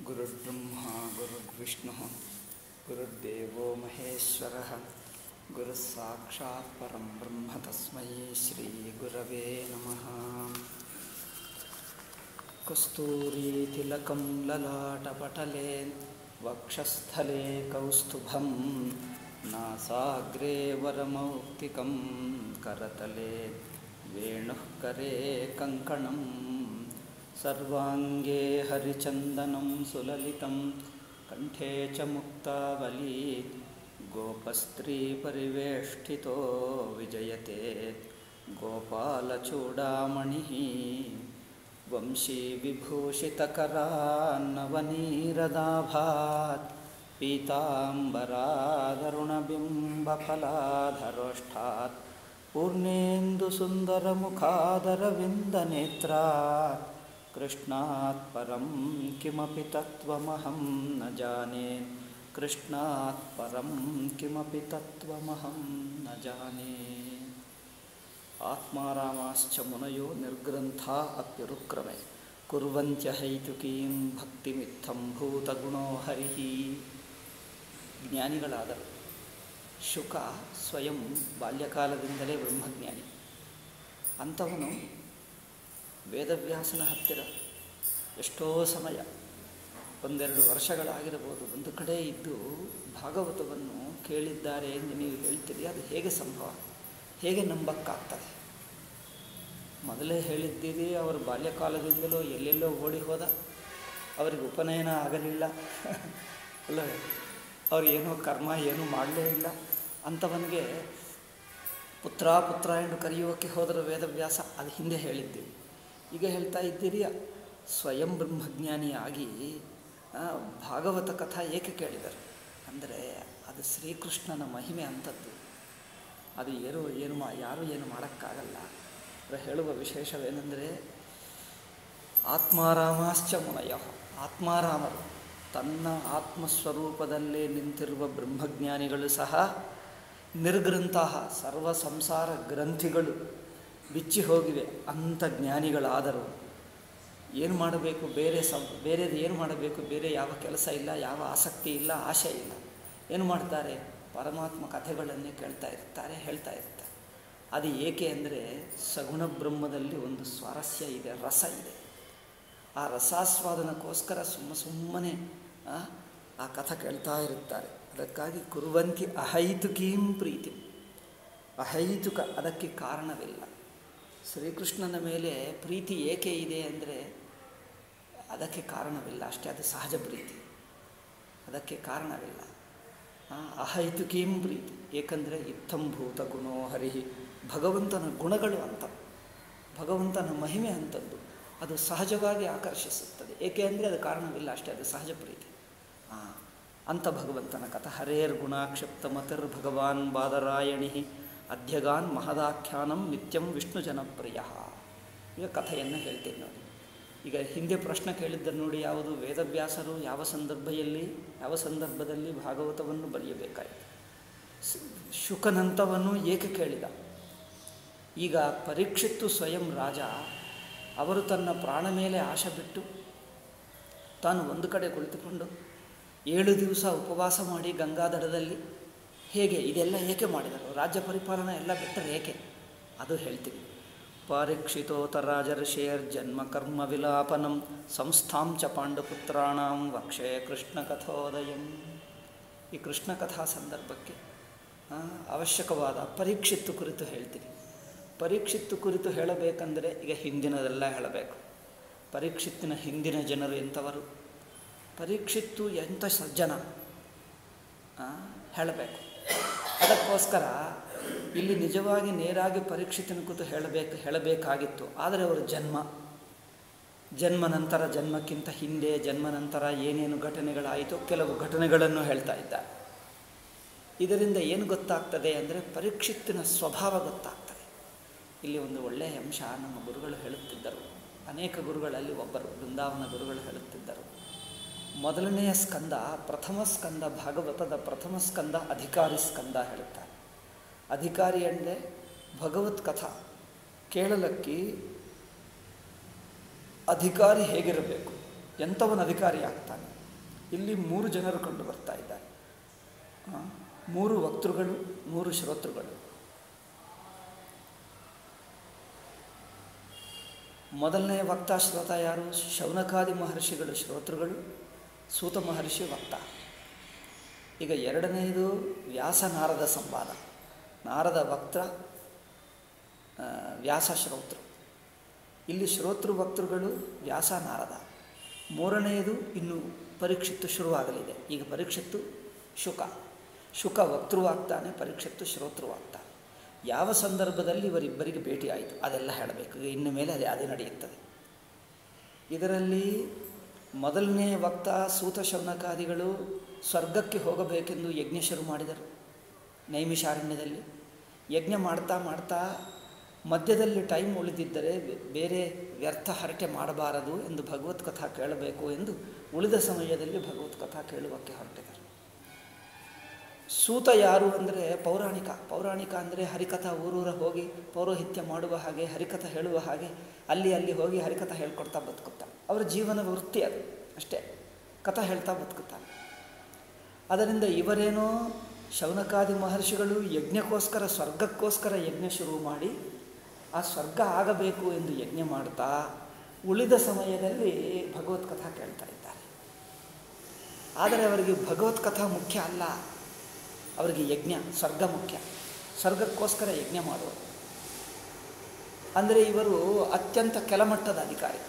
गुरुर्ब्रह्मा गुरुर्विष्णुः गुरुर्देवो महेश्वरः गुरुः साक्षात् परं ब्रह्म तस्मै श्रीगुरवे नमः कस्तूरीतिलकं ललाटपटले वक्षस्थले कौस्तुभं नासाग्रे वरमौक्तिकं करतले वेणुः करे कङ्कणं सर्वाङ्गे हरिचन्दनं सुललितं कण्ठे च मुक्तावली गोपस्त्रीपरिवेष्टितो विजयते गोपालचूडामणिः वंशीविभूषितकरान्नवनीरदाभात् पीताम्बरादरुणबिम्बफलाधरोष्ठात् पूर्णेन्दुसुन्दरमुखादरविन्दनेत्रात् कृष्णात् परं किमपि तत्त्वमहं न जाने कृष्णात् परं किमपि तत्त्वमहं न जाने ಆತ್ಮಾರಾಮಾಶ್ಚ ಮುನಯೋ ನಿರ್ಗ್ರಂಥ ಅಪ್ಯರುಕ್ರಮೆ ಕುರ್ವಂತ್ಯ ಹೈತುಕೀಂ ಭಕ್ತಿಮಿತ್ತಂ ಭೂತಗುಣೋ ಹರಿಹಿ ಜ್ಞಾನಿಗಳಾದರು ಶುಕ ಸ್ವಯಂ ಬಾಲ್ಯಕಾಲದಿಂದಲೇ ಬ್ರಹ್ಮಜ್ಞಾನಿ ಅಂಥವನು ವೇದವ್ಯಾಸನ ಹತ್ತಿರ ಎಷ್ಟೋ ಸಮಯ ಒಂದೆರಡು ವರ್ಷಗಳಾಗಿರಬಹುದು ಒಂದು ಕಡೆ ಇದ್ದು ಭಾಗವತವನ್ನು ಕೇಳಿದ್ದಾರೆ ಎಂದು ನೀವು ಹೇಳ್ತೀರಿ ಅದು ಹೇಗೆ ಸಂಭವ ಹೇಗೆ ನಂಬಕ್ಕಾಗ್ತದೆ ಮೊದಲೇ ಹೇಳಿದ್ದೀರಿ ಅವರು ಬಾಲ್ಯಕಾಲದಿಂದಲೂ ಎಲ್ಲೆಲ್ಲೋ ಓಡಿ ಹೋದ ಅವರಿಗೆ ಉಪನಯನ ಆಗಲಿಲ್ಲ ಅಲ್ಲ ಅವ್ರು ಏನೋ ಕರ್ಮ ಏನೂ ಮಾಡಲೇ ಇಲ್ಲ ಅಂಥವನಿಗೆ ಪುತ್ರ ಪುತ್ರ ಎಂದು ಕರೆಯುವಕ್ಕೆ ಹೋದರೂ ವೇದವ್ಯಾಸ ಅದು ಹಿಂದೆ ಹೇಳಿದ್ದೀವಿ ಈಗ ಹೇಳ್ತಾ ಇದ್ದೀರಿ ಸ್ವಯಂ ಬ್ರಹ್ಮಜ್ಞಾನಿಯಾಗಿ ಭಾಗವತ ಕಥಾ ಏಕೆ ಕೇಳಿದರು ಅಂದರೆ ಅದು ಶ್ರೀಕೃಷ್ಣನ ಮಹಿಮೆ ಅಂಥದ್ದು ಅದು ಏನು ಏನು ಮಾ ಯಾರೂ ಏನು ಮಾಡೋಕ್ಕಾಗಲ್ಲ ಅದರ ಹೇಳುವ ವಿಶೇಷವೇನೆಂದರೆ ಆತ್ಮಾರಾಮಾಶ್ಚ ಮುನಯ ಆತ್ಮಾರಾಮರು ತನ್ನ ಆತ್ಮಸ್ವರೂಪದಲ್ಲೇ ನಿಂತಿರುವ ಬ್ರಹ್ಮಜ್ಞಾನಿಗಳು ಸಹ ನಿರ್ಗ್ರಂಥ ಸರ್ವ ಸಂಸಾರ ಗ್ರಂಥಿಗಳು ಬಿಚ್ಚಿ ಹೋಗಿವೆ ಅಂಥ ಜ್ಞಾನಿಗಳಾದರು ಏನು ಮಾಡಬೇಕು ಬೇರೆ ಸ ಬೇರೆದು ಏನು ಮಾಡಬೇಕು ಬೇರೆ ಯಾವ ಕೆಲಸ ಇಲ್ಲ ಯಾವ ಆಸಕ್ತಿ ಇಲ್ಲ ಆಶೆ ಇಲ್ಲ ಏನು ಮಾಡ್ತಾರೆ ಪರಮಾತ್ಮ ಕಥೆಗಳನ್ನೇ ಕೇಳ್ತಾ ಇರ್ತಾರೆ ಹೇಳ್ತಾ ಇರ್ತಾರೆ ಅದು ಏಕೆ ಅಂದರೆ ಸಗುಣ ಬ್ರಹ್ಮದಲ್ಲಿ ಒಂದು ಸ್ವಾರಸ್ಯ ಇದೆ ರಸ ಇದೆ ಆ ರಸಾಸ್ವಾದನಕ್ಕೋಸ್ಕರ ಸುಮ್ಮ ಸುಮ್ಮನೆ ಆ ಕಥೆ ಕೇಳ್ತಾ ಇರುತ್ತಾರೆ ಅದಕ್ಕಾಗಿ ಕುರುವಂತಿ ಅಹೈತುಕೀಂ ಪ್ರೀತಿ ಅಹೈತುಕ ಅದಕ್ಕೆ ಕಾರಣವಿಲ್ಲ ಶ್ರೀಕೃಷ್ಣನ ಮೇಲೆ ಪ್ರೀತಿ ಏಕೆ ಇದೆ ಅಂದರೆ ಅದಕ್ಕೆ ಕಾರಣವಿಲ್ಲ ಅಷ್ಟೇ ಅದು ಸಹಜ ಪ್ರೀತಿ ಅದಕ್ಕೆ ಕಾರಣವಿಲ್ಲ ಅಹೈತುಕೀಂ ಪ್ರೀತಿ ಏಕೆಂದರೆ ಇತ್ತಂಭೂತ ಗುಣೋ ಹರಿಹಿ ಭಗವಂತನ ಗುಣಗಳು ಅಂತ ಭಗವಂತನ ಮಹಿಮೆ ಅಂಥದ್ದು ಅದು ಸಹಜವಾಗಿ ಆಕರ್ಷಿಸುತ್ತದೆ ಏಕೆ ಅಂದರೆ ಅದು ಕಾರಣವಿಲ್ಲ ಅಷ್ಟೇ ಅದು ಸಹಜ ಪ್ರೀತಿ ಹಾಂ ಅಂಥ ಭಗವಂತನ ಕಥ ಹರೇರ್ ಗುಣಾಕ್ಷಿಪ್ತ ಮತಿರ್ ಭಗವಾನ್ ಬಾದರಾಯಣಿ ಅಧ್ಯಗಾನ್ ಮಹದಾಖ್ಯಾನಂ ನಿತ್ಯಂ ವಿಷ್ಣು ಜನಪ್ರಿಯ ಈಗ ಕಥೆಯನ್ನು ಹೇಳ್ತೀನಿ ನೋಡಿ ಈಗ ಹಿಂದೆ ಪ್ರಶ್ನೆ ಕೇಳಿದ್ದರು ನೋಡಿ ಯಾವುದು ವೇದವ್ಯಾಸರು ಯಾವ ಸಂದರ್ಭದಲ್ಲಿ ಯಾವ ಸಂದರ್ಭದಲ್ಲಿ ಭಾಗವತವನ್ನು ಬರೆಯಬೇಕಾಯಿತು ಶುಕನಂತವನ್ನು ಏಕೆ ಕೇಳಿದ ಈಗ ಪರೀಕ್ಷಿತ್ತು ಸ್ವಯಂ ರಾಜ ಅವರು ತನ್ನ ಪ್ರಾಣ ಮೇಲೆ ಆಶೆ ಬಿಟ್ಟು ತಾನು ಒಂದು ಕಡೆ ಕುಳಿತುಕೊಂಡು ಏಳು ದಿವಸ ಉಪವಾಸ ಮಾಡಿ ಗಂಗಾದಡದಲ್ಲಿ ಹೇಗೆ ಇದೆಲ್ಲ ಏಕೆ ಮಾಡಿದರು ರಾಜ್ಯ ಪರಿಪಾಲನೆ ಎಲ್ಲ ಬಿಟ್ಟರೆ ಏಕೆ ಅದು ಹೇಳ್ತೀನಿ ಪರೀಕ್ಷಿತೋತರಾಜರ್ಷೇರ್ ಜನ್ಮ ಕರ್ಮ ವಿಲಾಪನಂ ಸಂಸ್ಥಾಂ ಚ ಪಾಂಡುಪುತ್ರಾಣಂ ವಕ್ಷೇ ಕೃಷ್ಣ ಕಥೋದಯಂ ಈ ಕೃಷ್ಣ ಕಥಾ ಸಂದರ್ಭಕ್ಕೆ ಅವಶ್ಯಕವಾದ ಪರೀಕ್ಷಿತ್ತು ಕುರಿತು ಹೇಳ್ತೀನಿ ಪರೀಕ್ಷಿತ್ತು ಕುರಿತು ಹೇಳಬೇಕಂದರೆ ಈಗ ಹಿಂದಿನದೆಲ್ಲ ಹೇಳಬೇಕು ಪರೀಕ್ಷಿತ್ತಿನ ಹಿಂದಿನ ಜನರು ಎಂಥವರು ಪರೀಕ್ಷಿತ್ತು ಎಂಥ ಸಜ್ಜನ ಹೇಳಬೇಕು ಅದಕ್ಕೋಸ್ಕರ ಇಲ್ಲಿ ನಿಜವಾಗಿ ನೇರಾಗಿ ಪರೀಕ್ಷಿತನ ಕುರಿತು ಹೇಳಬೇಕು ಹೇಳಬೇಕಾಗಿತ್ತು ಆದರೆ ಅವರ ಜನ್ಮ ಜನ್ಮ ನಂತರ ಜನ್ಮಕ್ಕಿಂತ ಹಿಂದೆ ಜನ್ಮ ನಂತರ ಏನೇನು ಘಟನೆಗಳಾಯಿತು ಕೆಲವು ಘಟನೆಗಳನ್ನು ಹೇಳ್ತಾ ಇದ್ದಾರೆ ಇದರಿಂದ ಏನು ಗೊತ್ತಾಗ್ತದೆ ಅಂದರೆ ಪರೀಕ್ಷಿತ್ತಿನ ಸ್ವಭಾವ ಗೊತ್ತಾಗ್ತದೆ ಇಲ್ಲಿ ಒಂದು ಒಳ್ಳೆಯ ಅಂಶ ನಮ್ಮ ಗುರುಗಳು ಹೇಳುತ್ತಿದ್ದರು ಅನೇಕ ಗುರುಗಳಲ್ಲಿ ಒಬ್ಬರು ಬೃಂದಾವನ ಗುರುಗಳು ಹೇಳುತ್ತಿದ್ದರು ಮೊದಲನೆಯ ಸ್ಕಂದ ಪ್ರಥಮ ಸ್ಕಂದ ಭಾಗವತದ ಪ್ರಥಮ ಸ್ಕಂದ ಅಧಿಕಾರಿ ಸ್ಕಂದ ಹೇಳುತ್ತಾರೆ ಅಧಿಕಾರಿ ಅಂದರೆ ಭಗವತ್ ಕಥಾ ಕೇಳಲಕ್ಕೆ ಅಧಿಕಾರಿ ಹೇಗಿರಬೇಕು ಎಂಥವನು ಅಧಿಕಾರಿ ಆಗ್ತಾನೆ ಇಲ್ಲಿ ಮೂರು ಜನರು ಕಂಡು ಬರ್ತಾ ಇದ್ದಾರೆ ಆ, ಮೂರು ವಕ್ತೃಗಳು ಮೂರು ಶ್ರೋತೃಗಳು ಮೊದಲನೇ ವಕ್ತ ಶ್ರೋತ ಯಾರು ಶೌನಕಾದಿ ಮಹರ್ಷಿಗಳು ಶ್ರೋತೃಗಳು ಸೂತ ಮಹರ್ಷಿ ವಕ್ತ ಈಗ ಎರಡನೆಯದು ವ್ಯಾಸ ನಾರದ ಸಂವಾದ ನಾರದ ವಕ್ತ ಆ, ವ್ಯಾಸ ಶ್ರೋತೃ ಇಲ್ಲಿ ಶ್ರೋತೃ ವಕ್ತೃಗಳು ವ್ಯಾಸ ನಾರದ ಮೂರನೆಯದು ಇನ್ನು ಪರೀಕ್ಷಿತ್ತು ಶುರುವಾಗಲಿದೆ ಈಗ ಪರೀಕ್ಷಿತ್ತು ಶುಕ ಶುಕ ವಕ್ತೃವಾಗ್ತಾನೆ ಪರೀಕ್ಷಿತ್ತು ಶ್ರೋತೃವಾಗ್ತಾನೆ ಯಾವ ಸಂದರ್ಭದಲ್ಲಿ ಇವರಿಬ್ಬರಿಗೆ ಭೇಟಿ ಆಯಿತು ಅದೆಲ್ಲ ಹೇಳಬೇಕು ಈಗ ಇನ್ನು ಮೇಲೆ ಅದೇ ಅದೇ ನಡೆಯುತ್ತದೆ ಇದರಲ್ಲಿ ಮೊದಲನೇ ವಕ್ತ ಸೂತ ಶೌನಕಾದಿಗಳು ಸ್ವರ್ಗಕ್ಕೆ ಹೋಗಬೇಕೆಂದು ಯಜ್ಞ ಶುರು ಮಾಡಿದರು ನೈಮಿಷಾರಣ್ಯದಲ್ಲಿ ಯಜ್ಞ ಮಾಡ್ತಾ ಮಾಡ್ತಾ ಮಧ್ಯದಲ್ಲಿ ಟೈಮ್ ಉಳಿದಿದ್ದರೆ ಬೆ- ಬೇರೆ ವ್ಯರ್ಥ ಹರಟೆ ಮಾಡಬಾರದು ಎಂದು ಭಗವತ್ ಕಥಾ ಕೇಳಬೇಕು ಎಂದು ಉಳಿದ ಸಮಯದಲ್ಲಿ ಭಗವತ್ ಕಥಾ ಕೇಳುವಕ್ಕೆ ಹೊರಟಿದರು ಸೂತ ಯಾರು ಅಂದರೆ ಪೌರಾಣಿಕ ಪೌರಾಣಿಕ ಅಂದರೆ ಹರಿಕಥಾ ಊರೂರ ಹೋಗಿ ಪೌರೋಹಿತ್ಯ ಮಾಡುವ ಹಾಗೆ ಹರಿಕಥಾ ಹೇಳುವ ಹಾಗೆ ಅಲ್ಲಿ ಅಲ್ಲಿ ಹೋಗಿ ಹರಿಕಥಾ ಹೇಳ್ಕೊಡ್ತಾ ಬದುಕುತ್ತಾರೆ ಅವರ ಜೀವನ ವೃತ್ತಿ ಅದು ಅಷ್ಟೇ ಕಥಾ ಹೇಳ್ತಾ ಬದುಕುತ್ತಾರೆ ಅದರಿಂದ ಇವರೇನೋ ಶೌನಕಾದಿ ಮಹರ್ಷಿಗಳು ಯಜ್ಞಕ್ಕೋಸ್ಕರ ಸ್ವರ್ಗಕ್ಕೋಸ್ಕರ ಯಜ್ಞ ಶುರು ಮಾಡಿ ಆ ಸ್ವರ್ಗ ಆಗಬೇಕು ಎಂದು ಯಜ್ಞ ಮಾಡ್ತಾ ಉಳಿದ ಸಮಯದಲ್ಲಿ ಭಗವತ್ ಕಥಾ ಕೇಳ್ತಾ ಇದ್ದಾರೆ ಆದರೆ ಅವರಿಗೆ ಭಗವತ್ ಕಥಾ ಮುಖ್ಯ ಅಲ್ಲ ಅವರಿಗೆ ಯಜ್ಞ ಸ್ವರ್ಗ ಮುಖ್ಯ ಸ್ವರ್ಗಕ್ಕೋಸ್ಕರ ಯಜ್ಞ ಮಾಡುವರು ಅಂದರೆ ಇವರು ಅತ್ಯಂತ ಕೆಳಮಟ್ಟದ ಅಧಿಕಾರಿ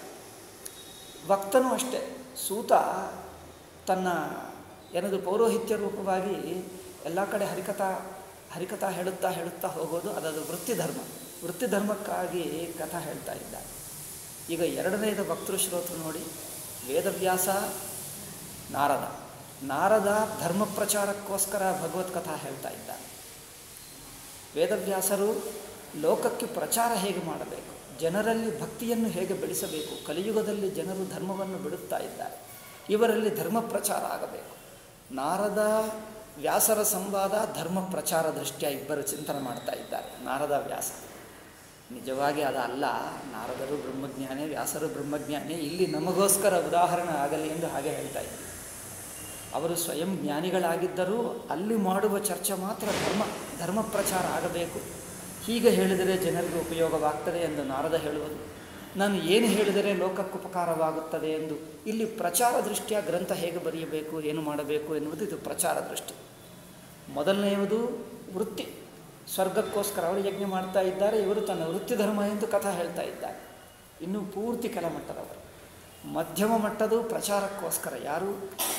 ವಕ್ತನೂ ಅಷ್ಟೇ ಸೂತ ತನ್ನ ಏನದು ಪೌರೋಹಿತ್ಯ ರೂಪವಾಗಿ ಎಲ್ಲ ಕಡೆ ಹರಿಕಥಾ ಹರಿಕಥಾ ಹೇಳುತ್ತಾ ಹೇಳುತ್ತಾ ಹೋಗೋದು ಅದದು ವೃತ್ತಿ ಧರ್ಮ ವೃತ್ತಿ ಧರ್ಮಕ್ಕಾಗಿ ಕಥಾ ಹೇಳ್ತಾ ಇದ್ದ ಈಗ ಎರಡನೇದು ಭಕ್ತೃ ಶ್ರೋತೃ ನೋಡಿ ವೇದವ್ಯಾಸ ನಾರದ ನಾರದ ಧರ್ಮ ಪ್ರಚಾರಕ್ಕೋಸ್ಕರ ಭಗವತ್ ಕಥಾ ಹೇಳ್ತಾ ಇದ್ದಾನೆ ವೇದವ್ಯಾಸರು ಲೋಕಕ್ಕೆ ಪ್ರಚಾರ ಹೇಗೆ ಮಾಡಬೇಕು ಜನರಲ್ಲಿ ಭಕ್ತಿಯನ್ನು ಹೇಗೆ ಬೆಳೆಸಬೇಕು ಕಲಿಯುಗದಲ್ಲಿ ಜನರು ಧರ್ಮವನ್ನು ಬಿಡುತ್ತಾ ಇದ್ದಾರೆ ಇವರಲ್ಲಿ ಧರ್ಮ ಪ್ರಚಾರ ಆಗಬೇಕು ನಾರದ ವ್ಯಾಸರ ಸಂವಾದ ಧರ್ಮ ಪ್ರಚಾರ ದೃಷ್ಟಿಯ ಇಬ್ಬರು ಚಿಂತನೆ ಮಾಡ್ತಾ ಇದ್ದಾರೆ ನಾರದ ವ್ಯಾಸ ನಿಜವಾಗಿ ಅದಲ್ಲ ನಾರದರು ಬ್ರಹ್ಮಜ್ಞಾನಿ ವ್ಯಾಸರು ಬ್ರಹ್ಮಜ್ಞಾನಿ ಇಲ್ಲಿ ನಮಗೋಸ್ಕರ ಉದಾಹರಣೆ ಆಗಲಿ ಎಂದು ಹಾಗೆ ಹೇಳ್ತಾ ಇದ್ದೀವಿ ಅವರು ಸ್ವಯಂ ಜ್ಞಾನಿಗಳಾಗಿದ್ದರೂ ಅಲ್ಲಿ ಮಾಡುವ ಚರ್ಚೆ ಮಾತ್ರ ಧರ್ಮ ಧರ್ಮ ಪ್ರಚಾರ ಆಗಬೇಕು ಹೀಗೆ ಹೇಳಿದರೆ ಜನರಿಗೆ ಉಪಯೋಗವಾಗ್ತದೆ ಎಂದು ನಾರದ ಹೇಳುವುದು ನಾನು ಏನು ಹೇಳಿದರೆ ಲೋಕಕ್ಕೆ ಉಪಕಾರವಾಗುತ್ತದೆ ಎಂದು ಇಲ್ಲಿ ಪ್ರಚಾರ ದೃಷ್ಟಿಯ ಗ್ರಂಥ ಹೇಗೆ ಬರೆಯಬೇಕು ಏನು ಮಾಡಬೇಕು ಎನ್ನುವುದು ಇದು ಪ್ರಚಾರ ದೃಷ್ಟಿ ಮೊದಲನೆಯದು ವೃತ್ತಿ ಸ್ವರ್ಗಕ್ಕೋಸ್ಕರ ಅವರು ಯಜ್ಞ ಮಾಡ್ತಾ ಇದ್ದಾರೆ ಇವರು ತನ್ನ ವೃತ್ತಿ ಧರ್ಮ ಎಂದು ಕಥಾ ಹೇಳ್ತಾ ಇದ್ದಾರೆ ಇನ್ನು ಪೂರ್ತಿ ಕೆಳಮಟ್ಟದವರು ಮಧ್ಯಮ ಮಟ್ಟದು ಪ್ರಚಾರಕ್ಕೋಸ್ಕರ ಯಾರು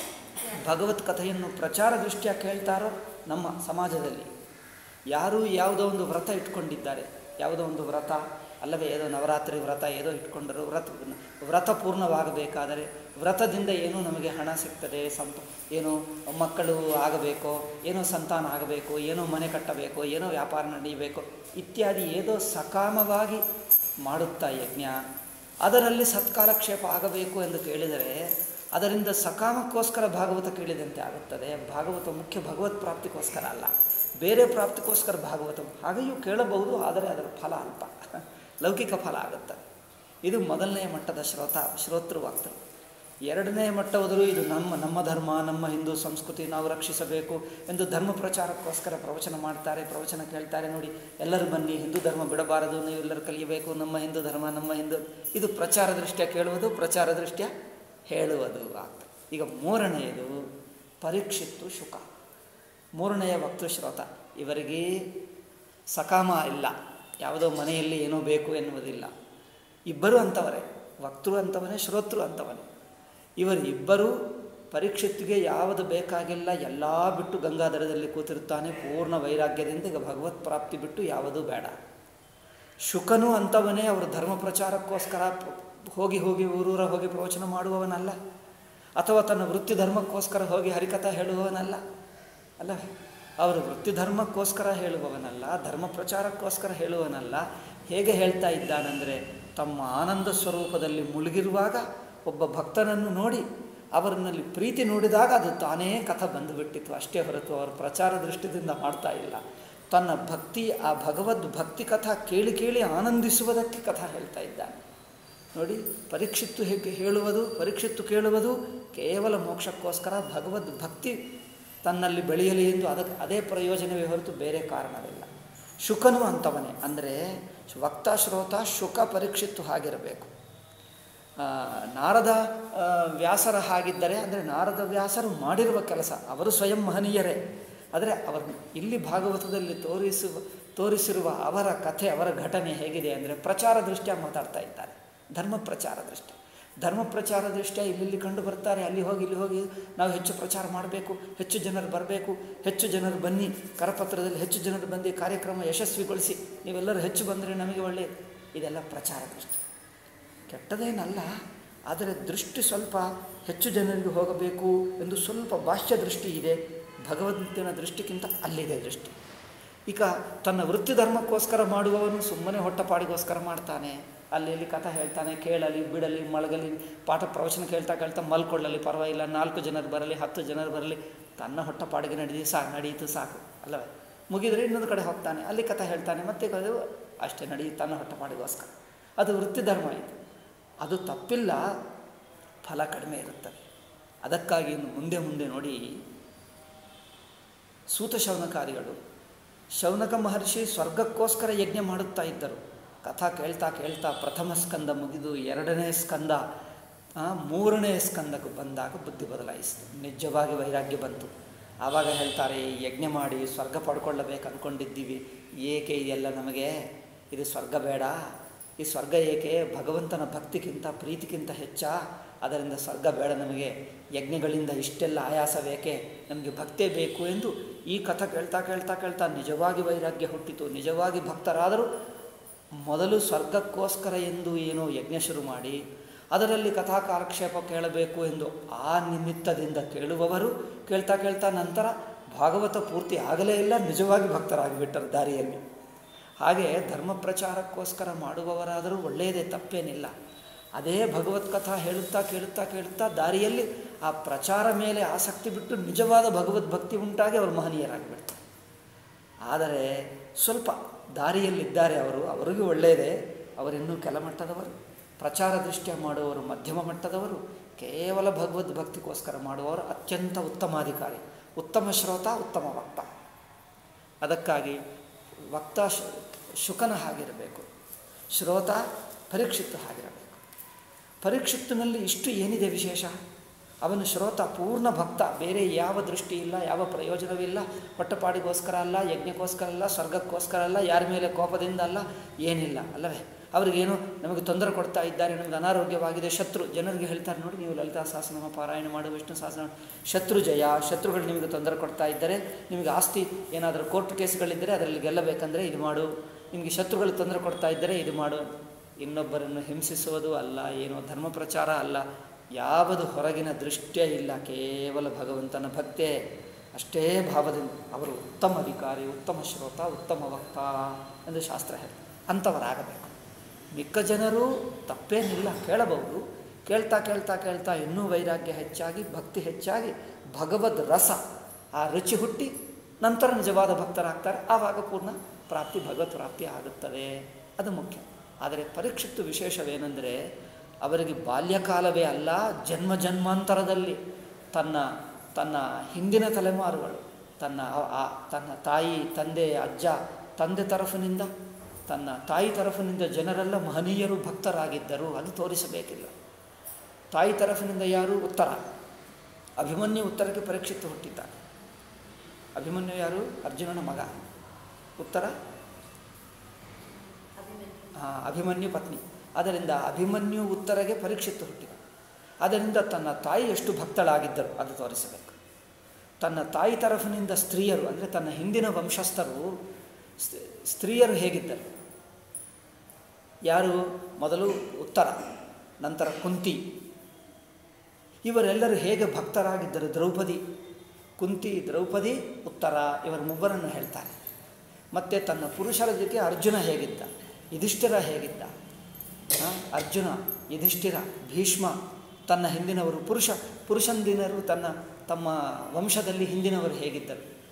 ಭಗವತ್ ಕಥೆಯನ್ನು ಪ್ರಚಾರ ದೃಷ್ಟಿಯ ಕೇಳ್ತಾರೋ ನಮ್ಮ ಸಮಾಜದಲ್ಲಿ ಯಾರು ಯಾವುದೋ ಒಂದು ವ್ರತ ಇಟ್ಕೊಂಡಿದ್ದಾರೆ ಯಾವುದೋ ಒಂದು ವ್ರತ ಅಲ್ಲವೇ ಏನೋ ನವರಾತ್ರಿ ವ್ರತ ಏನೋ ಇಟ್ಕೊಂಡರು ವ್ರತ ವ್ರತ ಪೂರ್ಣವಾಗಬೇಕಾದರೆ ವ್ರತದಿಂದ ಏನೋ ನಮಗೆ ಹಣ ಸಿಗ್ತದೆ ಸಂಪ ಏನೋ ಮಕ್ಕಳು ಆಗಬೇಕೋ ಏನೋ ಸಂತಾನ ಆಗಬೇಕು ಏನೋ ಮನೆ ಕಟ್ಟಬೇಕು ಏನೋ ವ್ಯಾಪಾರ ನಡೆಯಬೇಕು ಇತ್ಯಾದಿ ಏನೋ ಸಕಾಮವಾಗಿ ಮಾಡುತ್ತಾ ಯಜ್ಞ ಅದರಲ್ಲಿ ಸತ್ಕಾಲಕ್ಷೇಪ ಆಗಬೇಕು ಎಂದು ಕೇಳಿದರೆ ಅದರಿಂದ ಸಕಾಮಕ್ಕೋಸ್ಕರ ಭಾಗವತ ಕೇಳಿದಂತೆ ಆಗುತ್ತದೆ ಭಾಗವತ ಮುಖ್ಯ ಭಗವತ್ ಪ್ರಾಪ್ತಿಗೋಸ್ಕರ ಅಲ್ಲ ಬೇರೆ ಪ್ರಾಪ್ತಿಗೋಸ್ಕರ ಭಾಗವತ ಹಾಗೆಯೂ ಕೇಳಬಹುದು ಆದರೆ ಅದರ ಫಲ ಅಲ್ಪ ಲೌಕಿಕ ಫಲ ಆಗುತ್ತೆ ಇದು ಮೊದಲನೆಯ ಮಟ್ಟದ ಶ್ರೋತ ಶ್ರೋತೃವಾಗ್ತದೆ ಎರಡನೇ ಮಟ್ಟ ಹೋದರೂ ಇದು ನಮ್ಮ ನಮ್ಮ ಧರ್ಮ ನಮ್ಮ ಹಿಂದೂ ಸಂಸ್ಕೃತಿ ನಾವು ರಕ್ಷಿಸಬೇಕು ಎಂದು ಧರ್ಮ ಪ್ರಚಾರಕ್ಕೋಸ್ಕರ ಪ್ರವಚನ ಮಾಡ್ತಾರೆ ಪ್ರವಚನ ಕೇಳ್ತಾರೆ ನೋಡಿ ಎಲ್ಲರೂ ಬನ್ನಿ ಹಿಂದೂ ಧರ್ಮ ಬಿಡಬಾರದು ನೀವು ಎಲ್ಲರೂ ಕಲಿಯಬೇಕು ನಮ್ಮ ಹಿಂದೂ ಧರ್ಮ ನಮ್ಮ ಹಿಂದೂ ಇದು ಪ್ರಚಾರ ದೃಷ್ಟಿಯ ಕೇಳುವುದು ಪ್ರಚಾರ ದೃಷ್ಟಿಯ ಹೇಳುವುದು ಆಗ್ತದೆ ಈಗ ಮೂರನೆಯದು ಪರೀಕ್ಷಿತ್ತು ಶುಕ ಮೂರನೆಯ ವಕ್ತೃಶ್ರೋತ ಇವರಿಗೆ ಸಕಾಮ ಇಲ್ಲ ಯಾವುದೋ ಮನೆಯಲ್ಲಿ ಏನೋ ಬೇಕು ಎನ್ನುವುದಿಲ್ಲ ಇಬ್ಬರು ಅಂಥವರೇ ವಕ್ತೃ ಅಂಥವನೇ ಶ್ರೋತೃ ಅಂಥವನೇ ಇವರು ಇಬ್ಬರು ಪರೀಕ್ಷಿತ್ತಿಗೆ ಯಾವುದು ಬೇಕಾಗಿಲ್ಲ ಎಲ್ಲ ಬಿಟ್ಟು ಗಂಗಾಧರದಲ್ಲಿ ಕೂತಿರುತ್ತಾನೆ ಪೂರ್ಣ ವೈರಾಗ್ಯದಿಂದ ಈಗ ಭಗವತ್ ಪ್ರಾಪ್ತಿ ಬಿಟ್ಟು ಯಾವುದೂ ಬೇಡ ಶುಕನೂ ಅಂಥವನೇ ಅವರು ಧರ್ಮ ಪ್ರಚಾರಕ್ಕೋಸ್ಕರ ಪ್ರ- ಹೋಗಿ ಹೋಗಿ ಊರೂರ ಹೋಗಿ ಪ್ರವಚನ ಮಾಡುವವನಲ್ಲ ಅಥವಾ ತನ್ನ ವೃತ್ತಿ ಧರ್ಮಕ್ಕೋಸ್ಕರ ಹೋಗಿ ಹರಿಕಥಾ ಹೇಳುವವನಲ್ಲ ಅಲ್ಲ ಅವರು ವೃತ್ತಿ ಧರ್ಮಕ್ಕೋಸ್ಕರ ಹೇಳುವವನಲ್ಲ ಧರ್ಮ ಪ್ರಚಾರಕ್ಕೋಸ್ಕರ ಹೇಳುವವನಲ್ಲ ಹೇಗೆ ಹೇಳ್ತಾ ಇದ್ದಾನೆಂದರೆ ತಮ್ಮ ಆನಂದ ಸ್ವರೂಪದಲ್ಲಿ ಮುಳುಗಿರುವಾಗ ಒಬ್ಬ ಭಕ್ತನನ್ನು ನೋಡಿ ಅವರನ್ನಲ್ಲಿ ಪ್ರೀತಿ ನೋಡಿದಾಗ ಅದು ತಾನೇ ಕಥ ಬಂದುಬಿಟ್ಟಿತ್ತು ಅಷ್ಟೇ ಹೊರತು ಅವರು ಪ್ರಚಾರ ದೃಷ್ಟಿದಿಂದ ಮಾಡ್ತಾ ಇಲ್ಲ ತನ್ನ ಭಕ್ತಿ ಆ ಭಗವದ್ ಭಕ್ತಿ ಕಥಾ ಕೇಳಿ ಕೇಳಿ ಆನಂದಿಸುವುದಕ್ಕೆ ಕಥಾ ಹೇಳ್ತಾ ಇದ್ದಾನೆ ನೋಡಿ ಪರೀಕ್ಷಿತ್ತು ಹೇಗೆ ಹೇಳುವುದು ಪರೀಕ್ಷಿತ್ತು ಕೇಳುವುದು ಕೇವಲ ಮೋಕ್ಷಕ್ಕೋಸ್ಕರ ಭಗವದ್ ಭಕ್ತಿ ತನ್ನಲ್ಲಿ ಬೆಳೆಯಲಿ ಎಂದು ಅದಕ್ಕೆ ಅದೇ ಪ್ರಯೋಜನವೇ ಹೊರತು ಬೇರೆ ಕಾರಣವಿಲ್ಲ ಶುಕನು ಅಂತವನೇ ಅಂದರೆ ವಕ್ತ ಶ್ರೋತ ಶುಕ ಪರೀಕ್ಷಿತ್ತು ಹಾಗಿರಬೇಕು ಆ, ನಾರದ ಆ, ವ್ಯಾಸರ ಹಾಗಿದ್ದರೆ ಅಂದರೆ ನಾರದ ವ್ಯಾಸರು ಮಾಡಿರುವ ಕೆಲಸ ಅವರು ಸ್ವಯಂ ಮಹನೀಯರೇ ಆದರೆ ಅವರು ಇಲ್ಲಿ ಭಾಗವತದಲ್ಲಿ ತೋರಿಸುವ ತೋರಿಸಿರುವ ಅವರ ಕಥೆ ಅವರ ಘಟನೆ ಹೇಗಿದೆ ಅಂದರೆ ಪ್ರಚಾರ ದೃಷ್ಟ್ಯಾ ಮಾತಾಡ್ತಾ ಇದ್ದಾರೆ ಧರ್ಮ ಪ್ರಚಾರ ದೃಷ್ಟಿ ಧರ್ಮ ಪ್ರಚಾರ ದೃಷ್ಟ್ಯಾ ಇಲ್ಲಿ ಕಂಡು ಬರ್ತಾರೆ ಅಲ್ಲಿ ಹೋಗಿ ಇಲ್ಲಿ ಹೋಗಿ ನಾವು ಹೆಚ್ಚು ಪ್ರಚಾರ ಮಾಡಬೇಕು ಹೆಚ್ಚು ಜನರು ಬರಬೇಕು ಹೆಚ್ಚು ಜನರು ಬನ್ನಿ ಕರಪತ್ರದಲ್ಲಿ ಹೆಚ್ಚು ಜನರು ಬಂದು ಕಾರ್ಯಕ್ರಮ ಯಶಸ್ವಿಗೊಳಿಸಿ ನೀವೆಲ್ಲರೂ ಹೆಚ್ಚು ಬಂದರೆ ನಮಗೆ ಒಳ್ಳೆಯದು ಇದೆಲ್ಲ ಪ್ರಚಾರ ದೃಷ್ಟಿ ಕೆಟ್ಟದೇನಲ್ಲ ಆದರೆ ದೃಷ್ಟಿ ಸ್ವಲ್ಪ ಹೆಚ್ಚು ಜನರಿಗೆ ಹೋಗಬೇಕು ಎಂದು ಸ್ವಲ್ಪ ಭಾಷ್ಯ ದೃಷ್ಟಿ ಇದೆ ಭಗವಂತನ ದೃಷ್ಟಿಗಿಂತ ಅಲ್ಲಿದೆ ದೃಷ್ಟಿ ಈಗ ತನ್ನ ವೃತ್ತಿ ಧರ್ಮಕ್ಕೋಸ್ಕರ ಮಾಡುವವನು ಸುಮ್ಮನೆ ಹೊಟ್ಟಪಾಡಿಗೋಸ್ಕರ ಮಾಡ್ತಾನೆ ಅಲ್ಲಿ ಇಲ್ಲಿ ಕಥೆ ಹೇಳ್ತಾನೆ ಕೇಳಲಿ ಬಿಡಲಿ ಮಲಗಲಿ ಪಾಠ ಪ್ರವಚನ ಕೇಳ್ತಾ ಕೇಳ್ತಾ ಮಲ್ಕೊಳ್ಳಲಿ ಪರವಾಗಿಲ್ಲ ನಾಲ್ಕು ಜನರು ಬರಲಿ ಹತ್ತು ಜನರು ಬರಲಿ ತನ್ನ ಹೊಟ್ಟಪಾಡಿಗೆ ನಡೆದಿ ಸಾಕು ನಡೆಯಿತು ಸಾಕು ಅಲ್ಲವೇ ಮುಗಿದರೆ ಇನ್ನೊಂದು ಕಡೆ ಹೋಗ್ತಾನೆ ಅಲ್ಲಿ ಕಥೆ ಹೇಳ್ತಾನೆ ಮತ್ತೆ ಅದು ಅಷ್ಟೇ ನಡೆಯುತ್ತೆ ತನ್ನ ಹೊಟ್ಟಪಾಡಿಗೋಸ್ಕರ ಅದು ವೃತ್ತಿ ಧರ್ಮ ಇದು ಅದು ತಪ್ಪಿಲ್ಲ ಫಲ ಕಡಿಮೆ ಇರುತ್ತದೆ ಅದಕ್ಕಾಗಿ ಇನ್ನು ಮುಂದೆ ಮುಂದೆ ನೋಡಿ ಸೂತ ಶೌನಕಾರಿಗಳು ಶೌನಕ ಮಹರ್ಷಿ ಸ್ವರ್ಗಕ್ಕೋಸ್ಕರ ಯಜ್ಞ ಮಾಡುತ್ತಾ ಇದ್ದರು ಕಥಾ ಕೇಳ್ತಾ ಕೇಳ್ತಾ ಪ್ರಥಮ ಸ್ಕಂದ ಮುಗಿದು ಎರಡನೇ ಸ್ಕಂದ ಆ, ಮೂರನೇ ಸ್ಕಂದಕ್ಕೆ ಬಂದಾಗ ಬುದ್ಧಿ ಬದಲಾಯಿಸಿತು ನಿಜವಾಗಿ ವೈರಾಗ್ಯ ಬಂತು ಆವಾಗ ಹೇಳ್ತಾರೆ ಈ ಯಜ್ಞ ಮಾಡಿ ಸ್ವರ್ಗ ಪಡ್ಕೊಳ್ಳಬೇಕು ಅಂದ್ಕೊಂಡಿದ್ದೀವಿ ಏಕೆ ಇದೆಲ್ಲ ನಮಗೆ ಇದು ಸ್ವರ್ಗ ಬೇಡ ಈ ಸ್ವರ್ಗ ಏಕೆ ಭಗವಂತನ ಭಕ್ತಿಗಿಂತ ಪ್ರೀತಿಗಿಂತ ಹೆಚ್ಚ ಅದರಿಂದ ಸ್ವರ್ಗ ಬೇಡ ನಮಗೆ ಯಜ್ಞಗಳಿಂದ ಇಷ್ಟೆಲ್ಲ ಆಯಾಸ ಬೇಕೆ ನಮಗೆ ಭಕ್ತೇ ಬೇಕು ಎಂದು ಈ ಕಥೆ ಕೇಳ್ತಾ ಕೇಳ್ತಾ ಕೇಳ್ತಾ ನಿಜವಾಗಿ ವೈರಾಗ್ಯ ಹುಟ್ಟಿತು ನಿಜವಾಗಿ ಭಕ್ತರಾದರೂ ಮೊದಲು ಸ್ವರ್ಗಕ್ಕೋಸ್ಕರ ಎಂದು ಏನೋ ಯಜ್ಞ ಶುರು ಮಾಡಿ ಅದರಲ್ಲಿ ಕಥಾ ಕಾಲಕ್ಷೇಪ ಕೇಳಬೇಕು ಎಂದು ಆ ನಿಮಿತ್ತದಿಂದ ಕೇಳುವವರು ಕೇಳ್ತಾ ಕೇಳ್ತಾ ನಂತರ ಭಾಗವತ ಪೂರ್ತಿ ಆಗಲೇ ಇಲ್ಲ ನಿಜವಾಗಿ ಭಕ್ತರಾಗಿಬಿಟ್ಟರು ದಾರಿಯಲ್ಲಿ ಹಾಗೆ ಧರ್ಮ ಪ್ರಚಾರಕ್ಕೋಸ್ಕರ ಮಾಡುವವರಾದರೂ ಒಳ್ಳೆಯದೇ ತಪ್ಪೇನಿಲ್ಲ ಅದೇ ಭಗವತ್ ಕಥಾ ಹೇಳುತ್ತಾ ಕೇಳುತ್ತಾ ಕೇಳುತ್ತಾ ದಾರಿಯಲ್ಲಿ ಆ ಪ್ರಚಾರ ಮೇಲೆ ಆಸಕ್ತಿ ಬಿಟ್ಟು ನಿಜವಾದ ಭಗವದ್ ಭಕ್ತಿ ಉಂಟಾಗಿ ಅವರು ಮಹನೀಯರಾಗಿಬಿಡ್ತಾರೆ ಆದರೆ ಸ್ವಲ್ಪ ದಾರಿಯಲ್ಲಿದ್ದಾರೆ ಅವರು ಅವರಿಗೂ ಒಳ್ಳೆಯದೇ ಅವರಿನ್ನೂ ಕೆಳಮಟ್ಟದವರು ಪ್ರಚಾರ ದೃಷ್ಟಿಯ ಮಾಡುವವರು ಮಧ್ಯಮ ಮಟ್ಟದವರು ಕೇವಲ ಭಗವದ್ ಭಕ್ತಿಗೋಸ್ಕರ ಮಾಡುವವರು ಅತ್ಯಂತ ಉತ್ತಮಾಧಿಕಾರಿ ಉತ್ತಮ ಶ್ರೋತ ಉತ್ತಮ ವಕ್ತ ಅದಕ್ಕಾಗಿ ವಕ್ತ ಶು ಶುಕನ ಹಾಗಿರಬೇಕು ಶ್ರೋತ ಪರೀಕ್ಷಿತ್ತು ಹಾಗಿರಬೇಕು ಪರೀಕ್ಷಿತ್ತಿನಲ್ಲಿ ಇಷ್ಟು ಏನಿದೆ ವಿಶೇಷ ಅವನು ಶ್ರೋತ ಪೂರ್ಣ ಭಕ್ತ ಬೇರೆ ಯಾವ ದೃಷ್ಟಿ ಇಲ್ಲ ಯಾವ ಪ್ರಯೋಜನವಿಲ್ಲ ಹೊಟ್ಟಪಾಡಿಗೋಸ್ಕರ ಅಲ್ಲ ಯಜ್ಞಕ್ಕೋಸ್ಕರ ಅಲ್ಲ ಸ್ವರ್ಗಕ್ಕೋಸ್ಕರ ಅಲ್ಲ ಯಾರ ಮೇಲೆ ಕೋಪದಿಂದ ಅಲ್ಲ ಏನಿಲ್ಲ ಅಲ್ಲವೇ ಅವರಿಗೇನು ನಮಗೆ ತೊಂದರೆ ಕೊಡ್ತಾ ಇದ್ದಾರೆ ನಮಗೆ ಅನಾರೋಗ್ಯವಾಗಿದೆ ಶತ್ರು ಜನರಿಗೆ ಹೇಳ್ತಾರೆ ನೋಡಿ ನೀವು ಲಲಿತಾ ಸಹಸ್ರನಾಮ ಪಾರಾಯಣ ಮಾಡು ವಿಷ್ಣು ಸಹಸ್ರ ಶತ್ರು ಜಯ ಶತ್ರುಗಳು ನಿಮಗೆ ತೊಂದರೆ ಕೊಡ್ತಾ ಇದ್ದರೆ ನಿಮಗೆ ಆಸ್ತಿ ಏನಾದರೂ ಕೋರ್ಟ್ ಕೇಸ್ಗಳಿದ್ದರೆ ಅದರಲ್ಲಿ ಗೆಲ್ಲಬೇಕಂದ್ರೆ ಇದು ಮಾಡು ನಿಮಗೆ ಶತ್ರುಗಳು ತೊಂದರೆ ಕೊಡ್ತಾ ಇದ್ದರೆ ಇದು ಮಾಡು ಇನ್ನೊಬ್ಬರನ್ನು ಹಿಂಸಿಸುವುದು ಅಲ್ಲ ಏನೋ ಧರ್ಮ ಪ್ರಚಾರ ಅಲ್ಲ ಯಾವುದು ಹೊರಗಿನ ದೃಷ್ಟ್ಯ ಇಲ್ಲ ಕೇವಲ ಭಗವಂತನ ಭಕ್ತೇ ಅಷ್ಟೇ ಭಾವದಿಂದ ಅವರು ಉತ್ತಮ ಅಧಿಕಾರಿ ಉತ್ತಮ ಶ್ರೋತ ಉತ್ತಮ ವಕ್ತ ಎಂದು ಶಾಸ್ತ್ರ ಹೇಳಿ ಅಂಥವರಾಗಬೇಕು ಮಿಕ್ಕ ಜನರು ತಪ್ಪೇನಿಲ್ಲ ಕೇಳಬಹುದು ಕೇಳ್ತಾ ಕೇಳ್ತಾ ಕೇಳ್ತಾ ಇನ್ನೂ ವೈರಾಗ್ಯ ಹೆಚ್ಚಾಗಿ ಭಕ್ತಿ ಹೆಚ್ಚಾಗಿ ಭಗವದ್ ರಸ ಆ ರುಚಿ ಹುಟ್ಟಿ ನಂತರ ನಿಜವಾದ ಭಕ್ತರಾಗ್ತಾರೆ ಆವಾಗ ಪೂರ್ಣ ಪ್ರಾಪ್ತಿ ಭಗವತ್ ಪ್ರಾಪ್ತಿ ಆಗುತ್ತದೆ ಅದು ಮುಖ್ಯ ಆದರೆ ಪರೀಕ್ಷಿತ್ತು ವಿಶೇಷವೇನೆಂದರೆ ಅವರಿಗೆ ಬಾಲ್ಯಕಾಲವೇ ಅಲ್ಲ ಜನ್ಮ ಜನ್ಮಾಂತರದಲ್ಲಿ ತನ್ನ ತನ್ನ ಹಿಂದಿನ ತಲೆಮಾರುಗಳು ತನ್ನ ಆ- ಆ- ತನ್ನ ತಾಯಿ ತಂದೆ ಅಜ್ಜ ತಂದೆ ತರಫಿನಿಂದ ತನ್ನ ತಾಯಿ ತರಫಿನಿಂದ ಜನರೆಲ್ಲ ಮಹನೀಯರು ಭಕ್ತರಾಗಿದ್ದರು ಅದು ತೋರಿಸಬೇಕಿಲ್ಲ ತಾಯಿ ತರಫಿನಿಂದ ಯಾರು ಉತ್ತರ ಅಭಿಮನ್ಯು ಉತ್ತರಕ್ಕೆ ಪರೀಕ್ಷಿತ್ತು ಹುಟ್ಟಿದ್ದಾನೆ ಅಭಿಮನ್ಯು ಯಾರು ಅರ್ಜುನನ ಮಗ ಉತ್ತರ ಆ, ಅಭಿಮನ್ಯು ಪತ್ನಿ ಅದರಿಂದ ಅಭಿಮನ್ಯು ಉತ್ತರಗೆ ಪರೀಕ್ಷಿತ್ತು ಹುಟ್ಟಿದ ಅದರಿಂದ ತನ್ನ ತಾಯಿ ಎಷ್ಟು ಭಕ್ತಳಾಗಿದ್ದರು ಅದು ತೋರಿಸಬೇಕು ತನ್ನ ತಾಯಿ ತರಫಿನಿಂದ ಸ್ತ್ರೀಯರು ಅಂದರೆ ತನ್ನ ಹಿಂದಿನ ವಂಶಸ್ಥರು ಸ್- ಸ್ತ್ರೀಯರು ಹೇಗಿದ್ದರು ಯಾರು ಮೊದಲು ಉತ್ತರ ನಂತರ ಕುಂತಿ ಇವರೆಲ್ಲರೂ ಹೇಗೆ ಭಕ್ತರಾಗಿದ್ದರು ದ್ರೌಪದಿ ಕುಂತಿ ದ್ರೌಪದಿ ಉತ್ತರ ಇವರ ಮೂವರನ್ನು ಹೇಳ್ತಾರೆ ಮತ್ತು ತನ್ನ ಪುರುಷರ ಜೊತೆ ಅರ್ಜುನ ಹೇಗಿದ್ದ ಯುಧಿಷ್ಠಿರ ಹೇಗಿದ್ದ ಆ, ಅರ್ಜುನ ಯುಧಿಷ್ಠಿರ ಭೀಷ್ಮ ತನ್ನ ಹಿಂದಿನವರು ಪುರುಷ ಪುರುಷಂದಿನರು ತನ್ನ ತಮ್ಮ ವಂಶದಲ್ಲಿ ಹಿಂದಿನವರು ಹೇಗಿದ್ದರು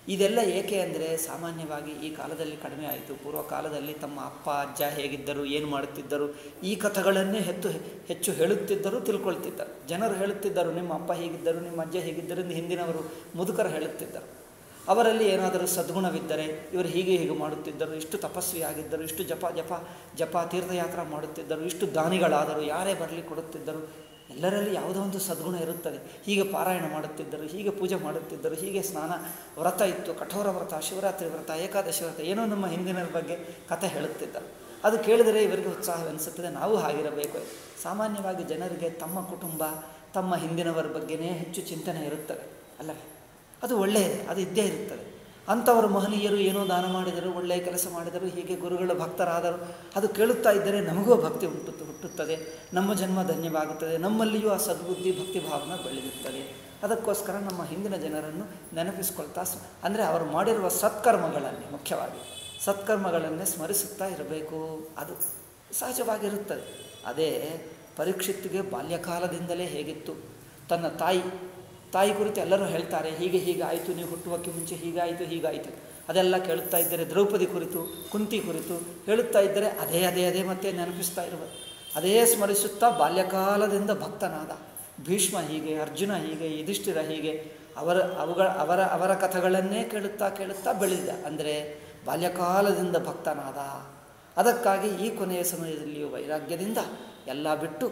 ಇದೆಲ್ಲ ಏಕೆ ಅಂದರೆ ಸಾಮಾನ್ಯವಾಗಿ ಈ ಕಾಲದಲ್ಲಿ ಕಡಿಮೆ ಆಯಿತು ಪೂರ್ವ ಕಾಲದಲ್ಲಿ ತಮ್ಮ ಅಪ್ಪ ಅಜ್ಜ ಹೇಗಿದ್ದರು ಏನು ಮಾಡುತ್ತಿದ್ದರು ಈ ಕಥೆಗಳನ್ನೇ ಹೆಚ್ಚು ಹೆಚ್ಚು ಹೇಳುತ್ತಿದ್ದರು ತಿಳ್ಕೊಳ್ತಿದ್ದರು ಜನರು ಹೇಳುತ್ತಿದ್ದರು ನಿಮ್ಮ ಅಪ್ಪ ಹೀಗಿದ್ದರು ನಿಮ್ಮ ಅಜ್ಜ ಹೀಗಿದ್ದರು ಎಂದು ಹಿಂದಿನವರು ಮುದುಕರು ಹೇಳುತ್ತಿದ್ದರು ಅವರಲ್ಲಿ ಏನಾದರೂ ಸದ್ಗುಣವಿದ್ದರೆ ಇವರು ಹೀಗೆ ಹೀಗೆ ಮಾಡುತ್ತಿದ್ದರು ಇಷ್ಟು ತಪಸ್ವಿ ಆಗಿದ್ದರು ಇಷ್ಟು ಜಪ ಜಪ ಜಪ ತೀರ್ಥಯಾತ್ರ ಮಾಡುತ್ತಿದ್ದರು ಇಷ್ಟು ದಾನಿಗಳಾದರು ಯಾರೇ ಬರಲಿ ಕೊಡುತ್ತಿದ್ದರು ಎಲ್ಲರಲ್ಲಿ ಯಾವುದೋ ಒಂದು ಸದ್ಗುಣ ಇರುತ್ತದೆ ಹೀಗೆ ಪಾರಾಯಣ ಮಾಡುತ್ತಿದ್ದರು ಹೀಗೆ ಪೂಜೆ ಮಾಡುತ್ತಿದ್ದರು ಹೀಗೆ ಸ್ನಾನ ವ್ರತ ಇತ್ತು ಕಠೋರ ವ್ರತ ಶಿವರಾತ್ರಿ ವ್ರತ ಏಕಾದಶಿ ವ್ರತ ಏನೋ ನಮ್ಮ ಹಿಂದಿನರ ಬಗ್ಗೆ ಕಥೆ ಹೇಳುತ್ತಿದ್ದರು ಅದು ಕೇಳಿದರೆ ಇವರಿಗೆ ಉತ್ಸಾಹವೆನಿಸುತ್ತದೆ ನಾವು ಹಾಗಿರಬೇಕು ಸಾಮಾನ್ಯವಾಗಿ ಜನರಿಗೆ ತಮ್ಮ ಕುಟುಂಬ ತಮ್ಮ ಹಿಂದಿನವರ ಬಗ್ಗೆನೇ ಹೆಚ್ಚು ಚಿಂತನೆ ಇರುತ್ತದೆ ಅಲ್ಲವೇ ಅದು ಒಳ್ಳೆಯದು ಅದು ಇದ್ದೇ ಇರುತ್ತದೆ ಅಂಥವರು ಮಹನೀಯರು ಏನೋ ದಾನ ಮಾಡಿದರು ಒಳ್ಳೆಯ ಕೆಲಸ ಮಾಡಿದರು ಹೀಗೆ ಗುರುಗಳ ಭಕ್ತರಾದರು ಅದು ಕೇಳುತ್ತಾ ಇದ್ದರೆ ನಮಗೂ ಭಕ್ತಿ ಹುಟ್ಟುತ್ತು ಹುಟ್ಟುತ್ತದೆ ನಮ್ಮ ಜನ್ಮ ಧನ್ಯವಾಗುತ್ತದೆ ನಮ್ಮಲ್ಲಿಯೂ ಆ ಸದ್ಬುದ್ಧಿ ಭಕ್ತಿ ಭಾವನೆ ಬೆಳೆಯುತ್ತದೆ ಅದಕ್ಕೋಸ್ಕರ ನಮ್ಮ ಹಿಂದಿನ ಜನರನ್ನು ನೆನಪಿಸ್ಕೊಳ್ತಾ ಸ್ ಅಂದರೆ ಅವರು ಮಾಡಿರುವ ಸತ್ಕರ್ಮಗಳಲ್ಲಿ ಮುಖ್ಯವಾಗಿ ಸತ್ಕರ್ಮಗಳನ್ನೇ ಸ್ಮರಿಸುತ್ತಾ ಇರಬೇಕು ಅದು ಸಹಜವಾಗಿರುತ್ತದೆ ಅದೇ ಪರೀಕ್ಷಿತ್ತಿಗೆ ಬಾಲ್ಯಕಾಲದಿಂದಲೇ ಹೇಗಿತ್ತು ತನ್ನ ತಾಯಿ ತಾಯಿ ಕುರಿತು ಎಲ್ಲರೂ ಹೇಳ್ತಾರೆ ಹೀಗೆ ಹೀಗೆ ಆಯಿತು ನೀವು ಹುಟ್ಟುವಕ್ಕೆ ಮುಂಚೆ ಹೀಗಾಯಿತು ಹೀಗಾಯಿತು ಅದೆಲ್ಲ ಕೇಳುತ್ತಾ ಇದ್ದರೆ ದ್ರೌಪದಿ ಕುರಿತು ಕುಂತಿ ಕುರಿತು ಹೇಳುತ್ತಾ ಇದ್ದರೆ ಅದೇ ಅದೇ ಅದೇ ಮತ್ತೆ ನೆನಪಿಸ್ತಾ ಇರುವ ಅದೇ ಸ್ಮರಿಸುತ್ತಾ ಬಾಲ್ಯಕಾಲದಿಂದ ಭಕ್ತನಾದ ಭೀಷ್ಮ ಹೀಗೆ ಅರ್ಜುನ ಹೀಗೆ ಯುಧಿಷ್ಠಿರ ಹೀಗೆ ಅವರ ಅವುಗಳ ಅವರ ಅವರ ಕಥೆಗಳನ್ನೇ ಕೇಳುತ್ತಾ ಕೇಳುತ್ತಾ ಬೆಳೆದ ಅಂದರೆ ಬಾಲ್ಯಕಾಲದಿಂದ ಭಕ್ತನಾದ ಅದಕ್ಕಾಗಿ ಈ ಕೊನೆಯ ಸಮಯದಲ್ಲಿಯೂ ವೈರಾಗ್ಯದಿಂದ ಎಲ್ಲ ಬಿಟ್ಟು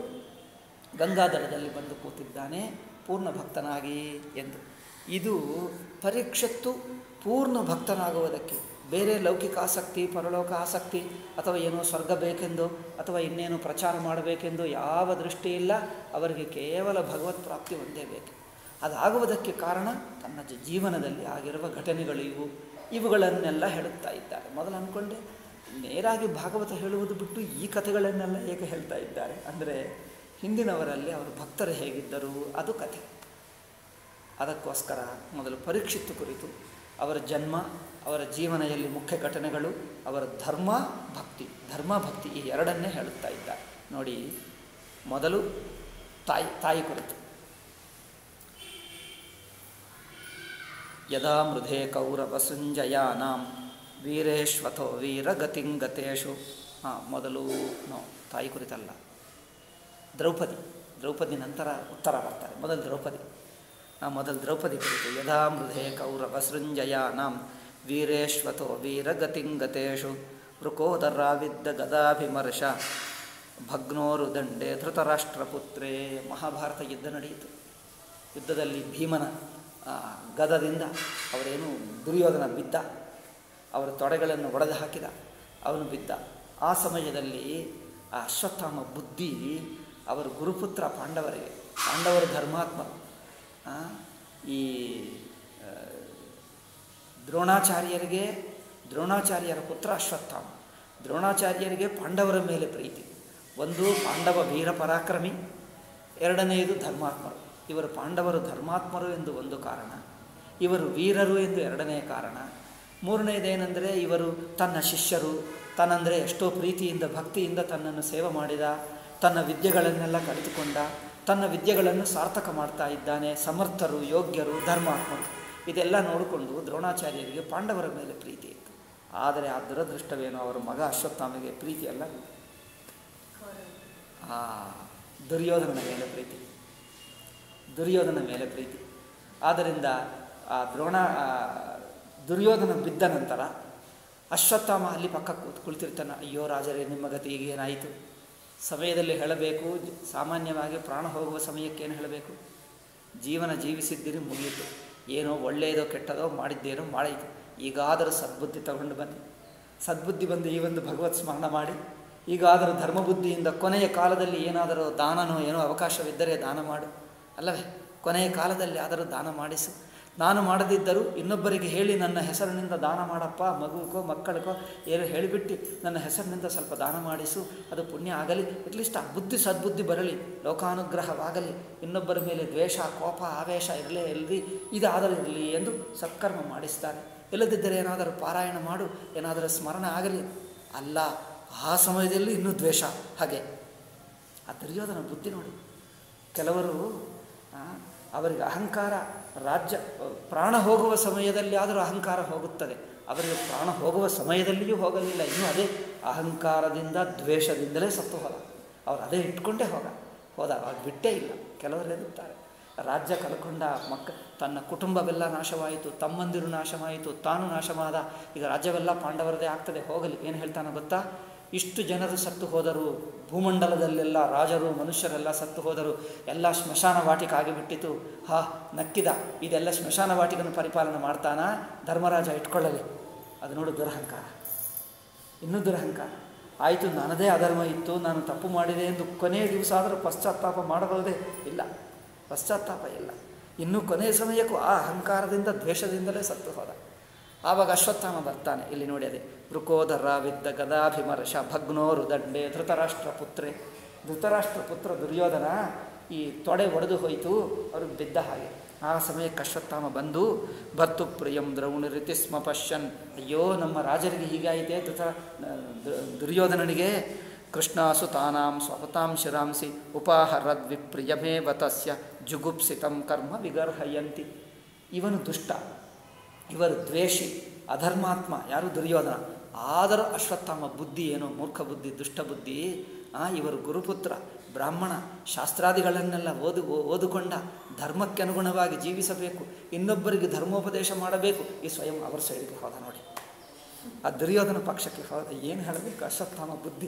ಗಂಗಾಧರದಲ್ಲಿ ಬಂದು ಕೂತಿದ್ದಾನೆ ಪೂರ್ಣ ಭಕ್ತನಾಗಿ ಎಂದು ಇದು ಪರೀಕ್ಷತ್ತು ಪೂರ್ಣ ಭಕ್ತನಾಗುವುದಕ್ಕೆ ಬೇರೆ ಲೌಕಿಕ ಆಸಕ್ತಿ ಪರಲೋಕ ಆಸಕ್ತಿ ಅಥವಾ ಏನೋ ಸ್ವರ್ಗ ಬೇಕೆಂದು ಅಥವಾ ಇನ್ನೇನು ಪ್ರಚಾರ ಮಾಡಬೇಕೆಂದು ಯಾವ ದೃಷ್ಟಿ ಇಲ್ಲ ಅವರಿಗೆ ಕೇವಲ ಭಗವತ್ ಪ್ರಾಪ್ತಿ ಒಂದೇ ಬೇಕು ಅದಾಗುವುದಕ್ಕೆ ಕಾರಣ ತನ್ನ ಜ- ಜೀವನದಲ್ಲಿ ಆಗಿರುವ ಘಟನೆಗಳು ಇವು ಇವುಗಳನ್ನೆಲ್ಲ ಹೇಳುತ್ತಾ ಇದ್ದಾರೆ ಮೊದಲು ಅಂದ್ಕೊಂಡೆ ನೇರಾಗಿ ಭಾಗವತ ಹೇಳುವುದು ಬಿಟ್ಟು ಈ ಕಥೆಗಳನ್ನೆಲ್ಲ ಏಕೆ ಹೇಳ್ತಾ ಇದ್ದಾರೆ ಅಂದರೆ ಹಿಂದಿನವರಲ್ಲಿ ಅವರು ಭಕ್ತರು ಹೇಗಿದ್ದರು ಅದು ಕಥೆ ಅದಕ್ಕೋಸ್ಕರ ಮೊದಲು ಪರೀಕ್ಷಿತ್ತು ಕುರಿತು ಅವರ ಜನ್ಮ ಅವರ ಜೀವನದಲ್ಲಿ ಮುಖ್ಯ ಘಟನೆಗಳು ಅವರ ಧರ್ಮ ಭಕ್ತಿ ಧರ್ಮ ಭಕ್ತಿ ಈ ಎರಡನ್ನೇ ಹೇಳುತ್ತಾ ಇದ್ದಾರೆ ನೋಡಿ ಮೊದಲು ತಾಯಿ ತಾಯಿ ಕುರಿತು ಯದಾ ಮೃಧೆ ಕೌರವ ಸಂಜಯಾನಾಂ ವೀರೇಶ್ವಥೋ ವೀರಗತಿಂಗತೇಶು ಹಾಂ ಮೊದಲು ನೋ ತಾಯಿ ಕುರಿತಲ್ಲ ದ್ರೌಪದಿ ದ್ರೌಪದಿ ನಂತರ ಉತ್ತರ ಬರ್ತಾರೆ ಮೊದಲು ದ್ರೌಪದಿ ಆ ಮೊದಲು ದ್ರೌಪದಿ ಕುರಿತು ಯದಾ ಮೃಧೆ ಕೌರವ ಸೃಂಜಯಾನಾಂ ವೀರೇಶ್ವಥೋ ವೀರಗತಿಂಗತೇಷು ವೃಕೋದರಾವಿದ್ದ ಗದಾಭಿಮರ್ಶ ಭಗ್ನೋರು ದಂಡೆ ಧೃತರಾಷ್ಟ್ರಪುತ್ರೇ ಮಹಾಭಾರತ ಯುದ್ಧ ನಡೆಯಿತು ಯುದ್ಧದಲ್ಲಿ ಭೀಮನ ಆ, ಗದದಿಂದ ಅವರೇನು ದುರ್ಯೋಧನ ಬಿದ್ದ ಅವರ ತೊಡೆಗಳನ್ನು ಒಡೆದು ಹಾಕಿದ ಅವನು ಬಿದ್ದ ಆ ಸಮಯದಲ್ಲಿ ಆ ಅಶ್ವತ್ಥಾಮ ಬುದ್ಧಿ ಅವರು ಗುರುಪುತ್ರ ಪಾಂಡವರಿಗೆ ಪಾಂಡವರು ಧರ್ಮಾತ್ಮ ಆ, ಈ ಆ, ದ್ರೋಣಾಚಾರ್ಯರಿಗೆ ದ್ರೋಣಾಚಾರ್ಯರ ಪುತ್ರ ಅಶ್ವತ್ಥಾಮ ದ್ರೋಣಾಚಾರ್ಯರಿಗೆ ಪಾಂಡವರ ಮೇಲೆ ಪ್ರೀತಿ ಒಂದು ಪಾಂಡವ ವೀರ ಪರಾಕ್ರಮಿ ಎರಡನೆಯದು ಧರ್ಮಾತ್ಮರು ಇವರು ಪಾಂಡವರು ಧರ್ಮಾತ್ಮರು ಎಂದು ಒಂದು ಕಾರಣ ಇವರು ವೀರರು ಎಂದು ಎರಡನೆಯ ಕಾರಣ ಮೂರನೆಯದೇನೆಂದರೆ ಇವರು ತನ್ನ ಶಿಷ್ಯರು ತನ್ನಂದರೆ ಎಷ್ಟೋ ಪ್ರೀತಿಯಿಂದ ಭಕ್ತಿಯಿಂದ ತನ್ನನ್ನು ಸೇವೆ ಮಾಡಿದ ತನ್ನ ವಿದ್ಯೆಗಳನ್ನೆಲ್ಲ ಕಲಿತುಕೊಂಡ ತನ್ನ ವಿದ್ಯೆಗಳನ್ನು ಸಾರ್ಥಕ ಮಾಡ್ತಾ ಇದ್ದಾನೆ ಸಮರ್ಥರು ಯೋಗ್ಯರು ಧರ್ಮಾತ್ಮರು ಇದೆಲ್ಲ ನೋಡಿಕೊಂಡು ದ್ರೋಣಾಚಾರ್ಯರಿಗೆ ಪಾಂಡವರ ಮೇಲೆ ಪ್ರೀತಿ ಇತ್ತು ಆದರೆ ಆ ದುರದೃಷ್ಟವೇನು ಅವರ ಮಗ ಅಶ್ವತ್ಥಾಮಿಗೆ ಪ್ರೀತಿ ಅಲ್ಲ ಆ ದುರ್ಯೋಧನನ ಮೇಲೆ ಪ್ರೀತಿ ದುರ್ಯೋಧನ ಮೇಲೆ ಪ್ರೀತಿ ಆದ್ದರಿಂದ ಆ ದ್ರೋಣ ಆ ದುರ್ಯೋಧನ ಬಿದ್ದ ನಂತರ ಅಶ್ವತ್ಥಾಮ ಅಲ್ಲಿ ಪಕ್ಕ ಕೂತ್ ಕುಳಿತಿರ್ತಾನೆ ಅಯ್ಯೋ ರಾಜರೇ ನಿಮ್ಮ ಗತಿ ಈಗ ಏನಾಯಿತು ಸಮಯದಲ್ಲಿ ಹೇಳಬೇಕು ಜ- ಸಾಮಾನ್ಯವಾಗಿ ಪ್ರಾಣ ಹೋಗುವ ಸಮಯಕ್ಕೆ ಏನು ಹೇಳಬೇಕು ಜೀವನ ಜೀವಿಸಿದ್ದೀರಿ ಮುಗಿಯಿತು ಏನೋ ಒಳ್ಳೆಯದೋ ಕೆಟ್ಟದೋ ಮಾಡಿದ್ದೇನೋ ಮಾಡಾಯಿತು ಈಗಾದರೂ ಸದ್ಬುದ್ಧಿ ತಗೊಂಡು ಬನ್ನಿ ಸದ್ಬುದ್ಧಿ ಬಂದು ಈ ಒಂದು ಭಗವತ್ ಸ್ಮರಣ ಮಾಡಿ ಈಗಾದರೂ ಧರ್ಮಬುದ್ಧಿಯಿಂದ ಕೊನೆಯ ಕಾಲದಲ್ಲಿ ಏನಾದರೂ ದಾನನೋ ಏನೋ ಅವಕಾಶವಿದ್ದರೆ ದಾನ ಮಾಡು ಅಲ್ಲವೇ ಕೊನೆಯ ಕಾಲದಲ್ಲಿ ಆದರೂ ದಾನ ಮಾಡಿಸು ನಾನು ಮಾಡದಿದ್ದರೂ ಇನ್ನೊಬ್ಬರಿಗೆ ಹೇಳಿ ನನ್ನ ಹೆಸರಿನಿಂದ ದಾನ ಮಾಡಪ್ಪ ಮಗುವಿಗೋ ಮಕ್ಕಳಿಗೋ ಏನು ಹೇಳಿಬಿಟ್ಟು ನನ್ನ ಹೆಸರಿನಿಂದ ಸ್ವಲ್ಪ ದಾನ ಮಾಡಿಸು ಅದು ಪುಣ್ಯ ಆಗಲಿ ಅಟ್ಲೀಸ್ಟ್ ಆ ಬುದ್ಧಿ ಸದ್ಬುದ್ಧಿ ಬರಲಿ ಲೋಕಾನುಗ್ರಹವಾಗಲಿ ಇನ್ನೊಬ್ಬರ ಮೇಲೆ ದ್ವೇಷ ಕೋಪ ಆವೇಶ ಇರಲೇ ಇರಲಿ ಇದಾದರೂ ಇರಲಿ ಎಂದು ಸತ್ಕರ್ಮ ಮಾಡಿಸ್ತಾರೆ ಇಲ್ಲದಿದ್ದರೆ ಏನಾದರೂ ಪಾರಾಯಣ ಮಾಡು ಏನಾದರೂ ಸ್ಮರಣ ಆಗಲಿ ಅಲ್ಲ ಆ ಸಮಯದಲ್ಲಿ ಇನ್ನೂ ದ್ವೇಷ ಹಾಗೆ ಆ ದುರ್ಯೋಧನ ಬುದ್ಧಿ ನೋಡಿ ಕೆಲವರು ಆ, ಅವರಿಗೆ ಅಹಂಕಾರ ರಾಜ್ಯ ಪ್ರಾಣ ಹೋಗುವ ಸಮಯದಲ್ಲಿ ಆದರೂ ಅಹಂಕಾರ ಹೋಗುತ್ತದೆ ಅವರಿಗೆ ಪ್ರಾಣ ಹೋಗುವ ಸಮಯದಲ್ಲಿಯೂ ಹೋಗಲಿಲ್ಲ ಇನ್ನೂ ಅದೇ ಅಹಂಕಾರದಿಂದ ದ್ವೇಷದಿಂದಲೇ ಸತ್ತು ಹೋದ ಅವರು ಅದೇ ಇಟ್ಕೊಂಡೇ ಹೋಗ ಹೋದ ಅದು ಬಿಟ್ಟೇ ಇಲ್ಲ ಕೆಲವರು ಇರುತ್ತಾರೆ ರಾಜ್ಯ ಕಳ್ಕೊಂಡ ಮಕ್ಕ ತನ್ನ ಕುಟುಂಬವೆಲ್ಲ ನಾಶವಾಯಿತು ತಮ್ಮಂದಿರು ನಾಶವಾಯಿತು ತಾನು ನಾಶವಾದ ಈಗ ರಾಜ್ಯವೆಲ್ಲ ಪಾಂಡವರದೇ ಆಗ್ತದೆ ಹೋಗಲಿ ಏನು ಹೇಳ್ತಾನೆ ಗೊತ್ತಾ ಇಷ್ಟು ಜನರು ಸತ್ತು ಹೋದರು ಭೂಮಂಡಲದಲ್ಲೆಲ್ಲ ರಾಜರು ಮನುಷ್ಯರೆಲ್ಲ ಸತ್ತು ಹೋದರು ಎಲ್ಲ ಸ್ಮಶಾನ ವಾಟಿಕ ಆಗಿಬಿಟ್ಟಿತು ಹಾ ನಕ್ಕಿದ ಇದೆಲ್ಲ ಸ್ಮಶಾನ ವಾಟಿಕನ ಪರಿಪಾಲನೆ ಮಾಡ್ತಾನ ಧರ್ಮರಾಜ ಇಟ್ಕೊಳ್ಳಲಿ ಅದು ನೋಡು ದುರಹಂಕಾರ ಇನ್ನೂ ದುರಹಂಕಾರ ಆಯಿತು ನನ್ನದೇ ಅಧರ್ಮ ಇತ್ತು ನಾನು ತಪ್ಪು ಮಾಡಿದೆ ಎಂದು ಕೊನೆಯ ದಿವಸ ಆದರೂ ಪಶ್ಚಾತ್ತಾಪ ಮಾಡಬಹುದೇ ಇಲ್ಲ ಪಶ್ಚಾತ್ತಾಪ ಇಲ್ಲ ಇನ್ನು ಕೊನೆಯ ಸಮಯಕ್ಕೂ ಆ ಅಹಂಕಾರದಿಂದ ದ್ವೇಷದಿಂದಲೇ ಸತ್ತು ಹೋದ ಆವಾಗ ಅಶ್ವತ್ಥಾಮ ಬರ್ತಾನೆ ಇಲ್ಲಿ ನೋಡಿ ಅದೇ ವೃಕೋದರ ವಿದ್ದ ಗದಾಭಿಮರ್ಶ ಭಗ್ನೋರು ದಂಡೆ ಧೃತರಾಷ್ಟ್ರ ಪುತ್ರೆ ಧೃತರಾಷ್ಟ್ರ ಪುತ್ರ ದುರ್ಯೋಧನ ಈ ತೊಡೆ ಒಡೆದು ಹೋಯಿತು ಅವ್ರಿಗೆ ಬಿದ್ದ ಹಾಗೆ ಆ ಸಮಯಕ್ಕೆ ಅಶ್ವತ್ಥಾಮ ಬಂದು ಭರ್ತು ಪ್ರಿಯಂ ದ್ರೌಣಿ ರೀತಿ ಸ್ಮ ಪಶ್ಯನ್ ಅಯ್ಯೋ ನಮ್ಮ ರಾಜರಿಗೆ ಹೀಗಾಯಿತೆ ಧೃತ ದುರ್ಯೋಧನನಿಗೆ ಕೃಷ್ಣಾಸು ತಾನಾಂ ಸ್ವಪತಾಂ ಶಿರಾಂಸಿ ಉಪಾಹರದ್ವಿಪ್ರಿಯಮೇವ ತಸ್ಯ ಜುಗುಪ್ಸಿತಂ ಕರ್ಮ ವಿಗರ್ಹಯಂತಿ ಇವನು ದುಷ್ಟ ಇವರು ದ್ವೇಷಿ ಅಧರ್ಮಾತ್ಮ ಯಾರು ದುರ್ಯೋಧನ ಆದರೂ ಅಶ್ವತ್ಥಾಮ ಬುದ್ಧಿ ಏನೋ ಮೂರ್ಖ ಬುದ್ಧಿ ದುಷ್ಟ ಬುದ್ಧಿ ಆ ಇವರು ಗುರುಪುತ್ರ ಬ್ರಾಹ್ಮಣ ಶಾಸ್ತ್ರಾದಿಗಳನ್ನೆಲ್ಲ ಓದು ಓದುಕೊಂಡ ಧರ್ಮಕ್ಕೆ ಅನುಗುಣವಾಗಿ ಜೀವಿಸಬೇಕು ಇನ್ನೊಬ್ಬರಿಗೆ ಧರ್ಮೋಪದೇಶ ಮಾಡಬೇಕು ಈ ಸ್ವಯಂ ಅವರ ಸೈಡಿಗೆ ಹೋದ ನೋಡಿ ಆ ದುರ್ಯೋಧನ ಪಕ್ಷಕ್ಕೆ ಹೋದ ಏನು ಹೇಳಬೇಕು ಅಶ್ವತ್ಥಾಮ ಬುದ್ಧಿ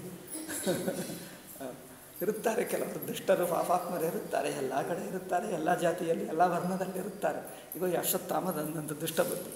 ಇರುತ್ತಾರೆ ಕೆಲವರು ದುಷ್ಟರು ಪಾಪಾತ್ಮರು ಇರುತ್ತಾರೆ ಎಲ್ಲ ಕಡೆ ಇರುತ್ತಾರೆ ಎಲ್ಲ ಜಾತಿಯಲ್ಲಿ ಎಲ್ಲ ವರ್ಣದಲ್ಲಿ ಇರುತ್ತಾರೆ ಈಗ ಈ ಅಶ್ವತ್ಥಾಮದಂಥ ದುಷ್ಟ ಬುದ್ಧಿ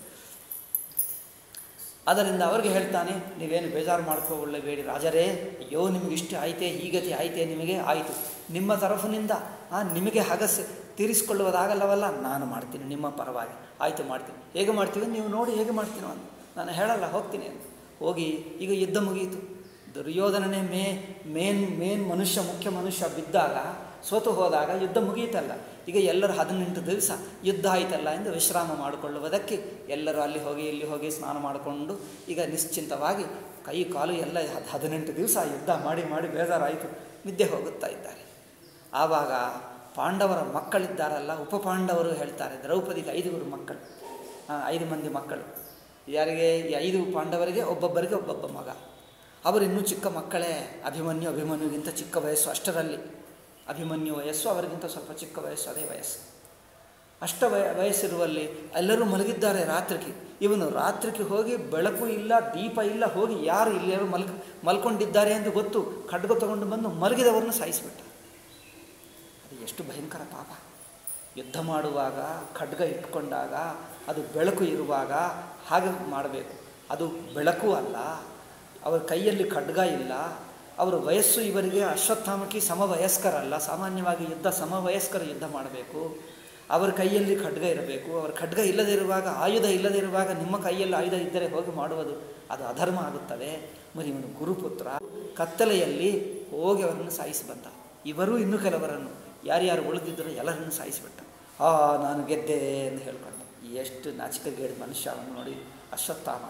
ಅದರಿಂದ ಅವ್ರಿಗೆ ಹೇಳ್ತಾನೆ ನೀವೇನು ಬೇಜಾರು ಮಾಡ್ಕೋಕೊಳ್ಳಬೇಡಿ ರಾಜರೇ ಅಯ್ಯೋ ನಿಮಗೆ ಇಷ್ಟು ಆಯ್ತೆ ಹೀಗತಿ ಆಯ್ತೆ ನಿಮಗೆ ಆಯಿತು ನಿಮ್ಮ ತರಫಿನಿಂದ ಆ ನಿಮಗೆ ಹಗಸೆ ತೀರಿಸಿಕೊಳ್ಳುವುದಾಗಲ್ಲವಲ್ಲ ನಾನು ಮಾಡ್ತೀನಿ ನಿಮ್ಮ ಪರವಾಗಿ ಆಯಿತು ಮಾಡ್ತೀನಿ ಹೇಗೆ ಮಾಡ್ತೀವಿ ನೀವು ನೋಡಿ ಹೇಗೆ ಮಾಡ್ತೀನೋ ಅಂತ ನಾನು ಹೇಳಲ್ಲ ಹೋಗ್ತೀನಿ ಅಂತ ಹೋಗಿ ಈಗ ಯುದ್ಧ ಮುಗಿಯಿತು ದುರ್ಯೋಧನನೇ ಮೇ ಮೇನ್ ಮೇನ್ ಮನುಷ್ಯ ಮುಖ್ಯ ಮನುಷ್ಯ ಬಿದ್ದಾಗ ಸೋತು ಹೋದಾಗ ಯುದ್ಧ ಮುಗಿಯಿತಲ್ಲ ಈಗ ಎಲ್ಲರೂ ಹದಿನೆಂಟು ದಿವಸ ಯುದ್ಧ ಆಯ್ತಲ್ಲ ಎಂದು ವಿಶ್ರಾಮ ಮಾಡಿಕೊಳ್ಳುವುದಕ್ಕೆ ಎಲ್ಲರೂ ಅಲ್ಲಿ ಹೋಗಿ ಇಲ್ಲಿ ಹೋಗಿ ಸ್ನಾನ ಮಾಡಿಕೊಂಡು ಈಗ ನಿಶ್ಚಿಂತವಾಗಿ ಕೈ ಕಾಲು ಎಲ್ಲ ಹದ್ ಹದಿನೆಂಟು ದಿವಸ ಯುದ್ಧ ಮಾಡಿ ಮಾಡಿ ಬೇಜಾರಾಯಿತು ನಿದ್ದೆ ಹೋಗುತ್ತಾ ಇದ್ದಾರೆ ಆವಾಗ ಪಾಂಡವರ ಮಕ್ಕಳಿದ್ದಾರಲ್ಲ ಉಪಪಾಂಡವರು ಹೇಳ್ತಾರೆ ದ್ರೌಪದಿಗೆ ಐದುಗುರು ಮಕ್ಕಳು ಐದು ಮಂದಿ ಮಕ್ಕಳು ಯಾರಿಗೆ ಈ ಐದು ಪಾಂಡವರಿಗೆ ಒಬ್ಬೊಬ್ಬರಿಗೆ ಒಬ್ಬೊಬ್ಬ ಮಗ ಅವರು ಇನ್ನೂ ಚಿಕ್ಕ ಮಕ್ಕಳೇ ಅಭಿಮನ್ಯು ಅಭಿಮನ್ಯುಗಿಂತ ಚಿಕ್ಕ ವಯಸ್ಸು ಅಷ್ಟರಲ್ಲಿ ಅಭಿಮನ್ಯು ವಯಸ್ಸು ಅವರಿಗಿಂತ ಸ್ವಲ್ಪ ಚಿಕ್ಕ ವಯಸ್ಸು ಅದೇ ವಯಸ್ಸು ಅಷ್ಟ ವಯ ವಯಸ್ಸಿರುವಲ್ಲಿ ಎಲ್ಲರೂ ಮಲಗಿದ್ದಾರೆ ರಾತ್ರಿಗೆ ಇವನು ರಾತ್ರಿಗೆ ಹೋಗಿ ಬೆಳಕು ಇಲ್ಲ ದೀಪ ಇಲ್ಲ ಹೋಗಿ ಯಾರು ಇಲ್ಲಿಯವರು ಮಲ್ಕ ಮಲ್ಕೊಂಡಿದ್ದಾರೆ ಎಂದು ಗೊತ್ತು ಖಡ್ಗ ತಗೊಂಡು ಬಂದು ಮಲಗಿದವರನ್ನು ಸಾಯಿಸಿಬಿಟ್ಟ ಅದು ಎಷ್ಟು ಭಯಂಕರ ಪಾಪ ಯುದ್ಧ ಮಾಡುವಾಗ ಖಡ್ಗ ಇಟ್ಕೊಂಡಾಗ ಅದು ಬೆಳಕು ಇರುವಾಗ ಹಾಗೆ ಮಾಡಬೇಕು ಅದು ಬೆಳಕು ಅಲ್ಲ ಅವರ ಕೈಯಲ್ಲಿ ಖಡ್ಗ ಇಲ್ಲ ಅವರ ವಯಸ್ಸು ಇವರಿಗೆ ಅಶ್ವತ್ಥಾಮಕ್ಕೆ ಸಮವಯಸ್ಕರಲ್ಲ ಸಾಮಾನ್ಯವಾಗಿ ಯುದ್ಧ ಸಮವಯಸ್ಕರ ಯುದ್ಧ ಮಾಡಬೇಕು ಅವರ ಕೈಯಲ್ಲಿ ಖಡ್ಗ ಇರಬೇಕು ಅವರ ಖಡ್ಗ ಇಲ್ಲದೇ ಇರುವಾಗ ಆಯುಧ ಇಲ್ಲದೇ ಇರುವಾಗ ನಿಮ್ಮ ಕೈಯಲ್ಲಿ ಆಯುಧ ಇದ್ದರೆ ಹೋಗಿ ಮಾಡುವುದು ಅದು ಅಧರ್ಮ ಆಗುತ್ತದೆ మరి ಇವನು ಗುರುಪುತ್ರ ಕತ್ತಲೆಯಲ್ಲಿ ಹೋಗಿ ಅವರನ್ನು ಸಾಯಿಸಿ ಬಂದ ಇವರೂ ಇನ್ನೂ ಕೆಲವರನ್ನು ಯಾರ್ಯಾರು ಉಳಿದಿದ್ದರೂ ಎಲ್ಲರನ್ನು ಸಾಯಿಸಿಬಿಟ್ಟ ಆ ನಾನು ಗೆದ್ದೆ ಎಂದು ಹೇಳ್ಕೊಂಡ ಎಷ್ಟು ನಾಚಿಕೆಗೇಡು ಮನುಷ್ಯ ಅವನು ನೋಡಿ ಅಶ್ವತ್ಥಾಮ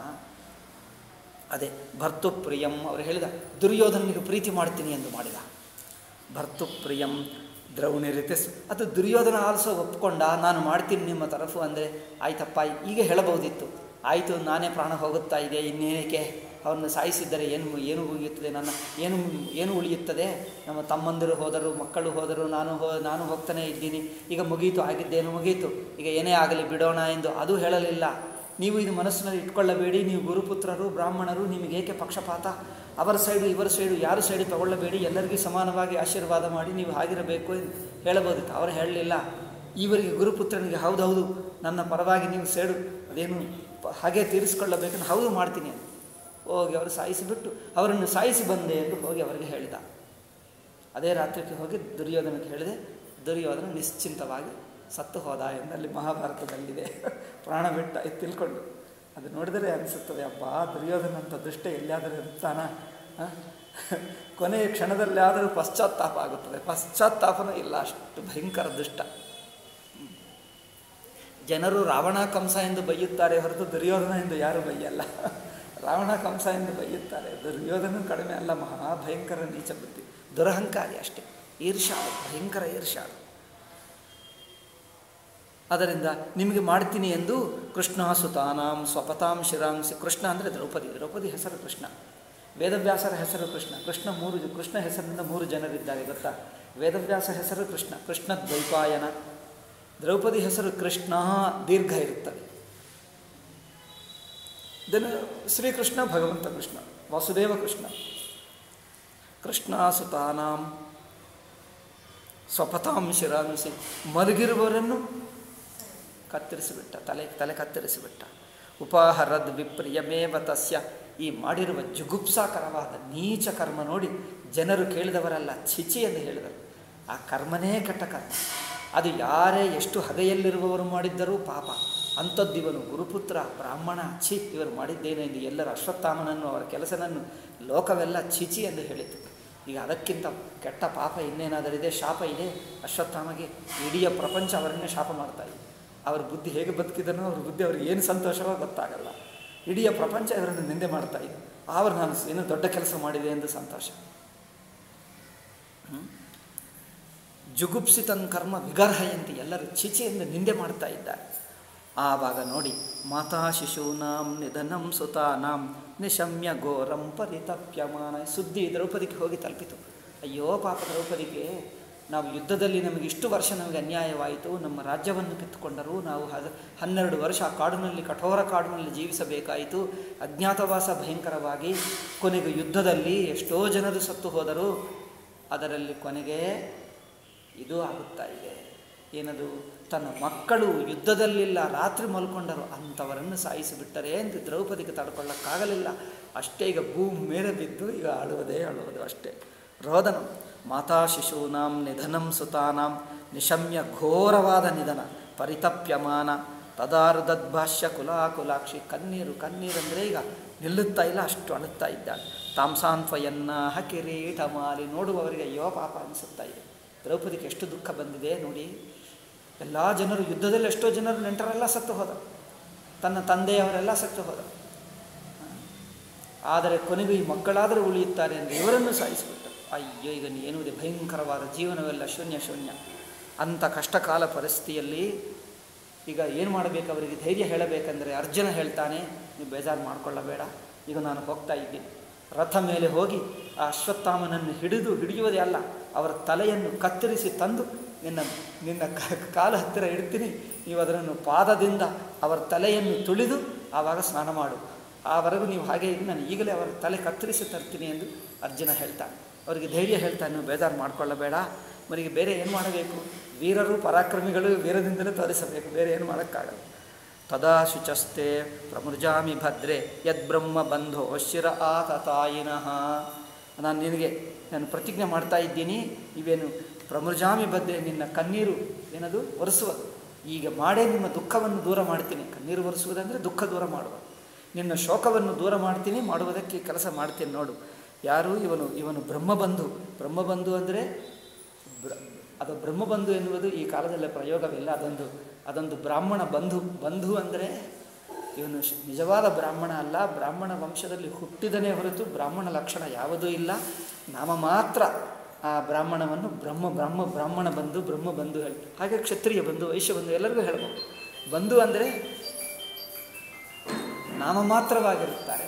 ಅದೇ ಭರ್ತುಪ್ರಿಯಂ ಅವರು ಹೇಳಿದ ದುರ್ಯೋಧನಿಗೆ ಪ್ರೀತಿ ಮಾಡ್ತೀನಿ ಎಂದು ಮಾಡಿದ ಭರ್ತುಪ್ರಿಯಂ ದ್ರೌಣಿ ರೀತಿಸ್ ಅದು ದುರ್ಯೋಧನ ಆಲ್ಸೋ ಒಪ್ಕೊಂಡ ನಾನು ಮಾಡ್ತೀನಿ ನಿಮ್ಮ ತರಫು ಅಂದರೆ ಆಯ್ತಪ್ಪ ಈಗ ಹೇಳಬಹುದಿತ್ತು ಆಯಿತು ನಾನೇ ಪ್ರಾಣ ಹೋಗುತ್ತಾ ಇದೆ ಇನ್ನೇನಕ್ಕೆ ಅವರನ್ನು ಸಾಯಿಸಿದ್ದರೆ ಏನು ಏನು ಉಳಿಯುತ್ತದೆ ನನ್ನ ಏನು ಏನು ಉಳಿಯುತ್ತದೆ ನಮ್ಮ ತಮ್ಮಂದಿರು ಹೋದರು ಮಕ್ಕಳು ಹೋದರು ನಾನು ಹೋ ನಾನು ಹೋಗ್ತಾನೆ ಇದ್ದೀನಿ ಈಗ ಮುಗೀತು ಆಗಿದ್ದೇನು ಮುಗೀತು ಈಗ ಏನೇ ಆಗಲಿ ಬಿಡೋಣ ಎಂದು ಅದು ಹೇಳಲಿಲ್ಲ ನೀವು ಇದು ಮನಸ್ಸಿನಲ್ಲಿ ಇಟ್ಕೊಳ್ಳಬೇಡಿ ನೀವು ಗುರುಪುತ್ರರು ಬ್ರಾಹ್ಮಣರು ನಿಮಗೆ ಏಕೆ ಪಕ್ಷಪಾತ ಅವರ ಸೈಡು ಇವರ ಸೈಡು ಯಾರ ಸೈಡು ತಗೊಳ್ಳಬೇಡಿ ಎಲ್ಲರಿಗೂ ಸಮಾನವಾಗಿ ಆಶೀರ್ವಾದ ಮಾಡಿ ನೀವು ಹಾಗಿರಬೇಕು ಎಂದು ಹೇಳಬಹುದಿತ್ತು ಅವರು ಹೇಳಲಿಲ್ಲ ಇವರಿಗೆ ಗುರುಪುತ್ರನಿಗೆ ಹೌದೌದು ನನ್ನ ಪರವಾಗಿ ನೀವು ಸೇಡು ಅದೇನು ಪ- ಹಾಗೆ ತೀರಿಸ್ಕೊಳ್ಳಬೇಕಂತ ಹೌದು ಮಾಡ್ತೀನಿ ಅಂತ ಹೋಗಿ ಅವರು ಸಾಯಿಸಿಬಿಟ್ಟು ಅವರನ್ನು ಸಾಯಿಸಿ ಬಂದೆ ಎಂದು ಹೋಗಿ ಅವರಿಗೆ ಹೇಳಿದ ಅದೇ ರಾತ್ರಿಗೆ ಹೋಗಿ ದುರ್ಯೋಧನಕ್ಕೆ ಹೇಳಿದೆ ದುರ್ಯೋಧನ ನಿಶ್ಚಿಂತವಾಗಿ ಸತ್ತು ಹೋದ ಎಂದಲ್ಲಿ ಮಹಾಭಾರತದಲ್ಲಿದೆ ಪ್ರಾಣ ಬಿಟ್ಟ ಇದು ತಿಳ್ಕೊಂಡು ಅದು ನೋಡಿದರೆ ಅನಿಸುತ್ತದೆ ಅಬ್ಬಾ ದುರ್ಯೋಧನ ಅಂತ ದುಷ್ಟ ಎಲ್ಲಿಯಾದರೂ ಇರ್ತಾನ ಆ? ಕೊನೆಯ ಕ್ಷಣದಲ್ಲಿ ಆದರೂ ಪಶ್ಚಾತ್ತಾಪ ಆಗುತ್ತದೆ ಪಶ್ಚಾತ್ತಾಪನೂ ಇಲ್ಲ ಅಷ್ಟು ಭಯಂಕರ ದುಷ್ಟ ಜನರು ರಾವಣ ಕಂಸ ಎಂದು ಬೈಯುತ್ತಾರೆ ಹೊರತು ದುರ್ಯೋಧನ ಎಂದು ಯಾರು ಬೈಯಲ್ಲ ರಾವಣ ಕಂಸ ಎಂದು ಬೈಯುತ್ತಾರೆ ದುರ್ಯೋಧನ ಕಡಿಮೆ ಅಲ್ಲ ಮಹಾ ಭಯಂಕರ ನೀಚ ಬುದ್ಧಿ ದುರಹಂಕಾರಿ ಅಷ್ಟೇ ಈರ್ಷಾಳು ಭಯಂಕರ ಈರ್ಷಾಳು ಅದರಿಂದ ನಿಮಗೆ ಮಾಡ್ತೀನಿ ಎಂದು ಕೃಷ್ಣ ಸುತಾನಾಂ ಸ್ವಪತಾಂ ಶಿರಾಂಸಿ ಕೃಷ್ಣ ಅಂದರೆ ದ್ರೌಪದಿ ದ್ರೌಪದಿ ಹೆಸರು ಕೃಷ್ಣ ವೇದವ್ಯಾಸರ ಹೆಸರು ಕೃಷ್ಣ ಕೃಷ್ಣ ಮೂರು ಕೃಷ್ಣ ಹೆಸರಿನಿಂದ ಮೂರು ಜನರಿದ್ದಾರೆ ಗೊತ್ತಾ ವೇದವ್ಯಾಸ ಹೆಸರು ಕೃಷ್ಣ ಕೃಷ್ಣ ದ್ವೈಪಾಯನ ದ್ರೌಪದಿ ಹೆಸರು ಕೃಷ್ಣ ದೀರ್ಘ ಇರುತ್ತದೆ ದೆನ್ ಶ್ರೀಕೃಷ್ಣ ಭಗವಂತ ಕೃಷ್ಣ ವಾಸುದೇವ ಕೃಷ್ಣ ಕೃಷ್ಣ ಸುತಾನಾಂ ಸ್ವಪತಾಂ ಶಿರಾಂಸಿ ಮಲಗಿರುವವರನ್ನು ಕತ್ತರಿಸಿಬಿಟ್ಟ ತಲೆ ತಲೆ ಕತ್ತರಿಸಿಬಿಟ್ಟ ಉಪಾಹರದ್ ವಿಪ್ರಿಯಮೇವ ತಸ್ಯ ಈ ಮಾಡಿರುವ ಜುಗುಪ್ಸಾಕರವಾದ ನೀಚ ಕರ್ಮ ನೋಡಿ ಜನರು ಕೇಳಿದವರಲ್ಲ ಚಿಚಿ ಎಂದು ಹೇಳಿದರು ಆ ಕರ್ಮನೇ ಕೆಟ್ಟ ಕರ್ಮ ಅದು ಯಾರೇ ಎಷ್ಟು ಹಗೆಯಲ್ಲಿರುವವರು ಮಾಡಿದ್ದರೂ ಪಾಪ ಅಂಥದ್ದಿವನು ಗುರುಪುತ್ರ ಬ್ರಾಹ್ಮಣ ಛಿ ಇವರು ಮಾಡಿದ್ದೇನೆ ಎಂದು ಎಲ್ಲರ ಅಶ್ವತ್ಥಾಮನನ್ನು ಅವರ ಕೆಲಸನನ್ನು ಲೋಕವೆಲ್ಲ ಚಿಚಿ ಎಂದು ಹೇಳಿತು ಈಗ ಅದಕ್ಕಿಂತ ಕೆಟ್ಟ ಪಾಪ ಇನ್ನೇನಾದರಿದೆ ಶಾಪ ಇದೆ ಅಶ್ವತ್ಥಾಮಗೆ ಇಡೀ ಪ್ರಪಂಚ ಅವರನ್ನೇ ಶಾಪ ಮಾಡ್ತಾ ಇದೆ ಅವ್ರ ಬುದ್ಧಿ ಹೇಗೆ ಬದುಕಿದನೋ ಅವ್ರ ಬುದ್ಧಿ ಅವ್ರಿಗೆ ಏನು ಸಂತೋಷವೋ ಗೊತ್ತಾಗಲ್ಲ ಇಡೀ ಪ್ರಪಂಚ ಇವರನ್ನು ನಿಂದೆ ಮಾಡ್ತಾ ಇದೆ ಆವರು ನಾನು ಏನೋ ದೊಡ್ಡ ಕೆಲಸ ಮಾಡಿದೆ ಎಂದು ಸಂತೋಷ ಹ್ಮ್? ಜುಗುಪ್ಸಿತನ್ ಕರ್ಮ ವಿಗರ್ಹಯಂತಿ ಎಲ್ಲರೂ ಚಿಚಿ ಎಂದು ನಿಂದೆ ಮಾಡ್ತಾ ಇದ್ದಾರೆ ಆವಾಗ ನೋಡಿ ಮಾತಾ ಶಿಶೂನಾಂ ನಿಧನಂ ಸುತಾನಾಂ ನಿಶಮ್ಯ ಘೋರಂ ಪರಿತಪ್ಯಮಾನ ಸುದ್ದಿ ದ್ರೌಪದಿಗೆ ಹೋಗಿ ತಲುಪಿತು ಅಯ್ಯೋ ಪಾಪ ದ್ರೌಪದಿಗೆ ನಾವು ಯುದ್ಧದಲ್ಲಿ ನಮಗೆ ಇಷ್ಟು ವರ್ಷ ನಮಗೆ ಅನ್ಯಾಯವಾಯಿತು ನಮ್ಮ ರಾಜ್ಯವನ್ನು ಕಿತ್ತುಕೊಂಡರು ನಾವು ಹದ ಹನ್ನೆರಡು ವರ್ಷ ಆ ಕಾಡಿನಲ್ಲಿ ಕಠೋರ ಕಾಡಿನಲ್ಲಿ ಜೀವಿಸಬೇಕಾಯಿತು ಅಜ್ಞಾತವಾಸ ಭಯಂಕರವಾಗಿ ಕೊನೆಗೆ ಯುದ್ಧದಲ್ಲಿ ಎಷ್ಟೋ ಜನರು ಸತ್ತು ಹೋದರು ಅದರಲ್ಲಿ ಕೊನೆಗೆ ಇದು ಆಗುತ್ತಾ ಇದೆ ಏನದು ತನ್ನ ಮಕ್ಕಳು ಯುದ್ಧದಲ್ಲಿಲ್ಲ ರಾತ್ರಿ ಮಲ್ಕೊಂಡರು ಅಂಥವರನ್ನು ಸಾಯಿಸಿಬಿಟ್ಟರೆ ಎಂದು ದ್ರೌಪದಿಗೆ ತಡ್ಕೊಳ್ಳೋಕ್ಕಾಗಲಿಲ್ಲ ಅಷ್ಟೇ ಈಗ ಭೂಮಿ ಮೇಲೆ ಬಿದ್ದು ಈಗ ಅಳುವುದೇ ಅಳುವುದು ಅಷ್ಟೇ ರೋದನ ಮಾತಾ ಶಿಶೂನಾಂ ನಿಧನಂ ಸುತಾನಾಂ ನಿಶಮ್ಯ ಘೋರವಾದ ನಿಧನ ಪರಿತಪ್ಯಮಾನ ತದಾರುದದ್ಭಾಷ್ಯ ಕುಲಾಕುಲಾಕ್ಷಿ ಕಣ್ಣೀರು ಕಣ್ಣೀರಂದರೆ ಈಗ ನಿಲ್ಲುತ್ತಾ ಇಲ್ಲ ಅಷ್ಟು ಅಳುತ್ತಾ ಇದ್ದಾಳೆ ತಾಂಸಾನ್ಫಯನ್ನ ಕಿರೀಟ ಮಾಲಿ ನೋಡುವವರಿಗೆ ಅಯ್ಯೋ ಪಾಪ ಅನಿಸುತ್ತಾ ಇದೆ ದ್ರೌಪದಿಗೆ ಎಷ್ಟು ದುಃಖ ಬಂದಿದೆ ನೋಡಿ ಎಲ್ಲ ಜನರು ಯುದ್ಧದಲ್ಲಿ ಎಷ್ಟೋ ಜನರು ನೆಂಟರೆಲ್ಲ ಸತ್ತು ಹೋದ ತನ್ನ ತಂದೆಯವರೆಲ್ಲ ಸತ್ತು ಹೋದ ಆದರೆ ಕೊನೆಗೂ ಈ ಮಕ್ಕಳಾದರೂ ಉಳಿಯುತ್ತಾರೆ ಅಂದರೆ ಇವರನ್ನು ಸಾಯಿಸಿಬಿಟ್ಟು ಅಯ್ಯೋ ಈಗ ಏನುವುದೇ ಭಯಂಕರವಾದ ಜೀವನವೆಲ್ಲ ಶೂನ್ಯ ಶೂನ್ಯ ಅಂಥ ಕಷ್ಟಕಾಲ ಪರಿಸ್ಥಿತಿಯಲ್ಲಿ ಈಗ ಏನು ಮಾಡಬೇಕು ಅವರಿಗೆ ಧೈರ್ಯ ಹೇಳಬೇಕಂದ್ರೆ ಅರ್ಜುನ ಹೇಳ್ತಾನೆ ನೀವು ಬೇಜಾರು ಮಾಡಿಕೊಳ್ಳಬೇಡ ಈಗ ನಾನು ಹೋಗ್ತಾ ಇದ್ದೀನಿ ರಥ ಮೇಲೆ ಹೋಗಿ ಆ ಅಶ್ವತ್ಥಾಮನನ್ನು ಹಿಡಿದು ಹಿಡಿಯುವುದೇ ಅಲ್ಲ ಅವರ ತಲೆಯನ್ನು ಕತ್ತರಿಸಿ ತಂದು ನಿನ್ನ ನಿನ್ನ ಕ- ಕಾಲ ಹತ್ತಿರ ಇಡ್ತೀನಿ ನೀವು ಅದನ್ನು ಪಾದದಿಂದ ಅವರ ತಲೆಯನ್ನು ತುಳಿದು ಆವಾಗ ಸ್ನಾನ ಮಾಡು ಆವರೆಗೂ ನೀವು ಹಾಗೆ ಇದ್ದು ನಾನು ಈಗಲೇ ಅವರ ತಲೆ ಕತ್ತರಿಸಿ ತರ್ತೀನಿ ಎಂದು ಅರ್ಜುನ ಹೇಳ್ತಾನೆ ಅವರಿಗೆ ಧೈರ್ಯ ಹೇಳ್ತಾನೆ ನೀವು ಬೇಜಾರು ಮಾಡಿಕೊಳ್ಳಬೇಡ ಮರಿಗೆ ಬೇರೆ ಏನು ಮಾಡಬೇಕು ವೀರರು ಪರಾಕ್ರಮಿಗಳು ವೀರದಿಂದಲೇ ತೋರಿಸಬೇಕು ಬೇರೆ ಏನು ಮಾಡೋಕ್ಕಾಗಲ್ಲ ತದಾ ಶುಚಸ್ತೆ ಪ್ರಮೃಜಾಮಿ ಭದ್ರೆ ಯದ್ಬ್ರಹ್ಮ ಬಂಧೋ ಶಿರ ಆತತಾಯಿನಃ ನಾನು ನಿನಗೆ ನಾನು ಪ್ರತಿಜ್ಞೆ ಮಾಡ್ತಾ ಇದ್ದೀನಿ ನೀವೇನು ಪ್ರಮೃಜಾಮಿ ಭದ್ರೆ ನಿನ್ನ ಕಣ್ಣೀರು ಏನದು ಒರೆಸುವುದು ಈಗ ಮಾಡೇ ನಿಮ್ಮ ದುಃಖವನ್ನು ದೂರ ಮಾಡ್ತೀನಿ ಕಣ್ಣೀರು ಒರೆಸುವುದಂದರೆ ದುಃಖ ದೂರ ಮಾಡುವ ನಿನ್ನ ಶೋಕವನ್ನು ದೂರ ಮಾಡ್ತೀನಿ ಮಾಡುವುದಕ್ಕೆ ಕೆಲಸ ಮಾಡ್ತೀನಿ ನೋಡು ಯಾರು ಇವನು ಇವನು ಬ್ರಹ್ಮಬಂಧು ಬ್ರಹ್ಮಬಂಧು ಅಂದರೆ ಬ್ರ ಅದು ಬ್ರಹ್ಮಬಂಧು ಎನ್ನುವುದು ಈ ಕಾಲದಲ್ಲಿ ಪ್ರಯೋಗವಿಲ್ಲ ಅದೊಂದು ಅದೊಂದು ಬ್ರಾಹ್ಮಣ ಬಂಧು ಬಂಧು ಅಂದರೆ ಇವನು ಶ್- ನಿಜವಾದ ಬ್ರಾಹ್ಮಣ ಅಲ್ಲ ಬ್ರಾಹ್ಮಣ ವಂಶದಲ್ಲಿ ಹುಟ್ಟಿದನೇ ಹೊರತು ಬ್ರಾಹ್ಮಣ ಲಕ್ಷಣ ಯಾವುದೂ ಇಲ್ಲ ನಾಮ ಮಾತ್ರ ಆ ಬ್ರಾಹ್ಮಣವನ್ನು ಬ್ರಹ್ಮ ಬ್ರಹ್ಮ ಬ್ರಾಹ್ಮಣ ಬಂಧು ಬ್ರಹ್ಮ ಬಂಧು ಹೇಳಿ ಹಾಗೆ ಕ್ಷತ್ರಿಯ ಬಂಧು ವೈಶ್ಯ ಬಂಧು ಎಲ್ಲರಿಗೂ ಹೇಳ್ಬೋದು ಬಂಧು ಅಂದರೆ ನಾಮ ಮಾತ್ರವಾಗಿರುತ್ತಾರೆ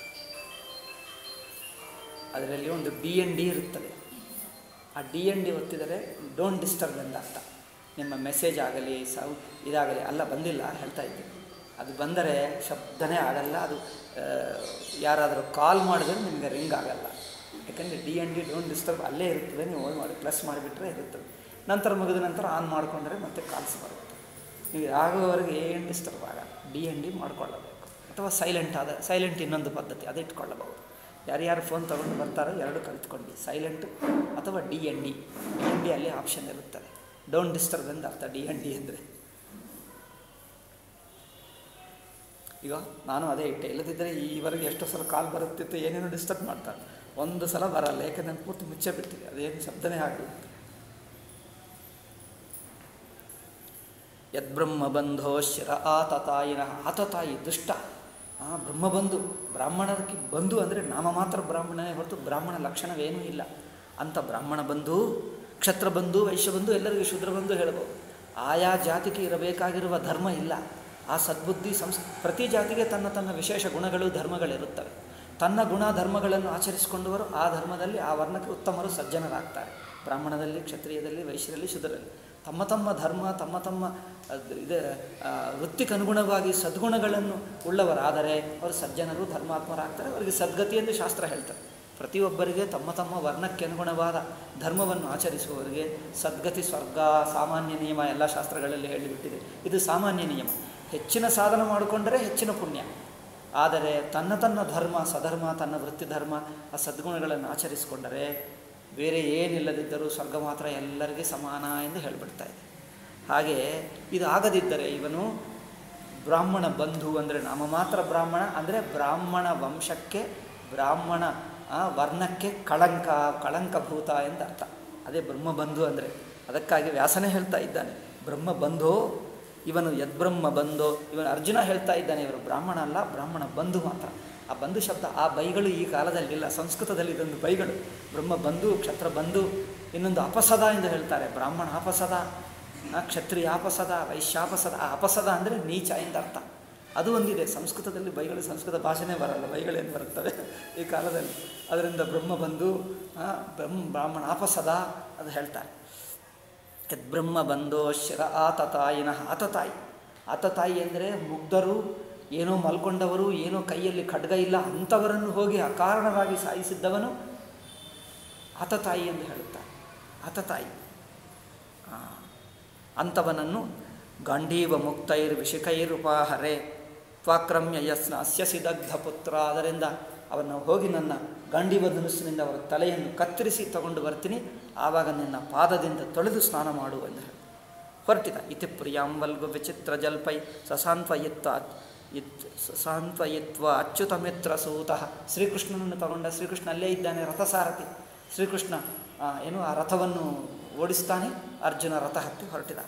ಅದರಲ್ಲಿ ಒಂದು ಡಿ ಎನ್ ಡಿ ಇರುತ್ತದೆ ಆ ಡಿ ಎನ್ ಡಿ ಒತ್ತಿದರೆ ಡೋಂಟ್ ಡಿಸ್ಟರ್ಬ್ ಅಂತ ಅರ್ಥ ನಿಮ್ಮ ಮೆಸೇಜ್ ಆಗಲಿ ಸೌ ಇದಾಗಲಿ ಅಲ್ಲ ಬಂದಿಲ್ಲ ಹೇಳ್ತಾ ಇದ್ದೀನಿ ಅದು ಬಂದರೆ ಶಬ್ದನೇ ಆಗಲ್ಲ ಅದು ಆ, ಯಾರಾದರೂ ಕಾಲ್ ಮಾಡಿದ್ರೆ ನಿಮಗೆ ರಿಂಗ್ ಆಗಲ್ಲ ಯಾಕಂದರೆ D N D don't disturb ಅಲ್ಲೇ ಇರುತ್ತದೆ ನೀವು ಹೋಗಿ ಮಾಡಿ ಪ್ಲಸ್ ಮಾಡಿಬಿಟ್ರೆ ಇರುತ್ತದೆ ನಂತರ ಮುಗಿದ ನಂತರ ಆನ್ ಮಾಡಿಕೊಂಡ್ರೆ ಮತ್ತೆ ಕಾಲ್ಸ್ ಬರುತ್ತೆ ನೀವು ಆಗುವವರೆಗೆ ಏನು ಡಿಸ್ಟರ್ಬ್ ಆಗಲ್ಲ ಡಿ ಎನ್ ಡಿ ಮಾಡ್ಕೊಳ್ಳಬೇಕು ಅಥವಾ ಸೈಲೆಂಟ್ ಆದ ಸೈಲೆಂಟ್ ಇನ್ನೊಂದು ಪದ್ಧತಿ ಅದು ಇಟ್ಕೊಳ್ಳಬಹುದು ಯಾರ್ಯಾರು ಫೋನ್ ತೊಗೊಂಡು ಬರ್ತಾರೋ ಎರಡು ಕಲಿತ್ಕೊಂಡು ಸೈಲೆಂಟ್ ಅಥವಾ D N D D N D ಅಲ್ಲಿ ಆಪ್ಷನ್ ಇರುತ್ತದೆ ಡೋಂಟ್ ಡಿಸ್ಟರ್ಬ್ ಎಂದು ಅರ್ಥ ಡಿ ಎನ್ ಡಿ ಅಂದರೆ ಈಗ ನಾನು ಅದೇ ಇಟ್ಟೆ ಇಲ್ಲದಿದ್ದರೆ ಈವರೆಗೆ ಎಷ್ಟೋ ಸಲ ಕಾಲ್ ಬರುತ್ತಿತ್ತು ಏನೇನೋ ಡಿಸ್ಟರ್ಬ್ ಮಾಡ್ತಾರೆ ಒಂದು ಸಲ ಬರಲ್ಲ ಯಾಕಂದ್ರೆ ನಾನು ಪೂರ್ತಿ ಮುಚ್ಚೆ ಬಿಡ್ತೀವಿ ಅದೇನು ಶಬ್ದನೇ ಆಗಲ್ಲ ಯದ್ಬ್ರಹ್ಮ ಬಂಧೋ ಶಿರ ಆತತಾಯಿನ ಆತತಾಯಿ ದುಷ್ಟ ಆ ಬ್ರಹ್ಮಬಂಧು ಬ್ರಾಹ್ಮಣರಿಗೆ ಬಂಧು ಅಂದರೆ ನಾಮ ಮಾತ್ರ ಬ್ರಾಹ್ಮಣನೇ ಹೊರತು ಬ್ರಾಹ್ಮಣ ಲಕ್ಷಣವೇನೂ ಇಲ್ಲ ಅಂಥ ಬ್ರಾಹ್ಮಣ ಬಂಧು ಕ್ಷತ್ರ ಬಂಧು ವೈಶ್ಯ ಬಂಧು ಎಲ್ಲರಿಗೂ ಶೂದ್ರ ಬಂಧು ಹೇಳ್ಬೋದು ಆಯಾ ಜಾತಿಗೆ ಇರಬೇಕಾಗಿರುವ ಧರ್ಮ ಇಲ್ಲ ಆ ಸದ್ಬುದ್ಧಿ ಸಂಸ್ ಪ್ರತಿ ಜಾತಿಗೆ ತನ್ನ ತನ್ನ ವಿಶೇಷ ಗುಣಗಳು ಧರ್ಮಗಳಿರುತ್ತವೆ ತನ್ನ ಗುಣ ಧರ್ಮಗಳನ್ನು ಆಚರಿಸಿಕೊಂಡವರು ಆ ಧರ್ಮದಲ್ಲಿ ಆ ವರ್ಣಕ್ಕೆ ಉತ್ತಮರು ಸಜ್ಜನರಾಗ್ತಾರೆ ಬ್ರಾಹ್ಮಣದಲ್ಲಿ ಕ್ಷತ್ರಿಯದಲ್ಲಿ ವೈಶ್ಯರಲ್ಲಿ ಶುದ್ಧರಲ್ಲಿ ತಮ್ಮ ತಮ್ಮ ಧರ್ಮ ತಮ್ಮ ತಮ್ಮ ಅದ್- ಇದೆ ಆ, ವೃತ್ತಿಗನುಗುಣವಾಗಿ ಸದ್ಗುಣಗಳನ್ನು ಉಳ್ಳವರಾದರೆ ಅವರು ಸಜ್ಜನರು ಧರ್ಮಾತ್ಮರಾಗ್ತಾರೆ ಅವರಿಗೆ ಸದ್ಗತಿ ಎಂದು ಶಾಸ್ತ್ರ ಹೇಳ್ತಾರೆ ಪ್ರತಿಯೊಬ್ಬರಿಗೆ ತಮ್ಮ ತಮ್ಮ ವರ್ಣಕ್ಕೆ ಅನುಗುಣವಾದ ಧರ್ಮವನ್ನು ಆಚರಿಸುವವರಿಗೆ ಸದ್ಗತಿ ಸ್ವರ್ಗ ಸಾಮಾನ್ಯ ನಿಯಮ ಎಲ್ಲ ಶಾಸ್ತ್ರಗಳಲ್ಲಿ ಹೇಳಿಬಿಟ್ಟಿದೆ ಇದು ಸಾಮಾನ್ಯ ನಿಯಮ ಹೆಚ್ಚಿನ ಸಾಧನ ಮಾಡಿಕೊಂಡರೆ ಹೆಚ್ಚಿನ ಪುಣ್ಯ ಆದರೆ ತನ್ನ ತನ್ನ ಧರ್ಮ ಸಧರ್ಮ ತನ್ನ ವೃತ್ತಿ ಧರ್ಮ ಆ ಸದ್ಗುಣಗಳನ್ನು ಆಚರಿಸಿಕೊಂಡರೆ ಬೇರೆ ಏನಿಲ್ಲದಿದ್ದರೂ ಸ್ವರ್ಗ ಮಾತ್ರ ಎಲ್ಲರಿಗೆ ಸಮಾನ ಎಂದು ಹೇಳಿಬಿಡ್ತಾ ಇದೆ ಹಾಗೆ ಇದು ಆಗದಿದ್ದರೆ ಇವನು ಬ್ರಾಹ್ಮಣ ಬಂಧು ಅಂದರೆ ನಾಮ ಮಾತ್ರ ಬ್ರಾಹ್ಮಣ ಅಂದರೆ ಬ್ರಾಹ್ಮಣ ವಂಶಕ್ಕೆ ಬ್ರಾಹ್ಮಣ ಆ, ವರ್ಣಕ್ಕೆ ಕಳಂಕ ಕಳಂಕಭೂತ ಎಂದರ್ಥ ಅದೇ ಬ್ರಹ್ಮಬಂಧು ಅಂದರೆ ಅದಕ್ಕಾಗಿ ವ್ಯಾಸನೇ ಹೇಳ್ತಾ ಇದ್ದಾನೆ ಬ್ರಹ್ಮಬಂಧೋ ಇವನು ಯದ್ಬ್ರಹ್ಮ ಬಂಧೋ ಇವನು ಅರ್ಜುನ ಹೇಳ್ತಾ ಇದ್ದಾನೆ ಇವರು ಬ್ರಾಹ್ಮಣ ಅಲ್ಲ ಬ್ರಾಹ್ಮಣ ಬಂಧು ಮಾತ್ರ ಆ ಬಂಧು ಶಬ್ದ ಆ ಬೈಗಳು ಈ ಕಾಲದಲ್ಲಿಲ್ಲ ಸಂಸ್ಕೃತದಲ್ಲಿ ಇದೊಂದು ಬೈಗಳು ಬ್ರಹ್ಮ ಬಂಧು ಕ್ಷತ್ರ ಬಂಧು ಇನ್ನೊಂದು ಅಪಸದ ಎಂದು ಹೇಳ್ತಾರೆ ಬ್ರಾಹ್ಮಣ ಅಪಸದ ಆ, ಕ್ಷತ್ರಿಯ ಅಪಸದ ವೈಶ್ಯಾಪಸದ ಆ ಅಪಸದ ಅಂದರೆ ನೀಚ ಎಂದರ್ಥ ಅದು ಒಂದಿದೆ ಸಂಸ್ಕೃತದಲ್ಲಿ ಬೈಗಳು ಸಂಸ್ಕೃತ ಭಾಷೆನೇ ಬರಲ್ಲ ಬೈಗಳೇನು ಬರುತ್ತವೆ ಈ ಕಾಲದಲ್ಲಿ ಅದರಿಂದ ಬ್ರಹ್ಮ ಬಂಧು ಆ, ಬ್ರಹ್ಮ ಬ್ರಾಹ್ಮಣ ಅಪಸದ ಅದು ಹೇಳ್ತಾರೆ ಯದ್ಬ್ರಹ್ಮ ಬಂಧೋ ಶಿರ ಆತತಾಯಿನಃ ಆತತಾಯಿ ಆತತಾಯಿ ಅಂದರೆ ಮುಗ್ಧರು ಏನೋ ಮಲ್ಕೊಂಡವರು ಏನೋ ಕೈಯಲ್ಲಿ ಖಡ್ಗ ಇಲ್ಲ ಅಂಥವರನ್ನು ಹೋಗಿ ಅಕಾರಣವಾಗಿ ಸಾಯಿಸಿದ್ದವನು ಆತತಾಯಿ ಎಂದು ಹೇಳುತ್ತಾರೆ ಆತತಾಯಿ ಆ, ಅಂಥವನನ್ನು ಗಾಂಡೀವ ಮುಕ್ತೈರ್ ವಿಷಿಕೈರುಪಾಹರೆ ತ್ವಾಕ್ರಮ್ಯ ಯಸ್ನ ಅಸ್ಯಸಿ ದಗ್ಧ ಪುತ್ರ ಅದರಿಂದ ಅವನು ಹೋಗಿ ನನ್ನ ಗಾಂಡೀವ ಧನುಸ್ಸಿನಿಂದ ಅವರ ತಲೆಯನ್ನು ಕತ್ತರಿಸಿ ತಗೊಂಡು ಬರ್ತೀನಿ ಆವಾಗ ನಿನ್ನ ಪಾದದಿಂದ ತೊಳೆದು ಸ್ನಾನ ಮಾಡು ಎಂದು ಹೇಳಿ ಹೊರಟಿದ ಇತಿ ಪ್ರಿಯಾಂಬಲ್ಗು ವಿಚಿತ್ರ ಜಲ್ಪೈ ಸಸಾಂತ್ವಯಿತ್ವ ಇತ್ ಸಸಾಂತ್ವಯಿತ್ವ ಅಚ್ಯುತ ಮಿತ್ರ ಸೂತಃ ಶ್ರೀಕೃಷ್ಣನನ್ನು ತಗೊಂಡ ಶ್ರೀಕೃಷ್ಣ ಅಲ್ಲೇ ಇದ್ದಾನೆ ರಥಸಾರಥಿ ಶ್ರೀಕೃಷ್ಣ ಆ, ಏನು ಆ ರಥವನ್ನು ಓಡಿಸ್ತಾನೆ ಅರ್ಜುನ ರಥ ಹತ್ತಿ ಹೊರಟಿದ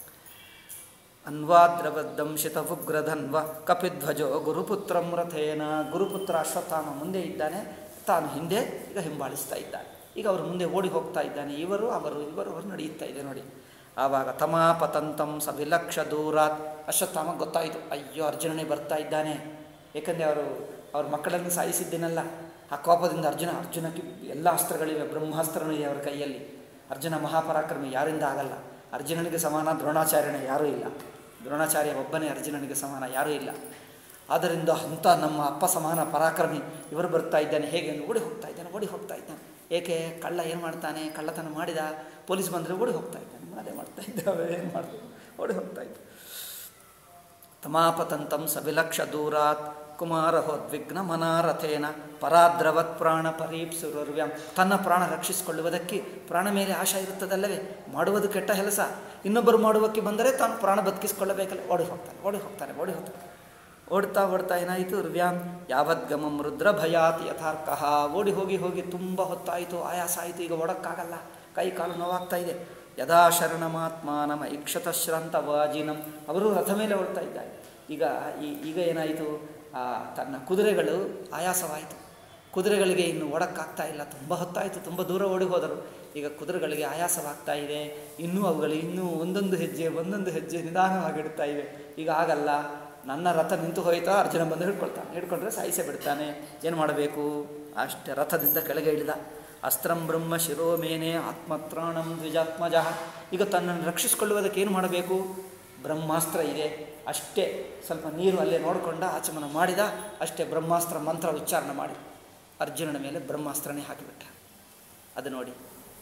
ಅನ್ವಾದ್ರವದ್ದಂಶಿತ ಉಗ್ರಧನ್ವ ಕಪಿಧ್ವಜೋ ಗುರುಪುತ್ರಂ ರಥೇನ ಗುರುಪುತ್ರ ಅಶ್ವತ್ಥಾಮ ಮುಂದೆ ಇದ್ದಾನೆ ತಾನು ಹಿಂದೆ ಈಗ ಹಿಂಬಾಲಿಸ್ತಾ ಇದ್ದಾನೆ ಈಗ ಅವರು ಮುಂದೆ ಓಡಿ ಹೋಗ್ತಾ ಇದ್ದಾನೆ ಇವರು ಅವರು ಇವರು ಅವರು ನಡೆಯುತ್ತಾ ಇದೆ ನೋಡಿ ಆವಾಗ ತಮಾಪತಂತಂ ಸವಿಲಕ್ಷ ದೂರಾತ್ ಅಶ್ವತ್ಥಾಮ ಗೊತ್ತಾಯಿತು ಅಯ್ಯೋ ಅರ್ಜುನನೇ ಬರ್ತಾ ಇದ್ದಾನೆ ಏಕೆಂದರೆ ಅವರು ಅವ್ರ ಮಕ್ಕಳನ್ನು ಸಾಯಿಸಿದ್ದೇನಲ್ಲ ಆ ಕೋಪದಿಂದ ಅರ್ಜುನ ಅರ್ಜುನಕ್ಕೆ ಎಲ್ಲ ಅಸ್ತ್ರಗಳಿವೆ ಬ್ರಹ್ಮಾಸ್ತ್ರನೂ ಇದೆ ಅವರ ಕೈಯಲ್ಲಿ ಅರ್ಜುನ ಮಹಾಪರಾಕ್ರಮಿ ಯಾರಿಂದ ಆಗಲ್ಲ ಅರ್ಜುನನಿಗೆ ಸಮಾನ ದ್ರೋಣಾಚಾರ್ಯನೇ ಯಾರೂ ಇಲ್ಲ ದ್ರೋಣಾಚಾರ್ಯ ಒಬ್ಬನೇ ಅರ್ಜುನನಿಗೆ ಸಮಾನ ಯಾರೂ ಇಲ್ಲ ಆದ್ದರಿಂದ ಅಂಥ ನಮ್ಮ ಅಪ್ಪ ಸಮಾನ ಪರಾಕ್ರಮಿ ಇವರು ಬರ್ತಾ ಇದ್ದಾನೆ ಹೇಗೆ ಎಂದು ಓಡಿ ಹೋಗ್ತಾ ಇದ್ದಾನೆ ಓಡಿ ಹೋಗ್ತಾ ಇದ್ದಾನೆ ಏಕೆ ಕಳ್ಳ ಏನು ಮಾಡ್ತಾನೆ ಕಳ್ಳತನ ಮಾಡಿದ ಪೊಲೀಸ್ ಬಂದರೆ ಓಡಿ ಹೋಗ್ತಾ ಇದ್ದಾನೆ ಅದೇ ಮಾಡ್ತಾ ಇದ್ದಾವೆ ಏನು ಮಾಡ್ತೀವಿ ಓಡಿ ಹೋಗ್ತಾ ಇದ್ದ ತಮಾಪತಂತಂ ಸವಿಲಕ್ಷ ದೂರಾತ್ ಕುಮಾರಹೋದ್ವಿಗ್ನ ಮನಾರಥೇನ ಪರಾದ್ರವತ್ ಪ್ರಾಣ ಪರೀಪ್ಸುರವ್ಯಾಂ ತನ್ನ ಪ್ರಾಣ ರಕ್ಷಿಸಿಕೊಳ್ಳುವುದಕ್ಕೆ ಪ್ರಾಣ ಮೇಲೆ ಆಶಾ ಇರುತ್ತದಲ್ಲವೇ ಮಾಡುವುದು ಕೆಟ್ಟ ಕೆಲಸ ಇನ್ನೊಬ್ಬರು ಮಾಡುವಕ್ಕೆ ಬಂದರೆ ತಾನು ಪ್ರಾಣ ಬದುಕಿಸಿಕೊಳ್ಳಬೇಕಲ್ಲ ಓಡಿ ಹೋಗ್ತಾನೆ ಓಡಿ ಹೋಗ್ತಾನೆ ಓಡಿ ಹೋಗ್ತಾನೆ ಓಡ್ತಾ ಓಡ್ತಾ ಏನಾಯಿತು ರುವ್ಯಾಂ ಯಾವದ್ಗಮಂ ರುದ್ರ ಭಯಾತ್ ಯಥಾರ್ಕಃ ಓಡಿ ಹೋಗಿ ಹೋಗಿ ತುಂಬ ಹೊತ್ತಾಯಿತು ಆಯಾಸ ಆಯಿತು ಈಗ ಓಡೋಕ್ಕಾಗಲ್ಲ ಕೈ ಕಾಲು ನೋವಾಗ್ತಾ ಇದೆ ಯದಾ ಶರಣಮಾತ್ಮಾನಮ ಇಕ್ಷತಶ್ರಾಂತ ವಾಜಿನಂ ಅವರು ರಥ ಮೇಲೆ ಓಡ್ತಾ ಇದ್ದಾರೆ ಈಗ ಈ ಈಗ ಏನಾಯಿತು ಆ ತನ್ನ ಕುದುರೆಗಳು ಆಯಾಸವಾಯಿತು ಕುದುರೆಗಳಿಗೆ ಇನ್ನು ಓಡೋಕ್ಕಾಗ್ತಾ ಇಲ್ಲ ತುಂಬ ಹೊತ್ತಾಯಿತು ತುಂಬ ದೂರ ಓಡಿ ಹೋದರು ಈಗ ಕುದುರೆಗಳಿಗೆ ಆಯಾಸವಾಗ್ತಾ ಇದೆ ಇನ್ನೂ ಅವುಗಳು ಇನ್ನೂ ಒಂದೊಂದು ಹೆಜ್ಜೆ ಒಂದೊಂದು ಹೆಜ್ಜೆ ನಿಧಾನವಾಗಿಡ್ತಾ ಇವೆ ಈಗ ಆಗಲ್ಲ ನನ್ನ ರಥ ನಿಂತು ಹೋಯ್ತಾ ಅರ್ಜುನ ಬಂದು ಹಿಡ್ಕೊಳ್ತಾನೆ ಹಿಡ್ಕೊಂಡ್ರೆ ಸಾಯಿಸೇ ಬಿಡ್ತಾನೆ ಏನು ಮಾಡಬೇಕು ಅಷ್ಟೇ ರಥದಿಂದ ಕೆಳಗೆ ಇಳಿದ ಅಸ್ತ್ರಂ ಬ್ರಹ್ಮ ಶಿರೋಮೇನೆ ಆತ್ಮತ್ರಾಣಂ ದ್ವಿಜಾತ್ಮಜ ಈಗ ತನ್ನನ್ನು ರಕ್ಷಿಸಿಕೊಳ್ಳುವುದಕ್ಕೆ ಏನು ಮಾಡಬೇಕು ಬ್ರಹ್ಮಾಸ್ತ್ರ ಇದೆ ಅಷ್ಟೇ ಸ್ವಲ್ಪ ನೀರು ಅಲ್ಲೇ ನೋಡಿಕೊಂಡ ಆಚಮನ ಮಾಡಿದ ಅಷ್ಟೇ ಬ್ರಹ್ಮಾಸ್ತ್ರ ಮಂತ್ರ ಉಚ್ಚಾರಣೆ ಮಾಡಿ ಅರ್ಜುನನ ಮೇಲೆ ಬ್ರಹ್ಮಾಸ್ತ್ರನೇ ಹಾಕಿಬಿಟ್ಟ ಅದು ನೋಡಿ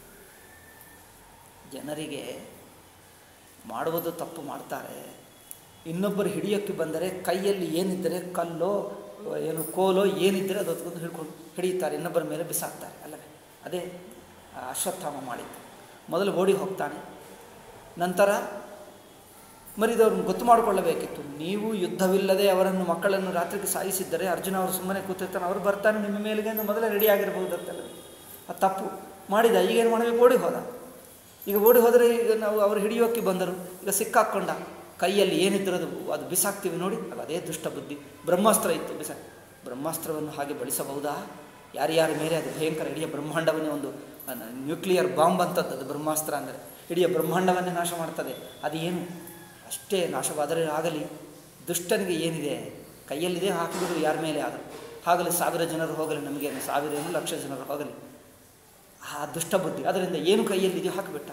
ಜನರಿಗೆ ಮಾಡುವುದು ತಪ್ಪು ಮಾಡ್ತಾರೆ ಇನ್ನೊಬ್ಬರು ಹಿಡಿಯೋಕ್ಕೆ ಬಂದರೆ ಕೈಯಲ್ಲಿ ಏನಿದ್ದರೆ ಕಲ್ಲೋ ಏನು ಕೋಲೋ ಏನಿದ್ದರೆ ಅದು ಹೊತ್ಕೊಂಡು ಹಿಡ್ಕೊಂಡು ಹಿಡಿಯುತ್ತಾರೆ ಇನ್ನೊಬ್ಬರ ಮೇಲೆ ಬಿಸಾಕ್ತಾರೆ ಅಲ್ಲವೇ ಅದೇ ಆ ಅಶ್ವತ್ಥಾಮ ಮಾಡಿದ್ದು ಮೊದಲು ಓಡಿ ಹೋಗ್ತಾನೆ ನಂತರ ಮರಿದವ್ರನ್ನ ಗೊತ್ತು ಮಾಡಿಕೊಳ್ಳಬೇಕಿತ್ತು ನೀವು ಯುದ್ಧವಿಲ್ಲದೆ ಅವರನ್ನು ಮಕ್ಕಳನ್ನು ರಾತ್ರಿಗೆ ಸಾಯಿಸಿದ್ದರೆ ಅರ್ಜುನ ಅವರು ಸುಮ್ಮನೆ ಕೂತಿರ್ತಾನೆ ಅವರು ಬರ್ತಾನೆ ನಿಮ್ಮ ಮೇಲಿಗೆ ಎಂದು ಮೊದಲೇ ರೆಡಿ ಆಗಿರಬಹುದತ್ತಲ್ಲ ಅದು ತಪ್ಪು ಮಾಡಿದ ಈಗೇನು ಮಾಡಬೇಕು ಓಡಿ ಹೋದ ಈಗ ಓಡಿ ಹೋದರೆ ಈಗ ನಾವು ಅವರು ಹಿಡಿಯೋಕ್ಕೆ ಬಂದರು ಈಗ ಸಿಕ್ಕಾಕ್ಕೊಂಡ ಕೈಯಲ್ಲಿ ಏನಿದ್ರದು ಅದು ಬಿಸಾಕ್ತೀವಿ ನೋಡಿ ಆಗ ಅದೇ ದುಷ್ಟ ಬುದ್ಧಿ ಬ್ರಹ್ಮಾಸ್ತ್ರ ಇತ್ತು ಬಿಸಾಕ್ ಬ್ರಹ್ಮಾಸ್ತ್ರವನ್ನು ಹಾಗೆ ಬಳಸಬಹುದಾ ಯಾರ್ಯಾರ ಮೇಲೆ ಅದು ಭಯಂಕರ ಇಡೀ ಬ್ರಹ್ಮಾಂಡವನ್ನೇ ಒಂದು ನ್ಯೂಕ್ಲಿಯರ್ ಬಾಂಬ್ ಅಂತದ್ದು ಅದು ಬ್ರಹ್ಮಾಸ್ತ್ರ ಅಂದರೆ ಇಡೀ ಬ್ರಹ್ಮಾಂಡವನ್ನೇ ನಾಶ ಮಾಡ್ತದೆ ಅದೇನು ಅಷ್ಟೇ ನಾಶವಾದರೆ ಆಗಲಿ ದುಷ್ಟನಿಗೆ ಏನಿದೆ ಕೈಯಲ್ಲಿದೆ ಹಾಕಿಬಿಡು ಯಾರ ಮೇಲೆ ಆಗ ಆಗಲಿ ಸಾವಿರ ಜನರು ಹೋಗಲಿ ನಮಗೇನು ಸಾವಿರ ಏನು ಲಕ್ಷ ಜನರು ಹೋಗಲಿ ಆ ದುಷ್ಟ ಬುದ್ಧಿ ಅದರಿಂದ ಏನು ಕೈಯಲ್ಲಿದೆಯೋ ಹಾಕಿಬಿಟ್ಟ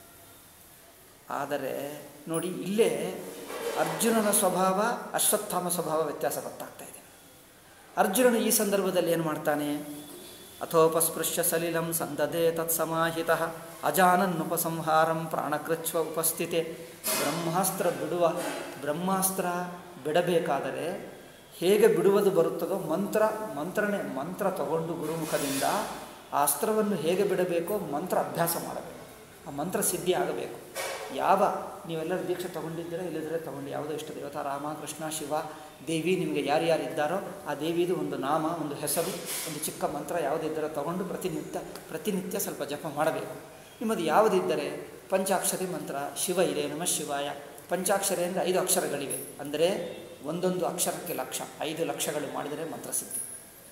ಆದರೆ ನೋಡಿ ಇಲ್ಲೇ ಅರ್ಜುನನ ಸ್ವಭಾವ ಅಶ್ವತ್ಥಾಮ ಸ್ವಭಾವ ವ್ಯತ್ಯಾಸ ಗೊತ್ತಾಗ್ತಾ ಇದೆ ಅರ್ಜುನನು ಈ ಸಂದರ್ಭದಲ್ಲಿ ಏನು ಮಾಡ್ತಾನೆ ಅಥೋಪಸ್ಪೃಶ್ಯ ಸಲಿಲಂ ಸಂದದೆ ತತ್ಸಮಾಹಿತ ಅಜಾನನ್ನುಪಸಂಹಾರಂ ಪ್ರಾಣಕೃಚ್ವ ಉಪಸ್ಥಿತೆ ಬ್ರಹ್ಮಾಸ್ತ್ರ ಬಿಡುವ ಬ್ರಹ್ಮಾಸ್ತ್ರ ಬಿಡಬೇಕಾದರೆ ಹೇಗೆ ಬಿಡುವುದು ಬರುತ್ತದೋ ಮಂತ್ರ ಮಂತ್ರನೇ ಮಂತ್ರ ತಗೊಂಡು ಗುರುಮುಖದಿಂದ ಆ ಅಸ್ತ್ರವನ್ನು ಹೇಗೆ ಬಿಡಬೇಕೋ ಮಂತ್ರ ಅಭ್ಯಾಸ ಮಾಡಬೇಕು ಆ ಮಂತ್ರ ಸಿದ್ಧಿ ಆಗಬೇಕು ಯಾವ ನೀವೆಲ್ಲರೂ ದೀಕ್ಷೆ ತಗೊಂಡಿದ್ದೀರಾ ಇಲ್ಲದ್ರೆ ತಗೊಂಡು ಯಾವುದೋ ಇಷ್ಟ ದೇವತಾ ರಾಮ ಕೃಷ್ಣ ಶಿವ ದೇವಿ ನಿಮಗೆ ಯಾರ್ಯಾರು ಇದ್ದಾರೋ ಆ ದೇವಿದು ಒಂದು ನಾಮ ಒಂದು ಹೆಸರು ಒಂದು ಚಿಕ್ಕ ಮಂತ್ರ ಯಾವುದಿದ್ದಾರೋ ತಗೊಂಡು ಪ್ರತಿನಿತ್ಯ ಪ್ರತಿನಿತ್ಯ ಸ್ವಲ್ಪ ಜಪ ಮಾಡಬೇಕು ನಿಮ್ಮದು ಯಾವುದಿದ್ದರೆ ಪಂಚಾಕ್ಷರಿ ಮಂತ್ರ ಶಿವ ಇದೆ ನಮಃ ಶಿವಾಯ ಪಂಚಾಕ್ಷರಿ ಅಂದರೆ ಐದು ಅಕ್ಷರಗಳಿವೆ ಅಂದರೆ ಒಂದೊಂದು ಅಕ್ಷರಕ್ಕೆ ಲಕ್ಷ ಐದು ಲಕ್ಷಗಳು ಮಾಡಿದರೆ ಮಂತ್ರ ಸಿದ್ಧಿ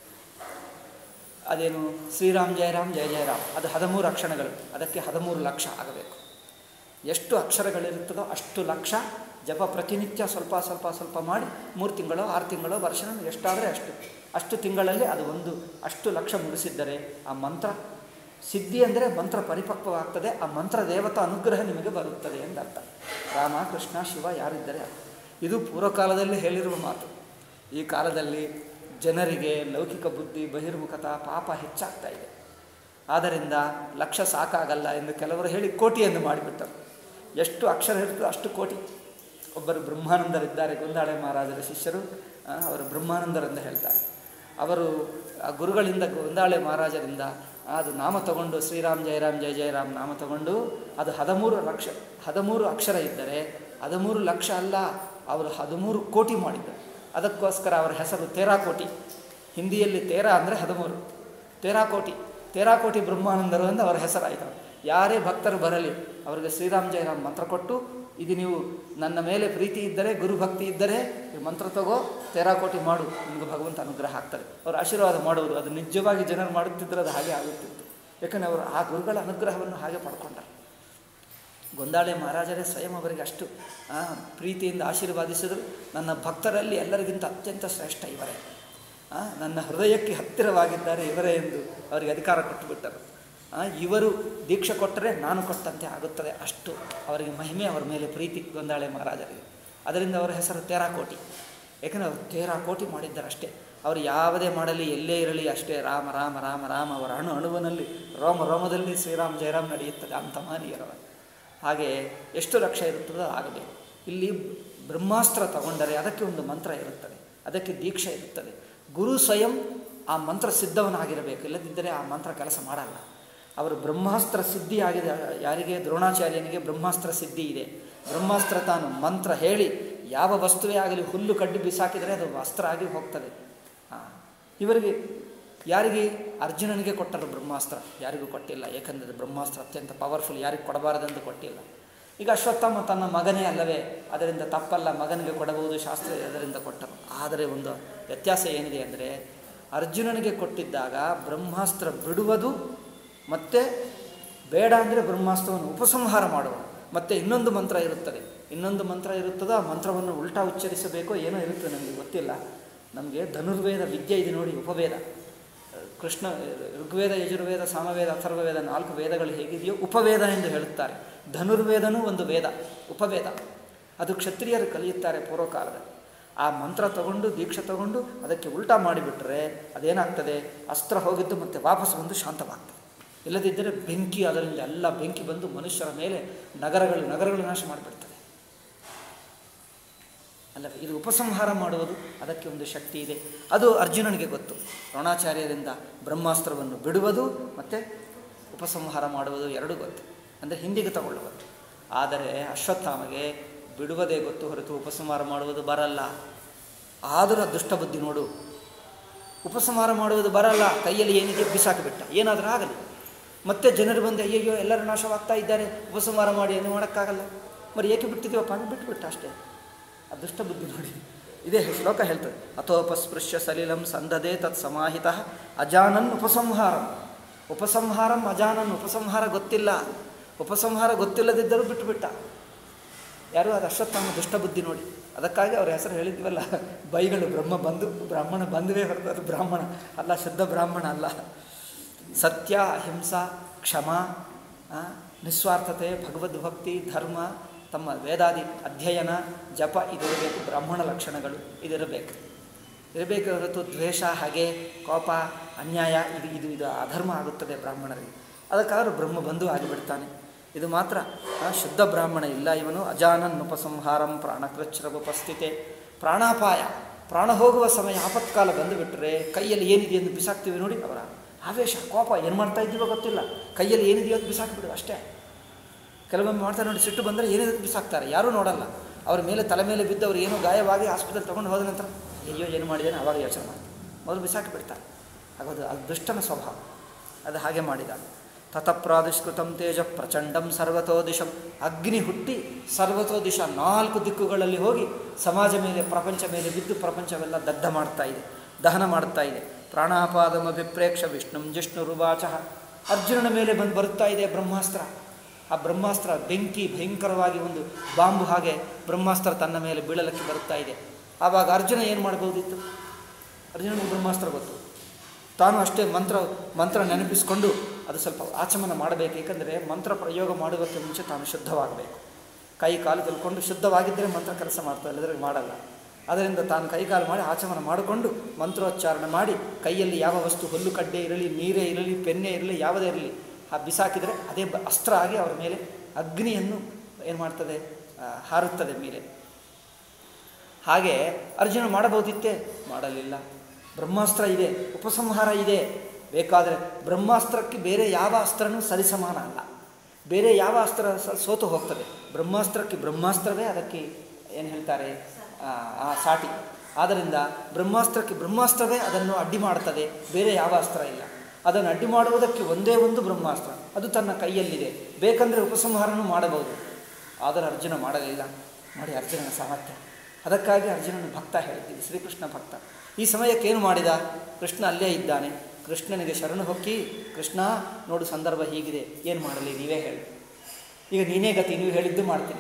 ಅದೇನು ಶ್ರೀರಾಮ್ ಜಯರಾಮ್ ಜಯ ಜಯರಾಮ್ ಅದು ಹದಿಮೂರು ಅಕ್ಷರಗಳು ಅದಕ್ಕೆ ಹದಿಮೂರು ಲಕ್ಷ ಆಗಬೇಕು ಎಷ್ಟು ಅಕ್ಷರಗಳಿರುತ್ತದೋ ಅಷ್ಟು ಲಕ್ಷ ಜಪ ಪ್ರತಿನಿತ್ಯ ಸ್ವಲ್ಪ ಸ್ವಲ್ಪ ಸ್ವಲ್ಪ ಮಾಡಿ ಮೂರು ತಿಂಗಳು ಆರು ತಿಂಗಳು ವರ್ಷ ಎಷ್ಟಾದರೆ ಅಷ್ಟು ಅಷ್ಟು ತಿಂಗಳಲ್ಲಿ ಅದು ಒಂದು ಅಷ್ಟು ಲಕ್ಷ ಮುಗಿಸಿದ್ದರೆ ಆ ಮಂತ್ರ ಸಿದ್ಧಿ ಅಂದರೆ ಮಂತ್ರ ಪರಿಪಕ್ವವಾಗ್ತದೆ ಆ ಮಂತ್ರ ದೇವತಾ ಅನುಗ್ರಹ ನಿಮಗೆ ಬರುತ್ತದೆ ಎಂದರ್ಥ ರಾಮ ಕೃಷ್ಣ ಶಿವ ಯಾರಿದ್ದರೆ ಇದು ಪೂರ್ವಕಾಲದಲ್ಲಿ ಹೇಳಿರುವ ಮಾತು ಈ ಕಾಲದಲ್ಲಿ ಜನರಿಗೆ ಲೌಕಿಕ ಬುದ್ಧಿ ಬಹಿರ್ಮುಖತ ಪಾಪ ಹೆಚ್ಚಾಗ್ತಾ ಇದೆ ಆದ್ದರಿಂದ ಲಕ್ಷ ಸಾಕಾಗಲ್ಲ ಎಂದು ಕೆಲವರು ಹೇಳಿ ಕೋಟಿಯನ್ನು ಮಾಡಿಬಿಟ್ಟರು ಎಷ್ಟು ಅಕ್ಷರ ಇರ್ತದೆ ಅಷ್ಟು ಕೋಟಿ ಒಬ್ಬರು ಬ್ರಹ್ಮಾನಂದರಿದ್ದಾರೆ ಗೊಂದಾಳೆ ಮಹಾರಾಜರ ಶಿಷ್ಯರು ಆ, ಅವರು ಬ್ರಹ್ಮಾನಂದರೆಂದು ಹೇಳ್ತಾರೆ ಅವರು ಆ ಗುರುಗಳಿಂದ ಗೊಂದಾಳೆ ಮಹಾರಾಜರಿಂದ ಅದು ನಾಮ ತಗೊಂಡು ಶ್ರೀರಾಮ್ ಜಯರಾಮ್ ಜಯ ಜಯರಾಮ್ ನಾಮ ತಗೊಂಡು ಅದು ಹದಿಮೂರು ಲಕ್ಷ ಹದಿಮೂರು ಅಕ್ಷರ ಇದ್ದರೆ ಹದಿಮೂರು ಲಕ್ಷ ಅಲ್ಲ ಅವರು ಹದಿಮೂರು ಕೋಟಿ ಮಾಡಿದ್ದರು ಅದಕ್ಕೋಸ್ಕರ ಅವರ ಹೆಸರು ತೇರಾಕೋಟಿ ಹಿಂದಿಯಲ್ಲಿ ತೇರಾ ಅಂದರೆ ಹದಿಮೂರು ತೇರಾಕೋಟಿ ತೇರಾಕೋಟಿ ಬ್ರಹ್ಮಾನಂದರು ಎಂದು ಅವರ ಹೆಸರಾಯಿತು ಯಾರೇ ಭಕ್ತರು ಬರಲಿ ಅವರಿಗೆ ಶ್ರೀರಾಮ್ ಜಯರಾಮ್ ಮಂತ್ರ ಕೊಟ್ಟು ಇದು ನೀವು ನನ್ನ ಮೇಲೆ ಪ್ರೀತಿ ಇದ್ದರೆ ಗುರು ಭಕ್ತಿ ಇದ್ದರೆ ಈ ಮಂತ್ರ ತಗೋ ತೇರಾಕೋಟಿ ಮಾಡು ನಿಮಗೆ ಭಗವಂತ ಅನುಗ್ರಹ ಆಗ್ತದೆ ಅವರು ಆಶೀರ್ವಾದ ಮಾಡುವುದು ಅದು ನಿಜವಾಗಿ ಜನರು ಮಾಡುತ್ತಿದ್ದರೆ ಅದು ಹಾಗೆ ಆಗುತ್ತಿತ್ತು ಯಾಕಂದರೆ ಅವರು ಆ ಗುರುಗಳ ಅನುಗ್ರಹವನ್ನು ಹಾಗೆ ಪಡ್ಕೊಂಡರು ಗೊಂದಾಳೆ ಮಹಾರಾಜರೇ ಸ್ವಯಂ ಅವರಿಗೆ ಅಷ್ಟು ಆ, ಪ್ರೀತಿಯಿಂದ ಆಶೀರ್ವಾದಿಸಿದರು ನನ್ನ ಭಕ್ತರಲ್ಲಿ ಎಲ್ಲರಿಗಿಂತ ಅತ್ಯಂತ ಶ್ರೇಷ್ಠ ಇವರೇ ಆ, ನನ್ನ ಹೃದಯಕ್ಕೆ ಹತ್ತಿರವಾಗಿದ್ದಾರೆ ಇವರೇ ಎಂದು ಅವರಿಗೆ ಅಧಿಕಾರ ಕೊಟ್ಟುಬಿಟ್ಟರು ಆ, ಇವರು ದೀಕ್ಷೆ ಕೊಟ್ಟರೆ ನಾನು ಕೊಟ್ಟಂತೆ ಆಗುತ್ತದೆ ಅಷ್ಟು ಅವರಿಗೆ ಮಹಿಮೆ ಅವರ ಮೇಲೆ ಪ್ರೀತಿ ಗೊಂದಾಳೆ ಮಹಾರಾಜರಿಗೆ ಅದರಿಂದ ಅವರ ಹೆಸರು ತೇರಾಕೋಟಿ ಯಾಕಂದರೆ ಅವರು ತೇರಾಕೋಟಿ ಮಾಡಿದ್ದಾರೆ ಅಷ್ಟೇ ಅವರು ಯಾವುದೇ ಮಾಡಲಿ ಎಲ್ಲೇ ಇರಲಿ ಅಷ್ಟೇ ರಾಮ ರಾಮ ರಾಮ ರಾಮ ಅವರ ಅಣು ಅಣುವಿನಲ್ಲಿ ರೋಮ ರೋಮದಲ್ಲಿ ಶ್ರೀರಾಮ್ ಜಯರಾಮ್ ನಡೆಯುತ್ತದೆ ಅಂತ ಮಾನೀಯರವ ಹಾಗೆ ಎಷ್ಟು ಲಕ್ಷ ಇರುತ್ತದೋ ಆಗಬೇಕು ಇಲ್ಲಿ ಬ್ರಹ್ಮಾಸ್ತ್ರ ತಗೊಂಡರೆ ಅದಕ್ಕೆ ಒಂದು ಮಂತ್ರ ಇರುತ್ತದೆ ಅದಕ್ಕೆ ದೀಕ್ಷೆ ಇರುತ್ತದೆ ಗುರು ಸ್ವಯಂ ಆ ಮಂತ್ರ ಸಿದ್ಧವನಾಗಿರಬೇಕು ಇಲ್ಲದಿದ್ದರೆ ಆ ಮಂತ್ರ ಕೆಲಸ ಮಾಡಲ್ಲ ಅವರು ಬ್ರಹ್ಮಾಸ್ತ್ರ ಸಿದ್ಧಿ ಆಗಿದೆ ಯಾರಿಗೆ ದ್ರೋಣಾಚಾರ್ಯನಿಗೆ ಬ್ರಹ್ಮಾಸ್ತ್ರ ಸಿದ್ಧಿ ಇದೆ ಬ್ರಹ್ಮಾಸ್ತ್ರ ತಾನು ಮಂತ್ರ ಹೇಳಿ ಯಾವ ವಸ್ತುವೇ ಆಗಲಿ ಹುಲ್ಲು ಕಡ್ಡಿ ಬಿಸಾಕಿದರೆ ಅದು ಅಸ್ತ್ರ ಆಗಿ ಹೋಗ್ತದೆ ಹಾಂ ಇವರಿಗೆ ಯಾರಿಗೆ ಅರ್ಜುನನಿಗೆ ಕೊಟ್ಟರು ಬ್ರಹ್ಮಾಸ್ತ್ರ ಯಾರಿಗೂ ಕೊಟ್ಟಿಲ್ಲ ಏಕೆಂದರೆ ಬ್ರಹ್ಮಾಸ್ತ್ರ ಅತ್ಯಂತ ಪವರ್ಫುಲ್ ಯಾರಿಗೆ ಕೊಡಬಾರದೆಂದು ಕೊಟ್ಟಿಲ್ಲ ಈಗ ಅಶ್ವತ್ಥಾಮ ತನ್ನ ಮಗನೇ ಅಲ್ಲವೇ ಅದರಿಂದ ತಪ್ಪಲ್ಲ ಮಗನಿಗೆ ಕೊಡಬಹುದು ಶಾಸ್ತ್ರ ಅದರಿಂದ ಕೊಟ್ಟರು ಆದರೆ ಒಂದು ವ್ಯತ್ಯಾಸ ಏನಿದೆ ಅಂದರೆ ಅರ್ಜುನನಿಗೆ ಕೊಟ್ಟಿದ್ದಾಗ ಬ್ರಹ್ಮಾಸ್ತ್ರ ಬಿಡುವುದು ಮತ್ತು ಬೇಡ ಅಂದರೆ ಬ್ರಹ್ಮಾಸ್ತ್ರವನ್ನು ಉಪಸಂಹಾರ ಮಾಡುವ ಮತ್ತು ಇನ್ನೊಂದು ಮಂತ್ರ ಇರುತ್ತದೆ ಇನ್ನೊಂದು ಮಂತ್ರ ಇರುತ್ತದೋ ಆ ಮಂತ್ರವನ್ನು ಉಲ್ಟಾ ಉಚ್ಚರಿಸಬೇಕೋ ಏನೋ ಇರುತ್ತದೆ ನಮಗೆ ಗೊತ್ತಿಲ್ಲ ನಮಗೆ ಧನುರ್ವೇದ ವಿದ್ಯೆ ಇದೆ ನೋಡಿ ಉಪವೇದ ಕೃಷ್ಣ ಋಗ್ವೇದ ಯಜುರ್ವೇದ ಸಾಮವೇದ ಅಥರ್ವವೇದ ನಾಲ್ಕು ವೇದಗಳು ಹೇಗಿದೆಯೋ ಉಪವೇದ ಎಂದು ಹೇಳುತ್ತಾರೆ ಧನುರ್ವೇದನೂ ಒಂದು ವೇದ ಉಪವೇದ ಅದು ಕ್ಷತ್ರಿಯರು ಕಲಿಯುತ್ತಾರೆ ಪೂರ್ವಕಾಲದಲ್ಲಿ ಆ ಮಂತ್ರ ತಗೊಂಡು ದೀಕ್ಷೆ ತಗೊಂಡು ಅದಕ್ಕೆ ಉಲ್ಟಾ ಮಾಡಿಬಿಟ್ರೆ ಅದೇನಾಗ್ತದೆ ಅಸ್ತ್ರ ಹೋಗಿದ್ದು ಮತ್ತೆ ವಾಪಸ್ ಬಂದು ಶಾಂತವಾಗ್ತದೆ ಇಲ್ಲದಿದ್ದರೆ ಬೆಂಕಿ ಅದರಿಂದ ಎಲ್ಲ ಬೆಂಕಿ ಬಂದು ಮನುಷ್ಯರ ಮೇಲೆ ನಗರಗಳು ನಗರಗಳು ನಾಶ ಮಾಡಿಬಿಡ್ತದೆ ಅಲ್ಲ ಇದು ಉಪಸಂಹಾರ ಮಾಡುವುದು ಅದಕ್ಕೆ ಒಂದು ಶಕ್ತಿ ಇದೆ ಅದು ಅರ್ಜುನನಿಗೆ ಗೊತ್ತು ದ್ರೋಣಾಚಾರ್ಯರಿಂದ ಬ್ರಹ್ಮಾಸ್ತ್ರವನ್ನು ಬಿಡುವುದು ಮತ್ತು ಉಪಸಂಹಾರ ಮಾಡುವುದು ಎರಡೂ ಗೊತ್ತು ಅಂದರೆ ಹಿಂದಿಗೆ ತಗೊಳ್ಳುವುದು ಆದರೆ ಅಶ್ವತ್ಥಾಮಗೆ ಬಿಡುವುದೇ ಗೊತ್ತು ಹೊರತು ಉಪಸಂಹಾರ ಮಾಡುವುದು ಬರಲ್ಲ ಆದರೂ ಆ ದುಷ್ಟಬುದ್ಧಿ ನೋಡು ಉಪಸಂಹಾರ ಮಾಡುವುದು ಬರಲ್ಲ ಕೈಯಲ್ಲಿ ಏನಿದೆ ಬಿಸಾಕಿಬಿಟ್ಟ ಏನಾದರೂ ಆಗಲಿ ಮತ್ತೆ ಜನರು ಬಂದು ಅಯ್ಯಯ್ಯೋ ಎಲ್ಲರೂ ನಾಶವಾಗ್ತಾ ಇದ್ದಾರೆ ಉಪಸಂಹಾರ ಮಾಡಿ ಏನು ಮಾಡೋಕ್ಕಾಗಲ್ಲ మరి ಏಕೆ ಬಿಟ್ಟಿದ್ದೀವಪ್ಪ ಅಂದ್ರೆ ಬಿಟ್ಟುಬಿಟ್ಟ ಅಷ್ಟೇ ಆ ದುಷ್ಟಬುದ್ಧಿ ನೋಡಿ ಇದೇ ಶ್ಲೋಕ ಹೇಳ್ತದೆ ಅಥೋಪಸ್ಪೃಶ್ಯ ಸಲಿಲಂ ಸಂದದೆ ತತ್ ಸಮಾಹಿತ ಅಜಾನನ್ ಉಪಸಂಹಾರಂ ಉಪಸಂಹಾರಂ ಅಜಾನನ್ ಉಪಸಂಹಾರ ಗೊತ್ತಿಲ್ಲ ಉಪಸಂಹಾರ ಗೊತ್ತಿಲ್ಲದಿದ್ದರೂ ಬಿಟ್ಟುಬಿಟ್ಟ ಯಾರು ಅದು ಅಶ್ವತ್ಥಾಮ ದುಷ್ಟಬುದ್ಧಿ ನೋಡಿ ಅದಕ್ಕಾಗಿ ಅವ್ರ ಹೆಸರು ಹೇಳಿದ್ವಲ್ಲ ಬೈಗಳು ಬ್ರಹ್ಮ ಬಂಧು ಬ್ರಾಹ್ಮಣ ಬಂಧುವೇ ಹೊರತು ಅದು ಬ್ರಾಹ್ಮಣ ಅಲ್ಲ ಶುದ್ಧ ಬ್ರಾಹ್ಮಣ ಅಲ್ಲ ಸತ್ಯ ಅಹಿಂಸಾ ಕ್ಷಮ ಆ, ನಿಸ್ವಾರ್ಥತೆ ಭಗವದ್ಭಕ್ತಿ ಧರ್ಮ ತಮ್ಮ ವೇದಾದಿ ಅಧ್ಯಯನ ಜಪ ಇದಿರಬೇಕು ಬ್ರಾಹ್ಮಣ ಲಕ್ಷಣಗಳು ಇದಿರಬೇಕು ಇರಬೇಕು ಹೊರತು ದ್ವೇಷ ಹಾಗೆ ಕೋಪ ಅನ್ಯಾಯ ಇದು ಇದು ಇದು ಅಧರ್ಮ ಆಗುತ್ತದೆ ಬ್ರಾಹ್ಮಣರಿಗೆ ಅದಕ್ಕಾದ್ರೂ ಬ್ರಹ್ಮ ಬಂಧು ಆಗಿಬಿಡ್ತಾನೆ ಇದು ಮಾತ್ರ ಆ, ಶುದ್ಧ ಬ್ರಾಹ್ಮಣ ಇಲ್ಲ ಇವನು ಅಜಾನನ್ ಉಪಸಂಹಾರಂ ಪ್ರಾಣಕೃಚ್ಛ್ರವೋಪಸ್ಥಿತೆ ಪ್ರಾಣಾಪಾಯ ಪ್ರಾಣ ಹೋಗುವ ಸಮಯ ಆಪತ್ಕಾಲ ಬಂದುಬಿಟ್ರೆ ಕೈಯಲ್ಲಿ ಏನಿದೆ ಎಂದು ಬಿಸಾಕ್ತೀವಿ ನೋಡಿ ಅವರ ಆವೇಶ ಕೋಪ ಏನು ಮಾಡ್ತಾ ಇದ್ದೀವೋ ಗೊತ್ತಿಲ್ಲ ಕೈಯಲ್ಲಿ ಏನಿದೆಯೋ ಅದು ಬಿಸಾಕ್ಬಿಡು ಅಷ್ಟೇ ಕೆಲವೊಮ್ಮೆ ಮಾಡ್ತಾರೆ ನೋಡಿ ಸಿಟ್ಟು ಬಂದರೆ ಏನಿದೆ ಅದು ಬಿಸಾಕ್ತಾರೆ ಯಾರೂ ನೋಡಲ್ಲ ಅವ್ರ ಮೇಲೆ ತಲೆ ಮೇಲೆ ಬಿದ್ದು ಅವ್ರು ಏನೋ ಗಾಯವಾಗಿ ಆಸ್ಪತ್ರೆ ತೊಗೊಂಡು ಹೋದ ನಂತರ ಅಯ್ಯೋ ಏನು ಮಾಡಿದ್ದೇನೆ ಆವಾಗ ಯೋಚನೆ ಮಾಡ್ತಾರೆ ಮೊದಲು ಬಿಸಾಕಿ ಬಿಡ್ತಾರೆ ಆಗೋದು ಅದು ದುಷ್ಟನ ಸ್ವಭಾವ ಅದು ಹಾಗೆ ಮಾಡಿದ ತತಪ್ರಾದುಷ್ಕೃತಂ ತೇಜ ಪ್ರಚಂಡಂ ಸರ್ವತೋ ದಿಶಂ ಅಗ್ನಿ ಹುಟ್ಟಿ ಸರ್ವತೋ ದಿಶ ನಾಲ್ಕು ದಿಕ್ಕುಗಳಲ್ಲಿ ಹೋಗಿ ಸಮಾಜ ಮೇಲೆ ಪ್ರಪಂಚ ಮೇಲೆ ಬಿದ್ದು ಪ್ರಪಂಚವೆಲ್ಲ ದಗ್ಧ ಮಾಡ್ತಾ ಇದೆ ದಹನ ಮಾಡ್ತಾ ಇದೆ ಪ್ರಾಣಾಪಾದಮಭಿಪ್ರೇಕ್ಷ ವಿಷ್ಣುಂ ಜಿಷ್ಣುರುವಾಚ ಅರ್ಜುನನ ಮೇಲೆ ಬಂದು ಬರುತ್ತಾ ಇದೆ ಬ್ರಹ್ಮಾಸ್ತ್ರ ಆ ಬ್ರಹ್ಮಾಸ್ತ್ರ ಬೆಂಕಿ ಭಯಂಕರವಾಗಿ ಒಂದು ಬಾಂಬು ಹಾಗೆ ಬ್ರಹ್ಮಾಸ್ತ್ರ ತನ್ನ ಮೇಲೆ ಬೀಳಲಕ್ಕೆ ಬರುತ್ತಾ ಇದೆ ಆವಾಗ ಅರ್ಜುನ ಏನು ಮಾಡ್ಬೋದಿತ್ತು ಅರ್ಜುನನಿಗೆ ಬ್ರಹ್ಮಾಸ್ತ್ರ ಗೊತ್ತು ತಾನು ಅಷ್ಟೇ ಮಂತ್ರ ಮಂತ್ರ ನೆನಪಿಸಿಕೊಂಡು ಅದು ಸ್ವಲ್ಪ ಆಚಮನ ಮಾಡಬೇಕು ಏಕೆಂದರೆ ಮಂತ್ರ ಪ್ರಯೋಗ ಮಾಡುವುದಕ್ಕೆ ಮುಂಚೆ ತಾನು ಶುದ್ಧವಾಗಬೇಕು ಕೈ ಕಾಲು ತೊಳ್ಕೊಂಡು ಶುದ್ಧವಾಗಿದ್ದರೆ ಮಂತ್ರ ಕೆಲಸ ಮಾಡ್ತಾ ಇಲ್ಲದ್ರೆ ಮಾಡಲ್ಲ ಅದರಿಂದ ತಾನು ಕೈ ಕಾಲು ಮಾಡಿ ಆಚಮನ ಮಾಡಿಕೊಂಡು ಮಂತ್ರೋಚ್ಚಾರಣೆ ಮಾಡಿ ಕೈಯಲ್ಲಿ ಯಾವ ವಸ್ತು ಹುಲ್ಲು ಕಡ್ಡೆ ಇರಲಿ ನೀರೇ ಇರಲಿ ಪೆನ್ನೇ ಇರಲಿ ಯಾವುದೇ ಇರಲಿ ಆ ಬಿಸಾಕಿದರೆ ಅದೇ ಬ ಅಸ್ತ್ರ ಆಗಿ ಅವರ ಮೇಲೆ ಅಗ್ನಿಯನ್ನು ಏನು ಮಾಡ್ತದೆ ಆ, ಹಾರುತ್ತದೆ ಮೇಲೆ ಹಾಗೆ ಅರ್ಜುನ ಮಾಡಬಹುದಿತ್ತೇ ಮಾಡಲಿಲ್ಲ ಬ್ರಹ್ಮಾಸ್ತ್ರ ಇದೆ ಉಪಸಂಹಾರ ಇದೆ ಬೇಕಾದರೆ ಬ್ರಹ್ಮಾಸ್ತ್ರಕ್ಕೆ ಬೇರೆ ಯಾವ ಅಸ್ತ್ರನೂ ಸರಿಸಮಾನ ಅಲ್ಲ ಬೇರೆ ಯಾವ ಅಸ್ತ್ರ ಸ- ಸೋತು ಹೋಗ್ತದೆ ಬ್ರಹ್ಮಾಸ್ತ್ರಕ್ಕೆ ಬ್ರಹ್ಮಾಸ್ತ್ರವೇ ಅದಕ್ಕೆ ಏನು ಹೇಳ್ತಾರೆ ಆ, ಆ ಸಾಟಿ ಆದ್ದರಿಂದ ಬ್ರಹ್ಮಾಸ್ತ್ರಕ್ಕೆ ಬ್ರಹ್ಮಾಸ್ತ್ರವೇ ಅದನ್ನು ಅಡ್ಡಿ ಮಾಡ್ತದೆ ಬೇರೆ ಯಾವ ಅಸ್ತ್ರ ಇಲ್ಲ ಅದನ್ನು ಅಡ್ಡಿ ಮಾಡುವುದಕ್ಕೆ ಒಂದೇ ಒಂದು ಬ್ರಹ್ಮಾಸ್ತ್ರ ಅದು ತನ್ನ ಕೈಯಲ್ಲಿದೆ ಬೇಕಂದರೆ ಉಪಸಂಹಾರನೂ ಮಾಡಬಹುದು ಆದರೆ ಅರ್ಜುನ ಮಾಡಲಿಲ್ಲ ನೋಡಿ ಅರ್ಜುನನ ಸಾಮರ್ಥ್ಯ ಅದಕ್ಕಾಗಿ ಅರ್ಜುನನ ಭಕ್ತ ಹೇಳ್ತೀವಿ ಶ್ರೀಕೃಷ್ಣ ಭಕ್ತ ಈ ಸಮಯಕ್ಕೆ ಏನು ಮಾಡಿದ ಕೃಷ್ಣ ಅಲ್ಲೇ ಇದ್ದಾನೆ ಕೃಷ್ಣನಿಗೆ ಶರಣು ಹೊಕ್ಕಿ ಕೃಷ್ಣ ನೋಡು ಸಂದರ್ಭ ಹೀಗಿದೆ ಏನು ಮಾಡಲಿ ನೀವೇ ಹೇಳಿ ಈಗ ನೀನೇ ಗತಿ ನೀವು ಹೇಳಿದ್ದು ಮಾಡ್ತೀನಿ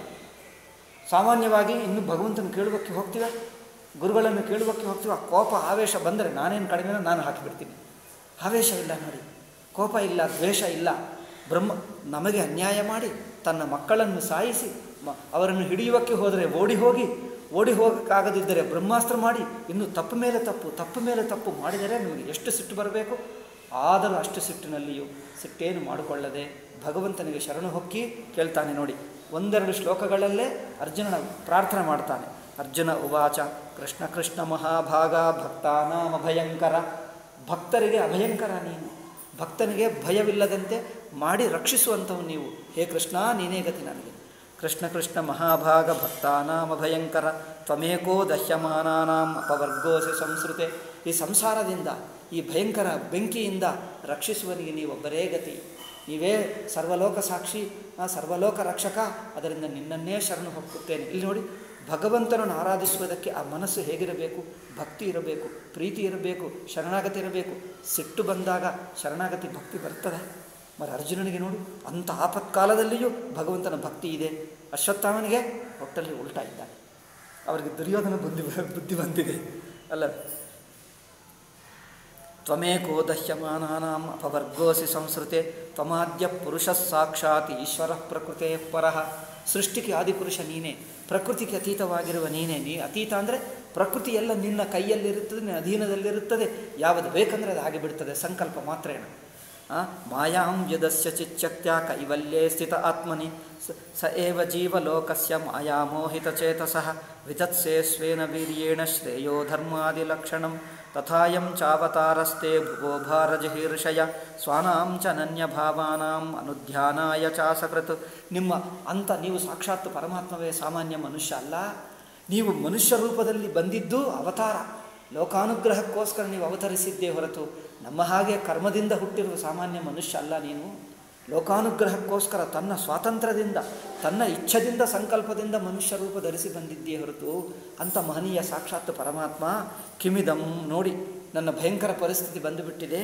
ಸಾಮಾನ್ಯವಾಗಿ ಇನ್ನು ಭಗವಂತನ ಕೇಳುವಕ್ಕೆ ಹೋಗ್ತೀವ ಗುರುಗಳನ್ನು ಕೇಳುವಕ್ಕೆ ಹೋಗ್ತೀವ ಆ ಕೋಪ ಆವೇಶ ಬಂದರೆ ನಾನೇನು ಕಡಿಮೆ ನಾನು ಹಾಕಿಬಿಡ್ತೀನಿ ಆವೇಶ ಇಲ್ಲ ನೋಡಿ ಕೋಪ ಇಲ್ಲ ದ್ವೇಷ ಇಲ್ಲ ಬ್ರಹ್ಮ ನಮಗೆ ಅನ್ಯಾಯ ಮಾಡಿ ತನ್ನ ಮಕ್ಕಳನ್ನು ಸಾಯಿಸಿ ಮ- ಅವರನ್ನು ಹಿಡಿಯುವಕ್ಕೆ ಹೋದರೆ ಓಡಿ ಹೋಗಿ ಓಡಿ ಹೋಗೋಕ್ಕಾಗದಿದ್ದರೆ ಬ್ರಹ್ಮಾಸ್ತ್ರ ಮಾಡಿ ಇನ್ನು ತಪ್ಪು ಮೇಲೆ ತಪ್ಪು ತಪ್ಪು ಮೇಲೆ ತಪ್ಪು ಮಾಡಿದರೆ ನಿಮಗೆ ಎಷ್ಟು ಸಿಟ್ಟು ಬರಬೇಕು ಆದರೂ ಅಷ್ಟು ಸಿಟ್ಟಿನಲ್ಲಿಯೂ ಸಿಟ್ಟೇನು ಮಾಡಿಕೊಳ್ಳದೆ ಭಗವಂತನಿಗೆ ಶರಣು ಹೊಕ್ಕಿ ಕೇಳ್ತಾನೆ ನೋಡಿ ಒಂದೆರಡು ಶ್ಲೋಕಗಳಲ್ಲೇ ಅರ್ಜುನನ ಪ್ರಾರ್ಥನೆ ಮಾಡ್ತಾನೆ ಅರ್ಜುನ ಉವಾಚ ಕೃಷ್ಣ ಕೃಷ್ಣ ಮಹಾಭಾಗ ಭಕ್ತಾನಾಮ ಭಯಂಕರ ಭಕ್ತರಿಗೆ ಅಭಯಂಕರ ನೀನು ಭಕ್ತನಿಗೆ ಭಯವಿಲ್ಲದಂತೆ ಮಾಡಿ ರಕ್ಷಿಸುವಂಥವು ನೀವು ಹೇ ಕೃಷ್ಣ ನೀನೇ ಗತಿ ನನಗೆ ಕೃಷ್ಣ ಕೃಷ್ಣ ಮಹಾಭಾಗ ಭಕ್ತಾನಾಮ ಭಯಂಕರ ತ್ವಮೇಕೋ ದಹ್ಯಮಾನಾನಾಂ ಅಪವರ್ಗೋಸಿ ಸಂಸ್ಕೃತೆ ಈ ಸಂಸಾರದಿಂದ ಈ ಭಯಂಕರ ಬೆಂಕಿಯಿಂದ ರಕ್ಷಿಸುವನಿಗೆ ನೀವೊಬ್ಬರೇ ಗತಿ ನೀವೇ ಸರ್ವಲೋಕ ಸಾಕ್ಷಿ ಆ ಸರ್ವಲೋಕ ರಕ್ಷಕ ಅದರಿಂದ ನಿನ್ನನ್ನೇ ಶರಣು ಹೊಕ್ಕುತ್ತೇನೆ ಇಲ್ಲಿ ನೋಡಿ ಭಗವಂತನನ್ನು ಆರಾಧಿಸುವುದಕ್ಕೆ ಆ ಮನಸ್ಸು ಹೇಗಿರಬೇಕು ಭಕ್ತಿ ಇರಬೇಕು ಪ್ರೀತಿ ಇರಬೇಕು ಶರಣಾಗತಿ ಇರಬೇಕು ಸಿಟ್ಟು ಬಂದಾಗ ಶರಣಾಗತಿ ಭಕ್ತಿ ಬರ್ತದೆ మరి ಅರ್ಜುನನಿಗೆ ನೋಡು ಅಂಥ ಆಪತ್ಕಾಲದಲ್ಲಿಯೂ ಭಗವಂತನ ಭಕ್ತಿ ಇದೆ ಅಶ್ವತ್ಥಾಮನಿಗೆ ಒಟ್ಟಲ್ಲಿ ಉಲ್ಟಾ ಇದ್ದಾನೆ ಅವರಿಗೆ ದುರ್ಯೋಧನ ಬುದ್ಧಿ ಬುದ್ಧಿ ಬಂದಿದೆ ಅಲ್ಲ ತ್ವಮೇಕೋ ದಹ್ಯಮಾನಾನಾಂ ಅಪವರ್ಗೋಸಿ ಸಂಸ್ಕೃತೆ ತ್ವಮಾದ್ಯ ಪುರುಷ ಸಾಕ್ಷಾತ್ ಈಶ್ವರ ಪ್ರಕೃತೆ ಪರಃ ಸೃಷ್ಟಿಗೆ ಆದಿಪುರುಷ ನೀನೇ ಪ್ರಕೃತಿಗೆ ಅತೀತವಾಗಿರುವ ನೀನೇ ನೀ ಅತೀತ ಅಂದರೆ ಪ್ರಕೃತಿ ಎಲ್ಲ ನಿನ್ನ ಕೈಯಲ್ಲಿರುತ್ತದೆ ನಿನ್ನ ಅಧೀನದಲ್ಲಿರುತ್ತದೆ ಯಾವುದು ಬೇಕಂದರೆ ಅದು ಹಾಗೆ ಬಿಡ್ತದೆ ಸಂಕಲ್ಪ ಮಾತ್ರೇಣ ಆ, ಮಾಯಾಂ ಯದಸ್ಯ ಚಿಚ್ಚಕ್ತ್ಯ ಕೈವಲ್ಯೇ ಸ್ಥಿತ ಆತ್ಮನಿ ಸ ಸ ಏವ ಜೀವಲೋಕಸ್ಯ ಮಾಯಾಮೋಹಿತಚೇತಸಃ ವಿತತ್ಸೇ ಸ್ವೇನ ವೀರ್ಯೇಣ ಶ್ರೇಯೋ ಧರ್ಮಾದಿಲಕ್ಷಣಂ ತಥಾಯಂ ಚಾವತಾರಸ್ತೆ ಭುವೋ ಭಾರಜಹೀರ್ಷಯ ಸ್ವಾನಾಂ ಚ ನನ್ಯಭಾವಾನಾಂ ಅನುಧ್ಯಾನಾಯ ಚಾಸಕೃತ್ ನಿಮ್ಮ ಅಂತ ನೀವು ಸಾಕ್ಷಾತ್ ಪರಮಾತ್ಮವೇ ಸಾಮಾನ್ಯ ಮನುಷ್ಯ ಅಲ್ಲ ನೀವು ಮನುಷ್ಯ ರೂಪದಲ್ಲಿ ಬಂದಿದ್ದು ಅವತಾರ ಲೋಕಾನುಗ್ರಹಕ್ಕೋಸ್ಕರ ನೀವು ಅವತರಿಸಿದ್ದೇ ಹೊರತು ನಮ್ಮ ಹಾಗೆ ಕರ್ಮದಿಂದ ಹುಟ್ಟಿರುವ ಸಾಮಾನ್ಯ ಮನುಷ್ಯ ಅಲ್ಲ ನೀನು ಲೋಕಾನುಗ್ರಹಕ್ಕೋಸ್ಕರ ತನ್ನ ಸ್ವಾತಂತ್ರ್ಯದಿಂದ ತನ್ನ ಇಚ್ಛದಿಂದ ಸಂಕಲ್ಪದಿಂದ ಮನುಷ್ಯ ರೂಪ ಧರಿಸಿ ಬಂದಿದ್ದೇ ಹೊರತು ಅಂಥ ಮಹನೀಯ ಸಾಕ್ಷಾತ್ ಪರಮಾತ್ಮ ಕಿಮಿದಂ ನೋಡಿ ನನ್ನ ಭಯಂಕರ ಪರಿಸ್ಥಿತಿ ಬಂದುಬಿಟ್ಟಿದೆ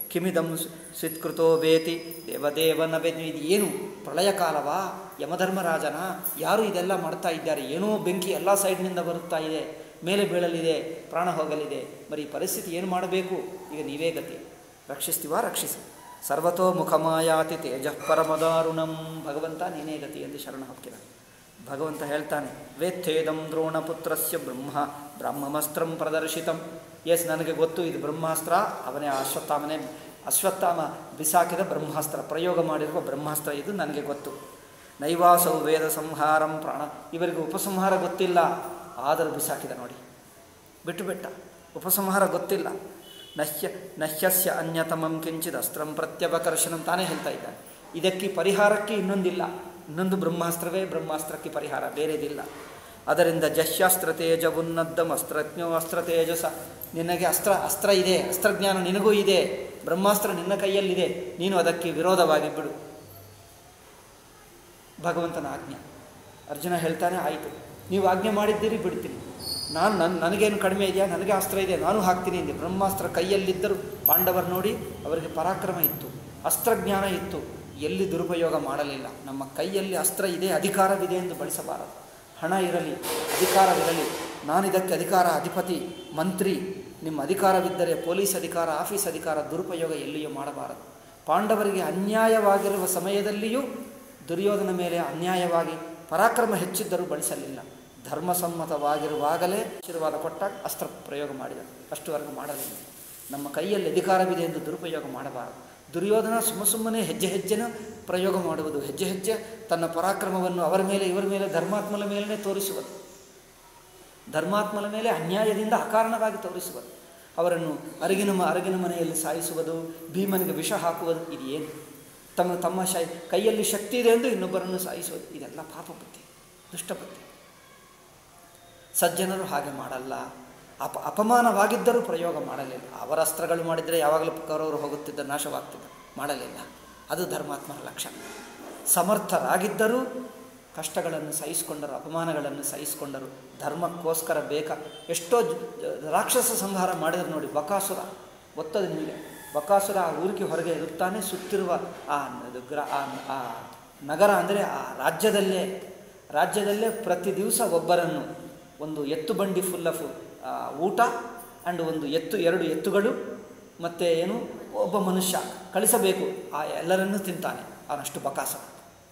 ಕಿಮಿದಂ ಸ್ವಿತ್ಕೃತೋ ವೇತಿ ದೇವದೇವನ ವೇದಿ ಇದು ಏನು ಪ್ರಳಯ ಕಾಲವಾ ಯಮಧರ್ಮರಾಜನ ಯಾರು ಇದೆಲ್ಲ ಮಾಡ್ತಾ ಇದ್ದಾರೆ ಏನೋ ಬೆಂಕಿ ಎಲ್ಲ ಸೈಡ್ನಿಂದ ಬರುತ್ತಾ ಇದೆ ಮೇಲೆ ಬೀಳಲಿದೆ ಪ್ರಾಣ ಹೋಗಲಿದೆ ಬರೀ ಪರಿಸ್ಥಿತಿ ಏನು ಮಾಡಬೇಕು ಈಗ ನೀವೇ ಗತಿ ರಕ್ಷಿಸ್ತೀವಾ ರಕ್ಷಿಸಿ ಸರ್ವತೋ ಮುಖಮಾಯಾತಿ ತೇಜಃ ಪರಮದಾರುಣಂ ಭಗವಂತ ನೀನೇ ಗತಿ ಎಂದು ಶರಣ ಹೊಕ್ಕಿನ ಭಗವಂತ ಹೇಳ್ತಾನೆ ವೇತ್ತೇದಂ ದ್ರೋಣಪುತ್ರಸ್ಯ ಬ್ರಹ್ಮ ಬ್ರಹ್ಮಮಸ್ತ್ರಂ ಪ್ರದರ್ಶಿತಂ ಎಸ್ ನನಗೆ ಗೊತ್ತು ಇದು ಬ್ರಹ್ಮಾಸ್ತ್ರ ಅವನೇ ಅಶ್ವತ್ಥಾಮನೇ ಅಶ್ವತ್ಥಾಮ ಬಿಸಾಕಿದ ಬ್ರಹ್ಮಾಸ್ತ್ರ ಪ್ರಯೋಗ ಮಾಡಿರುವ ಬ್ರಹ್ಮಾಸ್ತ್ರ ಇದು ನನಗೆ ಗೊತ್ತು ನೈವಾಸೌ ವೇದ ಸಂಹಾರಂ ಪ್ರಾಣ ಇವರಿಗೆ ಉಪಸಂಹಾರ ಗೊತ್ತಿಲ್ಲ ಆದರೂ ಬಿಸಾಕಿದ ನೋಡಿ ಬಿಟ್ಟು ಬಿಟ್ಟ ಉಪಸಂಹಾರ ಗೊತ್ತಿಲ್ಲ ನಹ್ಯ ನಹ್ಯಸ್ಯ ಅನ್ಯತಮಂ ಕಿಂಚಿತ್ ಅಸ್ತ್ರಂ ಪ್ರತ್ಯವಕರ್ಷಣಂ ತಾನೇ ಹೇಳ್ತಾ ಇದ್ದಾನೆ ಇದಕ್ಕೆ ಪರಿಹಾರಕ್ಕೆ ಇನ್ನೊಂದಿಲ್ಲ ಇನ್ನೊಂದು ಬ್ರಹ್ಮಾಸ್ತ್ರವೇ ಬ್ರಹ್ಮಾಸ್ತ್ರಕ್ಕೆ ಪರಿಹಾರ ಬೇರೆದಿಲ್ಲ ಅದರಿಂದ ಜಶ್ಯಾಸ್ತ್ರ ತೇಜ ಉನ್ನದ್ದಂ ಅಸ್ತ್ರಜ್ಞೋ ಅಸ್ತ್ರ ತೇಜಸ ನಿನಗೆ ಅಸ್ತ್ರ ಅಸ್ತ್ರ ಇದೆ ಅಸ್ತ್ರಜ್ಞಾನ ನಿನಗೂ ಇದೆ ಬ್ರಹ್ಮಾಸ್ತ್ರ ನಿನ್ನ ಕೈಯಲ್ಲಿದೆ ನೀನು ಅದಕ್ಕೆ ವಿರೋಧವಾಗಿ ಬಿಡು ಭಗವಂತನ ಆಜ್ಞೆ ಅರ್ಜುನ ಹೇಳ್ತಾನೆ ಆಯಿತು ನೀವು ಆಜ್ಞೆ ಮಾಡಿದ್ದೀರಿ ಬಿಡ್ತೀನಿ ನಾನು ನನ್ನ ನನಗೇನು ಕಡಿಮೆ ಇದೆಯಾ ನನಗೆ ಅಸ್ತ್ರ ಇದೆ ನಾನು ಹಾಕ್ತೀನಿ ಎಂದೆ ಬ್ರಹ್ಮಾಸ್ತ್ರ ಕೈಯಲ್ಲಿದ್ದರೂ ಪಾಂಡವರು ನೋಡಿ ಅವರಿಗೆ ಪರಾಕ್ರಮ ಇತ್ತು ಅಸ್ತ್ರಜ್ಞಾನ ಇತ್ತು ಎಲ್ಲಿ ದುರುಪಯೋಗ ಮಾಡಲಿಲ್ಲ ನಮ್ಮ ಕೈಯಲ್ಲಿ ಅಸ್ತ್ರ ಇದೆ ಅಧಿಕಾರವಿದೆ ಎಂದು ಬಳಸಬಾರದು ಹಣ ಇರಲಿ ಅಧಿಕಾರವಿರಲಿ ನಾನಿದಕ್ಕೆ ಅಧಿಕಾರ ಅಧಿಪತಿ ಮಂತ್ರಿ ನಿಮ್ಮ ಅಧಿಕಾರವಿದ್ದರೆ ಪೊಲೀಸ್ ಅಧಿಕಾರ ಆಫೀಸ್ ಅಧಿಕಾರ ದುರುಪಯೋಗ ಎಲ್ಲಿಯೂ ಮಾಡಬಾರದು ಪಾಂಡವರಿಗೆ ಅನ್ಯಾಯವಾಗಿರುವ ಸಮಯದಲ್ಲಿಯೂ ದುರ್ಯೋಧನ ಮೇಲೆ ಅನ್ಯಾಯವಾಗಿ ಪರಾಕ್ರಮ ಹೆಚ್ಚಿದ್ದರೂ ಬಳಸಲಿಲ್ಲ ಧರ್ಮಸಮ್ಮತವಾಗಿರುವಾಗಲೇ ಆಶೀರ್ವಾದ ಕೊಟ್ಟಾಗ ಅಸ್ತ್ರ ಪ್ರಯೋಗ ಮಾಡಿದ ಅಷ್ಟುವರೆಗೂ ಮಾಡಲಿಲ್ಲ ನಮ್ಮ ಕೈಯಲ್ಲಿ ಅಧಿಕಾರವಿದೆ ಎಂದು ದುರುಪಯೋಗ ಮಾಡಬಾರದು ದುರ್ಯೋಧನ ಸುಮ್ಮ ಸುಮ್ಮನೆ ಹೆಜ್ಜೆ ಹೆಜ್ಜೆನ ಪ್ರಯೋಗ ಮಾಡುವುದು ಹೆಜ್ಜೆ ಹೆಜ್ಜೆ ತನ್ನ ಪರಾಕ್ರಮವನ್ನು ಅವರ ಮೇಲೆ ಇವರ ಮೇಲೆ ಧರ್ಮಾತ್ಮನ ಮೇಲೇ ತೋರಿಸುವುದು ಧರ್ಮಾತ್ಮನ ಮೇಲೆ ಅನ್ಯಾಯದಿಂದ ಅಕಾರಣವಾಗಿ ತೋರಿಸುವುದು ಅವರನ್ನು ಅರಗಿನ ಮ ಅರಗಿನ ಮನೆಯಲ್ಲಿ ಸಾಯಿಸುವುದು ಭೀಮನಿಗೆ ವಿಷ ಹಾಕುವುದು ಇದು ಏನು ತಮ್ಮ ತಮ್ಮ ಶೈ ಕೈಯಲ್ಲಿ ಶಕ್ತಿ ಇದೆ ಎಂದು ಇನ್ನೊಬ್ಬರನ್ನು ಸಾಯಿಸುವುದು ಇದೆಲ್ಲ ಪಾಪ ಬುದ್ಧಿ ದುಷ್ಟಬುದ್ಧಿ ಸಜ್ಜನರು ಹಾಗೆ ಮಾಡಲ್ಲ ಅಪ ಅಪಮಾನವಾಗಿದ್ದರೂ ಪ್ರಯೋಗ ಮಾಡಲಿಲ್ಲ ಅವರ ಅಸ್ತ್ರಗಳು ಮಾಡಿದರೆ ಯಾವಾಗಲೂ ಕೌರವರು ಹೋಗುತ್ತಿದ್ದ ನಾಶವಾಗ್ತಿದ್ದ ಮಾಡಲಿಲ್ಲ ಅದು ಧರ್ಮಾತ್ಮರ ಲಕ್ಷಣ ಸಮರ್ಥರಾಗಿದ್ದರೂ ಕಷ್ಟಗಳನ್ನು ಸಹಿಸಿಕೊಂಡರು ಅಪಮಾನಗಳನ್ನು ಸಹಿಸಿಕೊಂಡರು ಧರ್ಮಕ್ಕೋಸ್ಕರ ಬೇಕಾ ಎಷ್ಟೋ ಜ- ಜ- ರಾಕ್ಷಸ ಸಂಹಾರ ಮಾಡಿದ್ರು ನೋಡಿ ಬಕಾಸುರ ಗೊತ್ತದು ನಿಮಗೆ ಬಕಾಸುರ ಆ ಊರಿಗೆ ಹೊರಗೆ ಇರುತ್ತಾನೆ ಸುತ್ತಿರುವ ಆ ನ- ಗ್ರ ಆ ಆ ನಗರ ಅಂದರೆ ಆ ರಾಜ್ಯದಲ್ಲೇ ರಾಜ್ಯದಲ್ಲೇ ಪ್ರತಿ ದಿವಸ ಒಬ್ಬರನ್ನು ಒಂದು ಎತ್ತು ಬಂಡಿ ಫುಲ್ ಆಫ್ ಊಟ ಆ್ಯಂಡ್ ಒಂದು ಎತ್ತು ಎರಡು ಎತ್ತುಗಳು ಮತ್ತು ಏನು ಒಬ್ಬ ಮನುಷ್ಯ ಕಳಿಸಬೇಕು ಆ ಎಲ್ಲರನ್ನೂ ತಿಂತಾನೆ ಅವನಷ್ಟು ಬಕಾಸುರ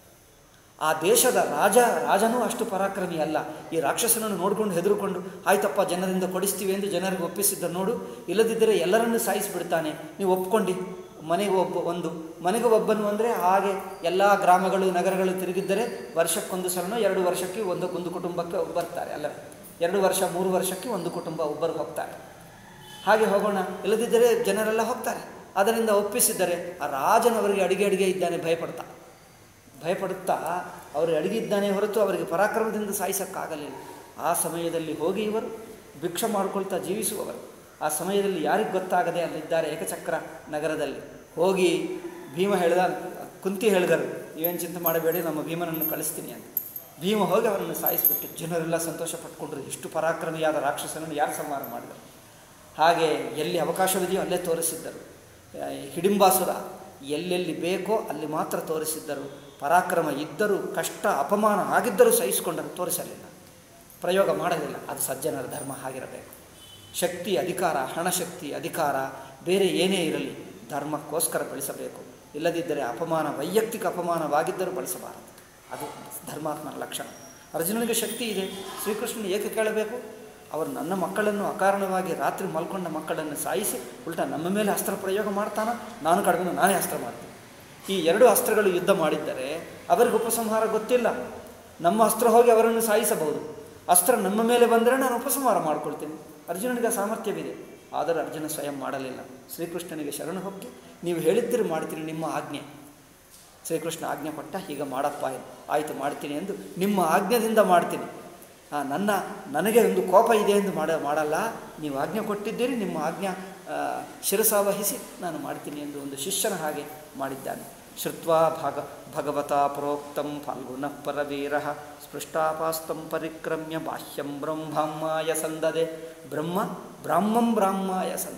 ಆ ದೇಶದ ರಾಜ ರಾಜನೂ ಅಷ್ಟು ಪರಾಕ್ರಮಿ ಅಲ್ಲ ಈ ರಾಕ್ಷಸನನ್ನು ನೋಡಿಕೊಂಡು ಹೆದರುಕೊಂಡು ಆಯ್ತಪ್ಪ ಜನರಿಂದ ಕೊಡಿಸ್ತೀವಿ ಎಂದು ಜನರಿಗೆ ಒಪ್ಪಿಸಿದ್ದ ನೋಡು ಇಲ್ಲದಿದ್ದರೆ ಎಲ್ಲರನ್ನೂ ಸಾಯಿಸಿಬಿಡ್ತಾನೆ ನೀವು ಒಪ್ಕೊಂಡು ಮನೆಗೆ ಒಬ್ಬ ಒಂದು ಮನೆಗೆ ಒಬ್ಬನು ಅಂದರೆ ಹಾಗೆ ಎಲ್ಲ ಗ್ರಾಮಗಳು ನಗರಗಳು ತಿರುಗಿದ್ದರೆ ವರ್ಷಕ್ಕೊಂದು ಸಲನೋ ಎರಡು ವರ್ಷಕ್ಕೆ ಒಂದು ಒಂದು ಕುಟುಂಬಕ್ಕೆ ಬರ್ತಾರೆ ಅಲ್ಲ ಎರಡು ವರ್ಷ ಮೂರು ವರ್ಷಕ್ಕೆ ಒಂದು ಕುಟುಂಬ ಒಬ್ಬರು ಹೋಗ್ತಾರೆ ಹಾಗೆ ಹೋಗೋಣ ಇಲ್ಲದಿದ್ದರೆ ಜನರೆಲ್ಲ ಹೋಗ್ತಾರೆ ಅದರಿಂದ ಒಪ್ಪಿಸಿದ್ದರೆ ಆ ರಾಜನವರಿಗೆ ಅಡಿಗೆ ಅಡಿಗೆ ಇದ್ದಾನೆ ಭಯಪಡ್ತಾ ಭಯಪಡುತ್ತಾ ಅವರು ಅಡಗಿದ್ದಾನೆ ಹೊರತು ಅವರಿಗೆ ಪರಾಕ್ರಮದಿಂದ ಸಾಯಿಸೋಕ್ಕಾಗಲಿಲ್ಲ ಆ ಸಮಯದಲ್ಲಿ ಹೋಗಿ ಇವರು ಭಿಕ್ಷೆ ಮಾಡಿಕೊಳ್ತಾ ಜೀವಿಸುವವರು ಆ ಸಮಯದಲ್ಲಿ ಯಾರಿಗೆ ಗೊತ್ತಾಗದೆ ಅಲ್ಲಿದ್ದಾರೆ ಏಕಚಕ್ರ ನಗರದಲ್ಲಿ ಹೋಗಿ ಭೀಮ ಹೇಳಿದ ಕುಂತಿ ಹೇಳಿದರು ಏನು ಚಿಂತೆ ಮಾಡಬೇಡಿ ನಮ್ಮ ಭೀಮನನ್ನು ಕಳಿಸ್ತೀನಿ ಅಂತ ಭೀಮ ಹೋಗಿ ಅವರನ್ನು ಸಾಯಿಸಿಬಿಟ್ಟು ಜನರೆಲ್ಲ ಸಂತೋಷ ಪಟ್ಕೊಂಡ್ರು ಇಷ್ಟು ಪರಾಕ್ರಮಿಯಾದ ರಾಕ್ಷಸನನ್ನು ಯಾರು ಸಂಹಾರ ಮಾಡಿದರು ಹಾಗೆ ಎಲ್ಲಿ ಅವಕಾಶವಿದೆಯೋ ಅಲ್ಲೇ ತೋರಿಸಿದ್ದರು ಆ, ಹಿಡಿಂಬಾಸುರ ಎಲ್ಲೆಲ್ಲಿ ಬೇಕೋ ಅಲ್ಲಿ ಮಾತ್ರ ತೋರಿಸಿದ್ದರು ಪರಾಕ್ರಮ ಇದ್ದರೂ ಕಷ್ಟ ಅಪಮಾನ ಆಗಿದ್ದರೂ ಸಹಿಸಿಕೊಂಡರು ತೋರಿಸಲಿಲ್ಲ ಪ್ರಯೋಗ ಮಾಡಲಿಲ್ಲ ಅದು ಸಜ್ಜನರ ಧರ್ಮ ಆಗಿರಬೇಕು ಶಕ್ತಿ ಅಧಿಕಾರ ಹಣಶಕ್ತಿ ಅಧಿಕಾರ ಬೇರೆ ಏನೇ ಇರಲಿ ಧರ್ಮಕ್ಕೋಸ್ಕರ ಬಳಸಬೇಕು ಇಲ್ಲದಿದ್ದರೆ ಅಪಮಾನ ವೈಯಕ್ತಿಕ ಅಪಮಾನವಾಗಿದ್ದರೂ ಬಳಸಬಾರದು ಅದು ಧರ್ಮಾತ್ಮನ ಲಕ್ಷಣ ಅರ್ಜುನನಿಗೆ ಶಕ್ತಿ ಇದೆ ಶ್ರೀಕೃಷ್ಣನು ಏಕೆ ಕೇಳಬೇಕು ಅವರು ನನ್ನ ಮಕ್ಕಳನ್ನು ಅಕಾರಣವಾಗಿ ರಾತ್ರಿ ಮಲ್ಕೊಂಡ ಮಕ್ಕಳನ್ನು ಸಾಯಿಸಿ ಉಲ್ಟಾ ನಮ್ಮ ಮೇಲೆ ಅಸ್ತ್ರ ಪ್ರಯೋಗ ಮಾಡ್ತಾನ ನಾನು ಕಡಿಮೆ ನಾನೇ ಅಸ್ತ್ರ ಮಾಡ್ತೀನಿ ಈ ಎರಡು ಅಸ್ತ್ರಗಳು ಯುದ್ಧ ಮಾಡಿದ್ದರೆ ಅವರಿಗೆ ಉಪಸಂಹಾರ ಗೊತ್ತಿಲ್ಲ ನಮ್ಮ ಅಸ್ತ್ರ ಹೋಗಿ ಅವರನ್ನು ಸಾಯಿಸಬಹುದು ಅಸ್ತ್ರ ನಮ್ಮ ಮೇಲೆ ಬಂದರೆ ನಾನು ಉಪಸಂಹಾರ ಮಾಡ್ಕೊಳ್ತೀನಿ ಅರ್ಜುನನಿಗೆ ಆ ಸಾಮರ್ಥ್ಯವಿದೆ ಆದರೆ ಅರ್ಜುನ ಸ್ವಯಂ ಮಾಡಲಿಲ್ಲ ಶ್ರೀಕೃಷ್ಣನಿಗೆ ಶರಣ ಹೋಗಿ ನೀವು ಹೇಳಿದ್ದರೆ ಮಾಡ್ತೀನಿ ನಿಮ್ಮ ಆಜ್ಞೆ ಶ್ರೀಕೃಷ್ಣ ಆಜ್ಞೆ ಕೊಟ್ಟ ಹೀಗೆ ಮಾಡಪ್ಪ ಎಂದು. ಆಯಿತು ಮಾಡ್ತೀನಿ ಎಂದು ನಿಮ್ಮ ಆಜ್ಞೆದಿಂದ ಮಾಡ್ತೀನಿ ಆ, ನನ್ನ ನನಗೆ ಒಂದು ಕೋಪ ಇದೆ ಎಂದು ಮಾಡ ಮಾಡಲ್ಲ ನೀವು ಆಜ್ಞೆ ಕೊಟ್ಟಿದ್ದೀರಿ ನಿಮ್ಮ ಆಜ್ಞಾ ಆ, ಶಿರಸಾವಹಿಸಿ ನಾನು ಮಾಡ್ತೀನಿ ಎಂದು ಒಂದು ಶಿಷ್ಯನ ಹಾಗೆ ಮಾಡಿದ್ದಾನೆ ಶ್ರುತ್ವಾ ಭಾಗ ಭಗವತ ಪ್ರೋಕ್ತಂ ಫಾಲ್ಗುಣ ಪರವೀರ ಸ್ಪೃಷ್ಟಾಪಾಸ್ತಂ ಪರಿಕ್ರಮ್ಯ ಬಾಹ್ಯಂ ಬ್ರಹ್ಮಮ್ಮಾಯ ಸಂದದೆ ಬ್ರಹ್ಮ ಬ್ರಾಹ್ಮಂ ಬ್ರಾಹ್ಮಾಯ ಸಂದದೆ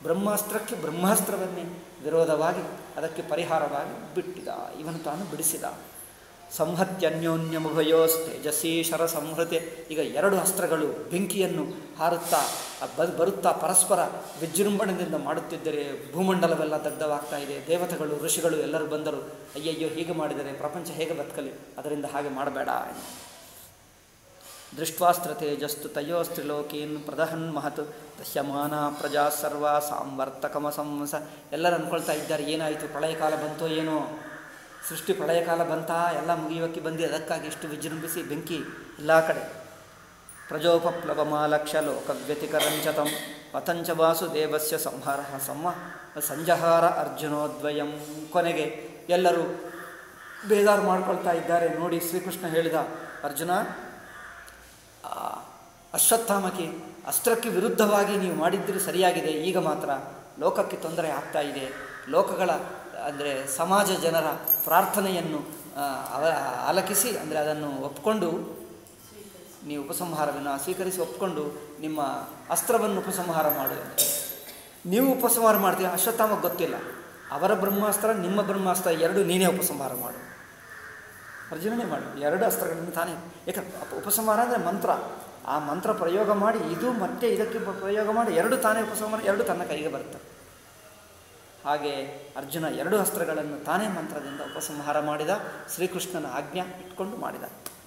ಬ್ರಹ್ಮಾಸ್ತ್ರಕ್ಕೆ ಬ್ರಹ್ಮಾಸ್ತ್ರವನ್ನೇ ವಿರೋಧವಾಗಿ ಅದಕ್ಕೆ ಪರಿಹಾರವಾಗಿ ಬಿಟ್ಟಿದ ಇವನು ತಾನು ಬಿಡಿಸಿದ ಸಂಹತ್ಯನ್ಯೋನ್ಯಮುಭಯೋಸ್ ತೇಜಸ್ಸೀ ಶರ ಸಂಹೃತೆ ಈಗ ಎರಡು ಅಸ್ತ್ರಗಳು ಬೆಂಕಿಯನ್ನು ಹಾರುತ್ತಾ ಬ- ಬರುತ್ತಾ ಪರಸ್ಪರ ವಿಜೃಂಭಣೆಯಿಂದ ಮಾಡುತ್ತಿದ್ದರೆ ಭೂಮಂಡಲವೆಲ್ಲ ದಗ್ಧವಾಗ್ತಾ ಇದೆ ದೇವತೆಗಳು ಋಷಿಗಳು ಎಲ್ಲರೂ ಬಂದರು ಅಯ್ಯಯ್ಯೋ ಹೀಗೆ ಮಾಡಿದರೆ ಪ್ರಪಂಚ ಹೇಗೆ ಬದುಕಲಿ ಅದರಿಂದ ಹಾಗೆ ಮಾಡಬೇಡ ದೃಷ್ಟ್ವಾಸ್ತ್ರ ತೇಜಸ್ತು ತಯೋಸ್ತ್ರಿಲೋಕೀನ್ ಪ್ರದಹನ್ ಮಹತ್ ದಹ್ಯಮಾನ ಪ್ರಜಾ ಸರ್ವ ಸಾಂವರ್ತಕಮ ಸಂಸ ಎಲ್ಲರೂ ಅಂದ್ಕೊಳ್ತಾ ಇದ್ದಾರೆ ಏನಾಯಿತು ಪ್ರಳಯ ಕಾಲ ಬಂತೋ ಏನೋ ಸೃಷ್ಟಿ ಪ್ರಳಯ ಕಾಲ ಬಂತಾ ಎಲ್ಲ ಮುಗಿಯೋಕ್ಕೆ ಬಂದು ಅದಕ್ಕಾಗಿ ಇಷ್ಟು ವಿಜೃಂಭಿಸಿ ಬೆಂಕಿ ಎಲ್ಲ ಕಡೆ ಪ್ರಜೋಪಪ್ಲವಮಾಲಕ್ಷ್ಯ ಲೋಕವ್ಯತಿಕರಂಚತಂ ಪತಂಚ ವಾಸುದೇವಸ್ಯ ಸಂಹಾರ ಸಂಹ ಸಂಜಹಾರ ಅರ್ಜುನೋದ್ವಯಂ ಕೊನೆಗೆ ಎಲ್ಲರೂ ಬೇಜಾರು ಮಾಡ್ಕೊಳ್ತಾ ಇದ್ದಾರೆ ನೋಡಿ ಶ್ರೀಕೃಷ್ಣ ಹೇಳಿದ ಅರ್ಜುನ ಆ, ಅಶ್ವತ್ಥಾಮಕ್ಕೆ ಅಸ್ತ್ರಕ್ಕೆ ವಿರುದ್ಧವಾಗಿ ನೀವು ಮಾಡಿದ್ದರೆ ಸರಿಯಾಗಿದೆ ಈಗ ಮಾತ್ರ ಲೋಕಕ್ಕೆ ತೊಂದರೆ ಆಗ್ತಾ ಇದೆ ಲೋಕಗಳ ಅಂದರೆ ಸಮಾಜ ಜನರ ಪ್ರಾರ್ಥನೆಯನ್ನು ಆ, ಅವ ಆಲಕಿಸಿ ಅಂದರೆ ಅದನ್ನು ಒಪ್ಕೊಂಡು ನೀವು ಉಪಸಂಹಾರವನ್ನು ಸ್ವೀಕರಿಸಿ ಒಪ್ಕೊಂಡು ನಿಮ್ಮ ಅಸ್ತ್ರವನ್ನು ಉಪಸಂಹಾರ ಮಾಡು ಅಂತ. ನೀವು ಉಪಸಂಹಾರ ಮಾಡ್ತೀವಿ ಅಶ್ವತ್ಥಾಮಗೆ ಗೊತ್ತಿಲ್ಲ ಅವರ ಬ್ರಹ್ಮಾಸ್ತ್ರ ನಿಮ್ಮ ಬ್ರಹ್ಮಾಸ್ತ್ರ ಎರಡು ನೀನೇ ಉಪಸಂಹಾರ ಮಾಡು ಅರ್ಜುನನೇ ಮಾಡು ಎರಡು ಅಸ್ತ್ರಗಳನ್ನು ತಾನೇ ಯಾಕಂದ್ರೆ ಅಪ- ಉಪಸಂಹಾರ ಅಂದರೆ ಮಂತ್ರ ಆ ಮಂತ್ರ ಪ್ರಯೋಗ ಮಾಡಿ ಇದು ಮತ್ತೆ ಇದಕ್ಕೆ ಬ- ಪ್ರಯೋಗ ಮಾಡಿ ಎರಡು ತಾನೇ ಉಪಸಂಹಾರ ಎರಡು ತನ್ನ ಕೈಗೆ ಬರುತ್ತೆ ಹಾಗೆ ಅರ್ಜುನ ಎರಡು ಅಸ್ತ್ರಗಳನ್ನು ತಾನೇ ಮಂತ್ರದಿಂದ ಉಪಸಂಹಾರ ಮಾಡಿದ ಶ್ರೀಕೃಷ್ಣನ ಆಜ್ಞಾ ಇಟ್ಕೊಂಡು ಮಾಡಿದ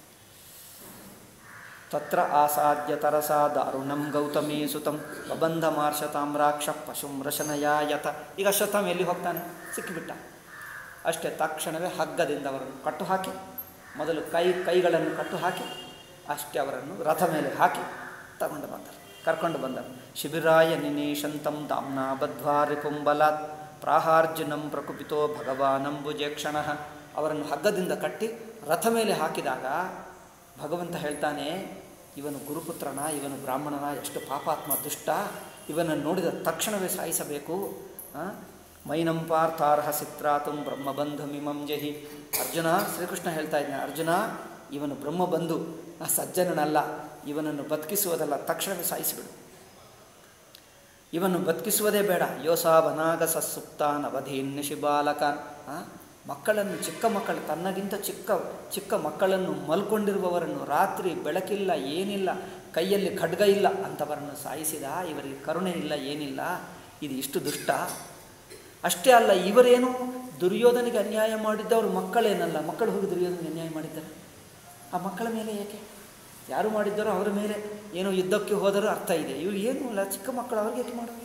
ತತ್ರ ಆಸಾದ್ಯ ತರಸಾ ದಾರುಣಂ ಗೌತಮೀ ಸುತಂ ಬಬಂಧ ಮಾರ್ಷತಾಮ್ರಾಕ್ಷ ಪಶುಂ ರಶನಯಾಯತ ಈಗ ಅಶ್ವತ್ಥಾಮ ಎಲ್ಲಿ ಹೋಗ್ತಾನೆ ಸಿಕ್ಕಿಬಿಟ್ಟ ಅಷ್ಟೇ ತಕ್ಷಣವೇ ಹಗ್ಗದಿಂದ ಅವರನ್ನು ಕಟ್ಟು ಹಾಕಿ ಮೊದಲು ಕೈ ಕೈಗಳನ್ನು ಕಟ್ಟು ಹಾಕಿ ಅಷ್ಟೇ ಅವರನ್ನು ರಥ ಮೇಲೆ ಹಾಕಿ ತಗೊಂಡು ಬಂದರು ಕರ್ಕೊಂಡು ಬಂದರು ಶಿಬಿರಾಯ ನಿನೇಶಂತಂ ದಾಮ್ನಾ ಬದ್ಧ್ವಾ ರಿಪುಂಬಲಾತ್ ಪ್ರಾಹಾರ್ಜುನಂ ಪ್ರಕುಪಿತೋ ಭಗವಾನಂಬುಜೇಕ್ಷಣ ಅವರನ್ನು ಹಗ್ಗದಿಂದ ಕಟ್ಟಿ ರಥ ಮೇಲೆ ಹಾಕಿದಾಗ ಭಗವಂತ ಹೇಳ್ತಾನೆ ಇವನು ಗುರುಪುತ್ರನ ಇವನು ಬ್ರಾಹ್ಮಣನ ಎಷ್ಟು ಪಾಪಾತ್ಮ ದುಷ್ಟ ಇವನನ್ನು ನೋಡಿದ ತಕ್ಷಣವೇ ಸಾಯಿಸಬೇಕು ಆ? ಮೈನಂ ಪಾರ್ಥಾರ್ಹ ಸಿತ್ರಾತುಂ ಬ್ರಹ್ಮಬಂಧುಮಿಮಂ ಜಹಿ ಅರ್ಜುನ ಶ್ರೀಕೃಷ್ಣ ಹೇಳ್ತಾ ಇದ್ದಾನೆ ಅರ್ಜುನ ಇವನು ಬ್ರಹ್ಮಬಂಧು ಆ ಸಜ್ಜನನಲ್ಲ ಇವನನ್ನು ಬದುಕಿಸುವುದಲ್ಲ ತಕ್ಷಣವೇ ಸಾಯಿಸಿಬಿಡು ಇವನ್ನು ಬದುಕಿಸುವುದೇ ಬೇಡ ಯೋಸಾವನಾಗ ಸಸುಪ್ತಾನ್ ಅವಧೀನ್ಯ ಶಿಬಾಲಕಾನ್ ಆ? ಮಕ್ಕಳನ್ನು ಚಿಕ್ಕ ಮಕ್ಕಳು ತನ್ನಗಿಂತ ಚಿಕ್ಕ ಚಿಕ್ಕ ಮಕ್ಕಳನ್ನು ಮಲ್ಕೊಂಡಿರುವವರನ್ನು ರಾತ್ರಿ ಬೆಳಕಿಲ್ಲ ಏನಿಲ್ಲ ಕೈಯಲ್ಲಿ ಖಡ್ಗ ಇಲ್ಲ ಅಂಥವರನ್ನು ಸಾಯಿಸಿದ ಇವರಿಗೆ ಕರುಣೆ ಇಲ್ಲ ಏನಿಲ್ಲ ಇದು ಇಷ್ಟು ದುಷ್ಟ ಅಷ್ಟೇ ಅಲ್ಲ ಇವರೇನು ದುರ್ಯೋಧನಿಗೆ ಅನ್ಯಾಯ ಮಾಡಿದ್ದವರು ಮಕ್ಕಳೇನಲ್ಲ ಮಕ್ಕಳು ಹೋಗಿ ದುರ್ಯೋಧನಿಗೆ ಅನ್ಯಾಯ ಮಾಡಿದ್ದಾರೆ ಆ ಮಕ್ಕಳ ಮೇಲೆ ಏಕೆ ಯಾರು ಮಾಡಿದ್ದಾರೋ ಅವರ ಮೇಲೆ ಏನೋ ಯುದ್ಧಕ್ಕೆ ಹೋದರೂ ಅರ್ಥ ಇದೆ ಇವ್ರು ಏನೂ ಇಲ್ಲ ಚಿಕ್ಕ ಮಕ್ಕಳು ಅವ್ರಿಗೆ ಏಕೆ ಮಾಡೋದು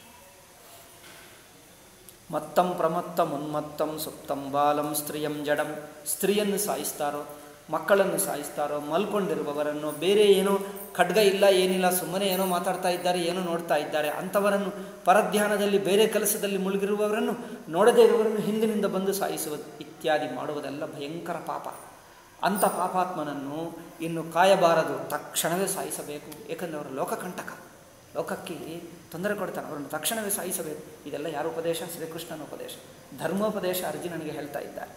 ಮತ್ತಂ ಪ್ರಮತ್ತಂ ಉನ್ಮತ್ತಂ ಸುಪ್ತಂ ಬಾಲಂ ಸ್ತ್ರೀಯಂ ಜಡಂ ಸ್ತ್ರೀಯನ್ನು ಸಾಯಿಸ್ತಾರೋ ಮಕ್ಕಳನ್ನು ಸಾಯಿಸ್ತಾರೋ ಮಲ್ಕೊಂಡಿರುವವರನ್ನು ಬೇರೆ ಏನೋ ಖಡ್ಗ ಇಲ್ಲ ಏನಿಲ್ಲ ಸುಮ್ಮನೆ ಏನೋ ಮಾತಾಡ್ತಾ ಇದ್ದಾರೆ ಏನೋ ನೋಡ್ತಾ ಇದ್ದಾರೆ ಅಂಥವರನ್ನು ಪರಧ್ಯಾನದಲ್ಲಿ ಬೇರೆ ಕೆಲಸದಲ್ಲಿ ಮುಳುಗಿರುವವರನ್ನು ನೋಡದೇ ಇರುವವರನ್ನು ಹಿಂದಿನಿಂದ ಬಂದು ಸಾಯಿಸುವುದು ಇತ್ಯಾದಿ ಮಾಡುವುದೆಲ್ಲ ಭಯಂಕರ ಪಾಪ ಅಂಥ ಪಾಪಾತ್ಮನನ್ನು ಇನ್ನು ಕಾಯಬಾರದು ತಕ್ಷಣವೇ ಸಾಯಿಸಬೇಕು ಏಕೆಂದರೆ ಅವರು ಲೋಕಕಂಟಕ ಲೋಕಕ್ಕೆ ತೊಂದರೆ ಕೊಡ್ತಾನೆ ಅವರನ್ನು ತಕ್ಷಣವೇ ಸಾಯಿಸಬೇಕು ಇದೆಲ್ಲ ಯಾರ ಉಪದೇಶ ಶ್ರೀಕೃಷ್ಣನ ಉಪದೇಶ ಧರ್ಮೋಪದೇಶ ಅರ್ಜುನನಿಗೆ ಹೇಳ್ತಾ ಇದ್ದಾರೆ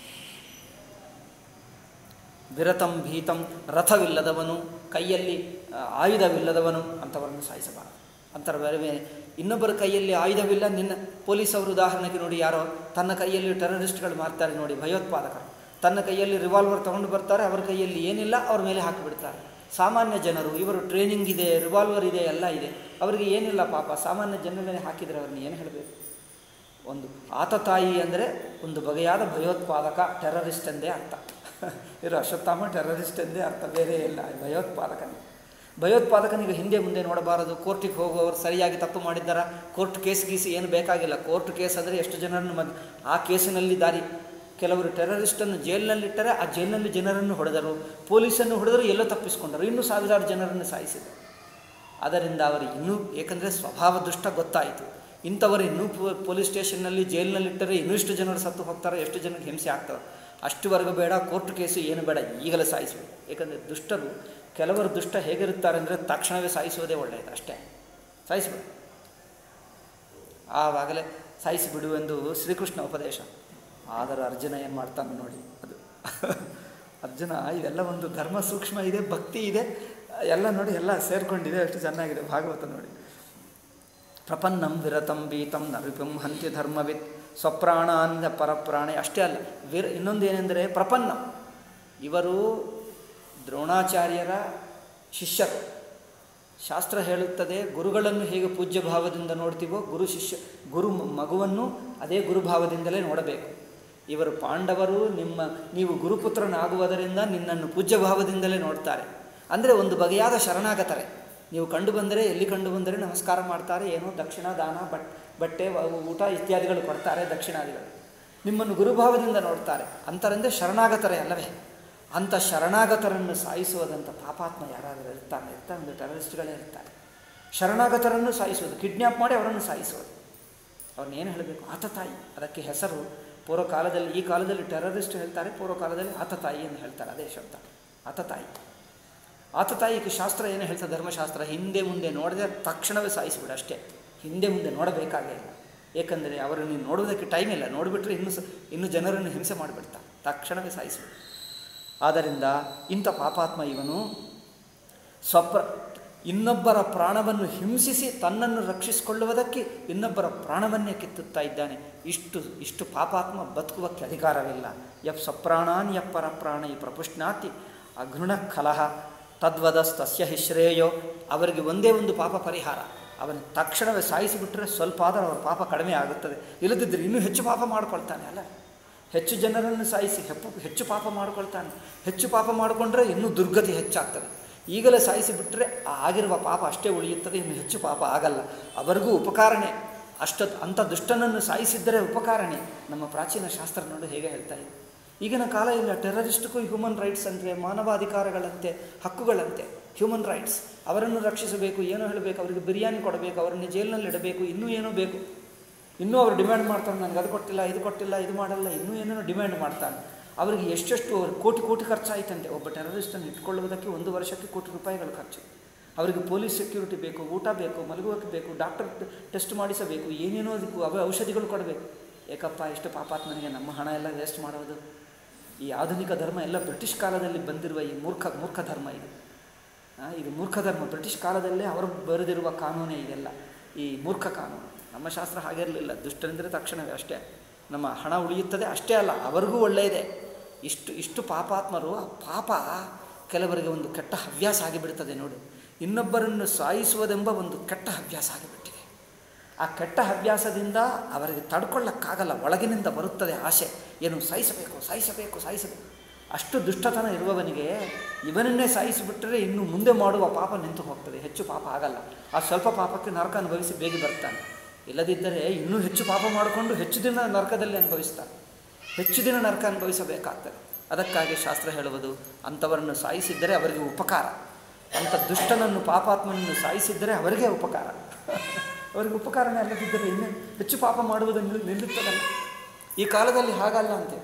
ವಿರತಂ ಭೀತಂ ರಥವಿಲ್ಲದವನು ಕೈಯಲ್ಲಿ ಆ, ಆಯುಧವಿಲ್ಲದವನು ಅಂಥವರನ್ನು ಸಾಯಿಸಬಾರದು ಅಂತರ ಬೇರೆ ಬೇರೆ ಇನ್ನೊಬ್ಬರ ಕೈಯಲ್ಲಿ ಆಯುಧವಿಲ್ಲ ನಿನ್ನ ಪೊಲೀಸ್ ಅವರು ಉದಾಹರಣೆಗೆ ನೋಡಿ ಯಾರೋ ತನ್ನ ಕೈಯಲ್ಲಿ ಟೆರರಿಸ್ಟ್ಗಳು ಮಾರ್ತಾರೆ ನೋಡಿ ಭಯೋತ್ಪಾದಕರು ತನ್ನ ಕೈಯಲ್ಲಿ ರಿವಾಲ್ವರ್ ತಗೊಂಡು ಬರ್ತಾರೆ ಅವರ ಕೈಯಲ್ಲಿ ಏನಿಲ್ಲ ಅವ್ರ ಮೇಲೆ ಹಾಕಿಬಿಡ್ತಾರೆ ಸಾಮಾನ್ಯ ಜನರು ಇವರು ಟ್ರೈನಿಂಗ್ ಇದೆ ರಿವಾಲ್ವರ್ ಇದೆ ಎಲ್ಲ ಇದೆ ಅವರಿಗೆ ಏನಿಲ್ಲ ಪಾಪ ಸಾಮಾನ್ಯ ಜನರ ಮೇಲೆ ಹಾಕಿದರೆ ಅವ್ರನ್ನ ಏನು ಹೇಳಬೇಕು ಒಂದು ಆತತಾಯಿ ಅಂದರೆ ಒಂದು ಬಗೆಯಾದ ಭಯೋತ್ಪಾದಕ ಟೆರರಿಸ್ಟ್ ಎಂದೇ ಅರ್ಥ ಇವರು ಅಶ್ವತ್ಥಾಮ ಟೆರರಿಸ್ಟ್ ಎಂದೇ ಅರ್ಥ ಬೇರೆ ಇಲ್ಲ ಭಯೋತ್ಪಾದಕನೇ ಭಯೋತ್ಪಾದಕನಿಗೆ ಹಿಂದೆ ಮುಂದೆ ನೋಡಬಾರದು ಕೋರ್ಟಿಗೆ ಹೋಗುವವರು ಸರಿಯಾಗಿ ತಪ್ಪು ಮಾಡಿದ್ದಾರ ಕೋರ್ಟ್ ಕೇಸ್ ಗೀಸ್ ಏನು ಬೇಕಾಗಿಲ್ಲ ಕೋರ್ಟ್ ಕೇಸ್ ಅಂದರೆ ಎಷ್ಟು ಜನರನ್ನು ಮದ್ ಆ ಕೇಸಿನಲ್ಲಿ ದಾರಿ ಕೆಲವರು ಟೆರರಿಸ್ಟನ್ನು ಜೈಲಿನಲ್ಲಿಟ್ಟರೆ ಆ ಜೈಲಿನಲ್ಲಿ ಜನರನ್ನು ಹೊಡೆದರು ಪೊಲೀಸನ್ನು ಹೊಡೆದರು ಎಲ್ಲೋ ತಪ್ಪಿಸಿಕೊಂಡರು ಇನ್ನೂ ಸಾವಿರಾರು ಜನರನ್ನು ಸಾಯಿಸಿದರು ಅದರಿಂದ ಅವರು ಇನ್ನೂ ಏಕೆಂದರೆ ಸ್ವಭಾವ ದುಷ್ಟ ಗೊತ್ತಾಯಿತು ಇಂಥವರು ಇನ್ನೂ ಪೊ- ಪೊಲೀಸ್ ಸ್ಟೇಷನ್ನಲ್ಲಿ ಜೈಲಿನಲ್ಲಿಟ್ಟರೆ ಇನ್ನೂ ಇಷ್ಟು ಜನರು ಸತ್ತು ಹೋಗ್ತಾರೆ ಎಷ್ಟು ಜನಕ್ಕೆ ಹಿಂಸೆ ಆಗ್ತವೆ ಅಷ್ಟುವರೆಗೂ ಬೇಡ ಕೋರ್ಟ್ ಕೇಸು ಏನು ಬೇಡ ಈಗಲೇ ಸಾಯಿಸಬೇಕು ಏಕೆಂದರೆ ದುಷ್ಟರು ಕೆಲವರು ದುಷ್ಟ ಹೇಗಿರುತ್ತಾರೆ ಅಂದರೆ ತಕ್ಷಣವೇ ಸಾಯಿಸುವುದೇ ಒಳ್ಳೆಯದು ಅಷ್ಟೇ ಸಾಯಿಸಿಬಿಡು ಆವಾಗಲೇ ಸಾಯಿಸಿಬಿಡು ಎಂದು ಶ್ರೀಕೃಷ್ಣ ಉಪದೇಶ ಆದರೆ ಅರ್ಜುನ ಏನು ಮಾಡ್ತಾನೆ ನೋಡಿ ಅದು ಅರ್ಜುನ ಇದೆಲ್ಲ ಒಂದು ಧರ್ಮ ಸೂಕ್ಷ್ಮ ಇದೆ ಭಕ್ತಿ ಇದೆ ಎಲ್ಲ ನೋಡಿ ಎಲ್ಲ ಸೇರಿಕೊಂಡಿದೆ ಎಷ್ಟು ಚೆನ್ನಾಗಿದೆ ಭಾಗವತ ನೋಡಿ ಪ್ರಪನ್ನಂ ವಿರತಂ ಬೀತಂ ನರಿಪಂ ಹಂತಿ ಧರ್ಮವಿತ್ ಸ್ವಪ್ರಾಣಾಂದ ಪರಪ್ರಾಣೆ ಅಷ್ಟೇ ಅಲ್ಲ ವಿರ ಇನ್ನೊಂದು ಏನೆಂದರೆ ಪ್ರಪನ್ನ ಇವರು ದ್ರೋಣಾಚಾರ್ಯರ ಶಿಷ್ಯರು ಶಾಸ್ತ್ರ ಹೇಳುತ್ತದೆ ಗುರುಗಳನ್ನು ಹೇಗೆ ಪೂಜ್ಯ ಭಾವದಿಂದ ನೋಡ್ತೀವೋ ಗುರು ಶಿಷ್ಯ ಗುರು ಮ- ಮಗುವನ್ನು ಅದೇ ಗುರುಭಾವದಿಂದಲೇ ನೋಡಬೇಕು ಇವರು ಪಾಂಡವರು ನಿಮ್ಮ ನೀವು ಗುರುಪುತ್ರನಾಗುವುದರಿಂದ ನಿನ್ನನ್ನು ಪೂಜ್ಯ ಭಾವದಿಂದಲೇ ನೋಡ್ತಾರೆ ಅಂದರೆ ಒಂದು ಬಗೆಯಾದ ಶರಣಾಗತರೆ ನೀವು ಕಂಡು ಬಂದರೆ ಎಲ್ಲಿ ಕಂಡು ಬಂದರೆ ನಮಸ್ಕಾರ ಮಾಡ್ತಾರೆ ಏನೋ ದಕ್ಷಿಣ ದಾನ ಬಟ್ ಬಟ್ಟೆ ವ- ಊಟ ಇತ್ಯಾದಿಗಳು ಕೊಡ್ತಾರೆ ದಕ್ಷಿಣಾದಿಗಳು ನಿಮ್ಮನ್ನು ಗುರುಭಾವದಿಂದ ನೋಡ್ತಾರೆ ಅಂತರಂದರೆ ಶರಣಾಗತರೇ ಅಲ್ಲವೇ ಅಂಥ ಶರಣಾಗತರನ್ನು ಸಾಯಿಸುವುದಂಥ ಪಾಪಾತ್ಮ ಯಾರಾದರೂ ಇರ್ತಾನೆ ಇರ್ತಾರೆ ಒಂದು ಟೆರರಿಸ್ಟ್ಗಳೇ ಇರ್ತಾರೆ ಶರಣಾಗತರನ್ನು ಸಾಯಿಸುವುದು ಕಿಡ್ನ್ಯಾಪ್ ಮಾಡಿ ಅವರನ್ನು ಸಾಯಿಸುವುದು ಅವ್ರನ್ನೇನು ಹೇಳಬೇಕು ಆತತಾಯಿ ಅದಕ್ಕೆ ಹೆಸರು ಪೂರ್ವ ಕಾಲದಲ್ಲಿ ಈ ಕಾಲದಲ್ಲಿ ಟೆರರಿಸ್ಟ್ ಹೇಳ್ತಾರೆ ಪೂರ್ವ ಕಾಲದಲ್ಲಿ ಆತತಾಯಿ ಎಂದು ಹೇಳ್ತಾರೆ ಅದೇ ಶಬ್ದ ಆತತಾಯಿ ಆತತಾಯಿಗೆ ಶಾಸ್ತ್ರ ಏನು ಹೇಳ್ತಾರೆ ಧರ್ಮಶಾಸ್ತ್ರ ಹಿಂದೆ ಮುಂದೆ ನೋಡಿದ್ರೆ ತಕ್ಷಣವೇ ಸಾಯಿಸಿಬಿಡು ಅಷ್ಟೇ ಹಿಂದೆ ಮುಂದೆ ನೋಡಬೇಕಾಗೇ ಇಲ್ಲ ಏಕೆಂದರೆ ಅವರು ನೀನು ನೋಡುವುದಕ್ಕೆ ಟೈಮ್ ಇಲ್ಲ ನೋಡಿಬಿಟ್ರೆ ಇನ್ನೂ ಸ ಇನ್ನೂ ಜನರನ್ನು ಹಿಂಸೆ ಮಾಡಿಬಿಡ್ತಾ ತಕ್ಷಣವೇ ಸಾಯಿಸಿಬಿಡು ಆದ್ದರಿಂದ ಇಂಥ ಪಾಪಾತ್ಮ ಇವನು ಸ್ವಪ್ರ ಇನ್ನೊಬ್ಬರ ಪ್ರಾಣವನ್ನು ಹಿಂಸಿಸಿ ತನ್ನನ್ನು ರಕ್ಷಿಸಿಕೊಳ್ಳುವುದಕ್ಕೆ ಇನ್ನೊಬ್ಬರ ಪ್ರಾಣವನ್ನೇ ಕಿತ್ತುತ್ತಾ ಇದ್ದಾನೆ ಇಷ್ಟು ಇಷ್ಟು ಪಾಪಾತ್ಮ ಬದುಕುವಕ್ಕೆ ಅಧಿಕಾರವಿಲ್ಲ ಯಪ್ ಸ್ವಪ್ರಾಣಾನ್ ಯಪ್ಪರ ಪ್ರಾಣ ಈ ಪ್ರಪುಷ್ಣಾತಿ ಅಘೃಣ ಕಲಹ ತದ್ವದಸ್ತಸ್ಯ ಹಿ ಶ್ರೇಯೋ ಅವರಿಗೆ ಒಂದೇ ಒಂದು ಪಾಪ ಪರಿಹಾರ ಅವನು ತಕ್ಷಣವೇ ಸಾಯಿಸಿಬಿಟ್ರೆ ಸ್ವಲ್ಪ ಆದರೂ ಅವರ ಪಾಪ ಕಡಿಮೆ ಆಗುತ್ತದೆ ಇಲ್ಲದಿದ್ದರೆ ಇನ್ನೂ ಹೆಚ್ಚು ಪಾಪ ಮಾಡಿಕೊಳ್ತಾನೆ ಅಲ್ಲ ಹೆಚ್ಚು ಜನರನ್ನು ಸಾಯಿಸಿ ಹೆಪ್ಪು ಹೆಚ್ಚು ಪಾಪ ಮಾಡಿಕೊಳ್ತಾನೆ ಹೆಚ್ಚು ಪಾಪ ಮಾಡಿಕೊಂಡ್ರೆ ಇನ್ನೂ ದುರ್ಗತಿ ಹೆಚ್ಚಾಗ್ತದೆ ಈಗಲೇ ಸಾಯಿಸಿ ಬಿಟ್ಟರೆ ಆಗಿರುವ ಪಾಪ ಅಷ್ಟೇ ಉಳಿಯುತ್ತದೆ ಇನ್ನು ಹೆಚ್ಚು ಪಾಪ ಆಗಲ್ಲ ಅವರಿಗೂ ಉಪಕಾರಣೆ ಅಷ್ಟ ಅಂಥ ದುಷ್ಟನನ್ನು ಸಾಯಿಸಿದ್ದರೆ ಉಪಕಾರಣೆ ನಮ್ಮ ಪ್ರಾಚೀನ ಶಾಸ್ತ್ರ ನೋಡು ಹೇಗೆ ಹೇಳ್ತಾ ಇದೆ ಈಗಿನ ಕಾಲ ಇಲ್ಲ ಟೆರರಿಸ್ಟ್ಗೂ ಹ್ಯೂಮನ್ ರೈಟ್ಸ್ ಅಂದರೆ ಮಾನವಾಧಿಕಾರಗಳಂತೆ ಹಕ್ಕುಗಳಂತೆ ಹ್ಯೂಮನ್ ರೈಟ್ಸ್ ಅವರನ್ನು ರಕ್ಷಿಸಬೇಕು ಏನೋ ಹೇಳಬೇಕು ಅವರಿಗೆ ಬಿರಿಯಾನಿ ಕೊಡಬೇಕು ಅವರನ್ನು ಜೈಲಿನಲ್ಲಿ ಇಡಬೇಕು ಇನ್ನೂ ಏನೋ ಬೇಕು ಇನ್ನೂ ಅವರು ಡಿಮ್ಯಾಂಡ್ ಮಾಡ್ತಾರೆ ನನಗೆ ಅದು ಕೊಟ್ಟಿಲ್ಲ ಇದು ಕೊಟ್ಟಿಲ್ಲ ಇದು ಮಾಡಲ್ಲ ಇನ್ನೂ ಏನೇನೋ ಡಿಮ್ಯಾಂಡ್ ಮಾಡ್ತಾನೆ ಅವರಿಗೆ ಎಷ್ಟೆಷ್ಟು ಕೋಟಿ ಕೋಟಿ ಖರ್ಚಾಯಿತಂತೆ ಒಬ್ಬ ಟೆರರಿಸ್ಟನ್ನು ಇಟ್ಕೊಳ್ಳುವುದಕ್ಕೆ ಒಂದು ವರ್ಷಕ್ಕೆ ಕೋಟಿ ರೂಪಾಯಿಗಳು ಖರ್ಚು ಅವರಿಗೆ ಪೊಲೀಸ್ ಸೆಕ್ಯೂರಿಟಿ ಬೇಕು ಊಟ ಬೇಕು ಮಲಗುವಕ್ಕೆ ಬೇಕು ಡಾಕ್ಟರ್ ಟೆಸ್ಟ್ ಮಾಡಿಸಬೇಕು ಏನೇನೋ ಅದಕ್ಕೂ ಅವ ಔಷಧಿಗಳು ಕೊಡಬೇಕು ಏಕಪ್ಪ ಇಷ್ಟು ಪಾಪಾತ್ಮನಿಗೆ ನಮ್ಮ ಹಣ ಎಲ್ಲ ವೇಸ್ಟ್ ಮಾಡೋದು ಈ ಆಧುನಿಕ ಧರ್ಮ ಎಲ್ಲ ಬ್ರಿಟಿಷ್ ಕಾಲದಲ್ಲಿ ಬಂದಿರುವ ಈ ಮೂರ್ಖ ಮೂರ್ಖ ಧರ್ಮ ಇದು ಆ, ಇದು ಮೂರ್ಖ ಧರ್ಮ ಬ್ರಿಟಿಷ್ ಕಾಲದಲ್ಲೇ ಅವರು ಬರೆದಿರುವ ಕಾನೂನೇ ಇದೆಲ್ಲ ಈ ಮೂರ್ಖ ಕಾನೂನು ನಮ್ಮ ಶಾಸ್ತ್ರ ಹಾಗಿರಲಿಲ್ಲ ದುಷ್ಟನೆಂದರೆ ತಕ್ಷಣವೇ ಅಷ್ಟೇ ನಮ್ಮ ಹಣ ಉಳಿಯುತ್ತದೆ ಅಷ್ಟೇ ಅಲ್ಲ ಅವರಿಗೂ ಒಳ್ಳೆಯದೇ ಇಷ್ಟು ಇಷ್ಟು ಪಾಪಾತ್ಮರು ಆ ಪಾಪ ಕೆಲವರಿಗೆ ಒಂದು ಕೆಟ್ಟ ಹವ್ಯಾಸ ಆಗಿಬಿಡ್ತದೆ ನೋಡು ಇನ್ನೊಬ್ಬರನ್ನು ಸಾಯಿಸುವುದೆಂಬ ಒಂದು ಕೆಟ್ಟ ಹವ್ಯಾಸ ಆಗಿಬಿಟ್ಟಿದೆ ಆ ಕೆಟ್ಟ ಹವ್ಯಾಸದಿಂದ ಅವರಿಗೆ ತಡ್ಕೊಳ್ಳೋಕ್ಕಾಗಲ್ಲ ಒಳಗಿನಿಂದ ಬರುತ್ತದೆ ಆಸೆ ಏನು ಸಾಯಿಸಬೇಕು ಸಾಯಿಸಬೇಕು ಸಾಯಿಸಬೇಕು ಅಷ್ಟು ದುಷ್ಟತನ ಇರುವವನಿಗೆ ಇವನನ್ನೇ ಸಾಯಿಸಿಬಿಟ್ಟರೆ ಇನ್ನು ಮುಂದೆ ಮಾಡುವ ಪಾಪ ನಿಂತು ಹೋಗ್ತದೆ ಹೆಚ್ಚು ಪಾಪ ಆಗಲ್ಲ ಆ ಸ್ವಲ್ಪ ಪಾಪಕ್ಕೆ ನರಕ ಅನುಭವಿಸಿ ಬೇಗ ಬರ್ತಾನೆ ಇಲ್ಲದಿದ್ದರೆ ಇನ್ನೂ ಹೆಚ್ಚು ಪಾಪ ಮಾಡಿಕೊಂಡು ಹೆಚ್ಚು ದಿನ ನರಕದಲ್ಲಿ ಅನುಭವಿಸ್ತಾನೆ ಹೆಚ್ಚು ದಿನ ನರಕ ಅನುಭವಿಸಬೇಕಾಗ್ತದೆ ಅದಕ್ಕಾಗಿ ಶಾಸ್ತ್ರ ಹೇಳುವುದು ಅಂಥವರನ್ನು ಸಾಯಿಸಿದ್ದರೆ ಅವರಿಗೆ ಉಪಕಾರ ಅಂಥ ದುಷ್ಟನನ್ನು ಪಾಪಾತ್ಮನನ್ನು ಸಾಯಿಸಿದ್ದರೆ ಅವರಿಗೆ ಉಪಕಾರ ಅವರಿಗೆ ಉಪಕಾರನೇ ಅಲ್ಲದಿದ್ದರೆ ಇನ್ನೂ ಹೆಚ್ಚು ಪಾಪ ಮಾಡುವುದು ನಿಲ್ ನಿಲ್ಲುತ್ತದಲ್ಲ ಈ ಕಾಲದಲ್ಲಿ ಹಾಗಲ್ಲ ಅಂತೆ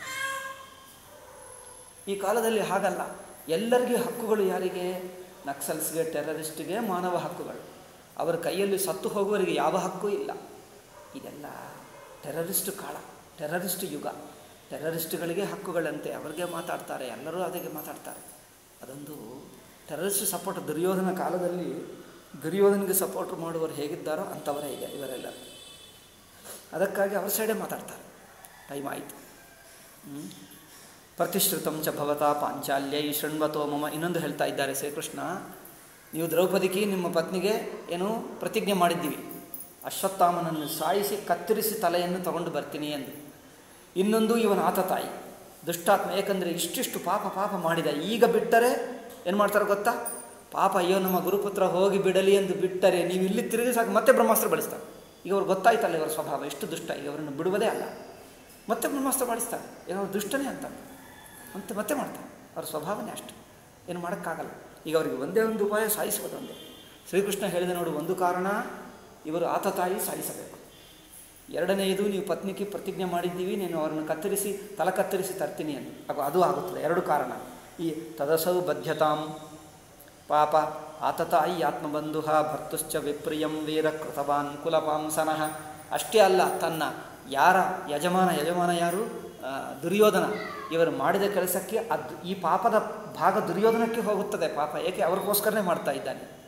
ಈ ಕಾಲದಲ್ಲಿ ಹಾಗಲ್ಲ ಎಲ್ಲರಿಗೂ ಹಕ್ಕುಗಳು ಯಾರಿಗೆ ನಕ್ಸಲ್ಸ್ಗೆ ಟೆರರಿಸ್ಟ್ಗೆ ಮಾನವ ಹಕ್ಕುಗಳು ಅವರ ಕೈಯಲ್ಲಿ ಸತ್ತು ಹೋಗುವವರಿಗೆ ಯಾವ ಹಕ್ಕೂ ಇಲ್ಲ ಇದೆಲ್ಲ ಟೆರರಿಸ್ಟ್ ಕಾಳ ಟೆರರಿಸ್ಟ್ ಯುಗ ಟೆರರಿಸ್ಟ್ಗಳಿಗೆ ಹಕ್ಕುಗಳಂತೆ ಅವರಿಗೆ ಮಾತಾಡ್ತಾರೆ ಎಲ್ಲರೂ ಅದಕ್ಕೆ ಮಾತಾಡ್ತಾರೆ ಅದೊಂದು ಟೆರರಿಸ್ಟ್ ಸಪೋರ್ಟ್ ದುರ್ಯೋಧನ ಕಾಲದಲ್ಲಿ ದುರ್ಯೋಧನಿಗೆ ಸಪೋರ್ಟ್ ಮಾಡುವವರು ಹೇಗಿದ್ದಾರೋ ಅಂಥವರೇ ಇದೆ ಇವರೆಲ್ಲ ಅದಕ್ಕಾಗಿ ಅವ್ರ ಸೈಡೇ ಮಾತಾಡ್ತಾರೆ ಟೈಮ್ ಆಯಿತು ಹ್ಮ್? ಪ್ರತಿಶ್ರುತಂ ಚ ಭವತಾ ಪಾಂಚಾಲ್ಯ ಈ ಶೃಣ್ವತೋ ಮಮ ಇನ್ನೊಂದು ಹೇಳ್ತಾ ಇದ್ದಾರೆ ಶ್ರೀಕೃಷ್ಣ ನೀವು ದ್ರೌಪದಿಗೆ ನಿಮ್ಮ ಪತ್ನಿಗೆ ಏನು ಪ್ರತಿಜ್ಞೆ ಮಾಡಿದ್ದೀವಿ ಅಶ್ವತ್ಥಾಮನನ್ನು ಸಾಯಿಸಿ ಕತ್ತರಿಸಿ ತಲೆಯನ್ನು ತಗೊಂಡು ಬರ್ತೀನಿ ಎಂದು ಇನ್ನೊಂದು ಇವನ ಆತ ತಾಯಿ ದುಷ್ಟಾತ್ಮ ಏಕೆಂದರೆ ಇಷ್ಟಿಷ್ಟು ಪಾಪ ಪಾಪ ಮಾಡಿದ ಈಗ ಬಿಟ್ಟರೆ ಏನು ಮಾಡ್ತಾರೆ ಗೊತ್ತಾ ಪಾಪ ಅಯ್ಯೋ ನಮ್ಮ ಗುರುಪುತ್ರ ಹೋಗಿ ಬಿಡಲಿ ಎಂದು ಬಿಟ್ಟರೆ ನೀವು ಇಲ್ಲಿ ತಿರುಗಿ ಸಾಕು ಮತ್ತೆ ಬ್ರಹ್ಮಾಸ್ತ್ರ ಬಳಸ್ತಾರೆ ಈಗ ಅವ್ರು ಗೊತ್ತಾಯ್ತಲ್ಲ ಇವರ ಸ್ವಭಾವ ಎಷ್ಟು ದುಷ್ಟ ಈಗ ಅವರನ್ನು ಬಿಡುವುದೇ ಅಲ್ಲ ಮತ್ತೆ ಬ್ರಹ್ಮಾಸ್ತ್ರ ಮಾಡಿಸ್ತಾರೆ ಈಗ ಅವ್ರು ದುಷ್ಟನೇ ಅಂತ ಅಂತ ಮತ್ತೆ ಮಾಡ್ತಾರೆ ಅವ್ರ ಸ್ವಭಾವನೇ ಅಷ್ಟು ಏನು ಮಾಡೋಕ್ಕಾಗಲ್ಲ ಈಗ ಅವರಿಗೆ ಒಂದೇ ಒಂದು ಉಪಾಯ ಸಾಯಿಸುವುದು ಒಂದೇ ಶ್ರೀಕೃಷ್ಣ ಹೇಳಿದ ನೋಡು ಒಂದು ಕಾರಣ ಇವರು ಆತ ತಾಯಿ ಸಾಯಿಸಬೇಕು ಎರಡನೆಯದು ನೀವು ಪತ್ನಿಗೆ ಪ್ರತಿಜ್ಞೆ ಮಾಡಿದ್ದೀವಿ ನೀನು ಅವರನ್ನು ಕತ್ತರಿಸಿ ತಲೆ ಕತ್ತರಿಸಿ ತರ್ತೀನಿ ಅಂತ ಅದು ಅದು ಆಗುತ್ತದೆ ಎರಡು ಕಾರಣ ಈ ತದಸೌ ಬದ್ಧತಾಂ ಪಾಪ ಆತತಾಯಿ ಆತ್ಮಬಂಧು ಭರ್ತುಶ್ಚ ವಿಪ್ರಿಯಂ ವೀರ ಕೃತವಾನ್ ಕುಲಪಾಂಸನಃ ಅಷ್ಟೇ ಅಲ್ಲ ತನ್ನ ಯಾರ ಯಜಮಾನ ಯಜಮಾನ ಯಾರು ಆ, ದುರ್ಯೋಧನ ಇವರು ಮಾಡಿದ ಕೆಲಸಕ್ಕೆ ಅದು ಈ ಪಾಪದ ಭಾಗ ದುರ್ಯೋಧನಕ್ಕೆ ಹೋಗುತ್ತದೆ ಪಾಪ ಏಕೆ ಅವ್ರಿಗೋಸ್ಕರನೇ ಮಾಡ್ತಾ ಇದ್ದಾನೆ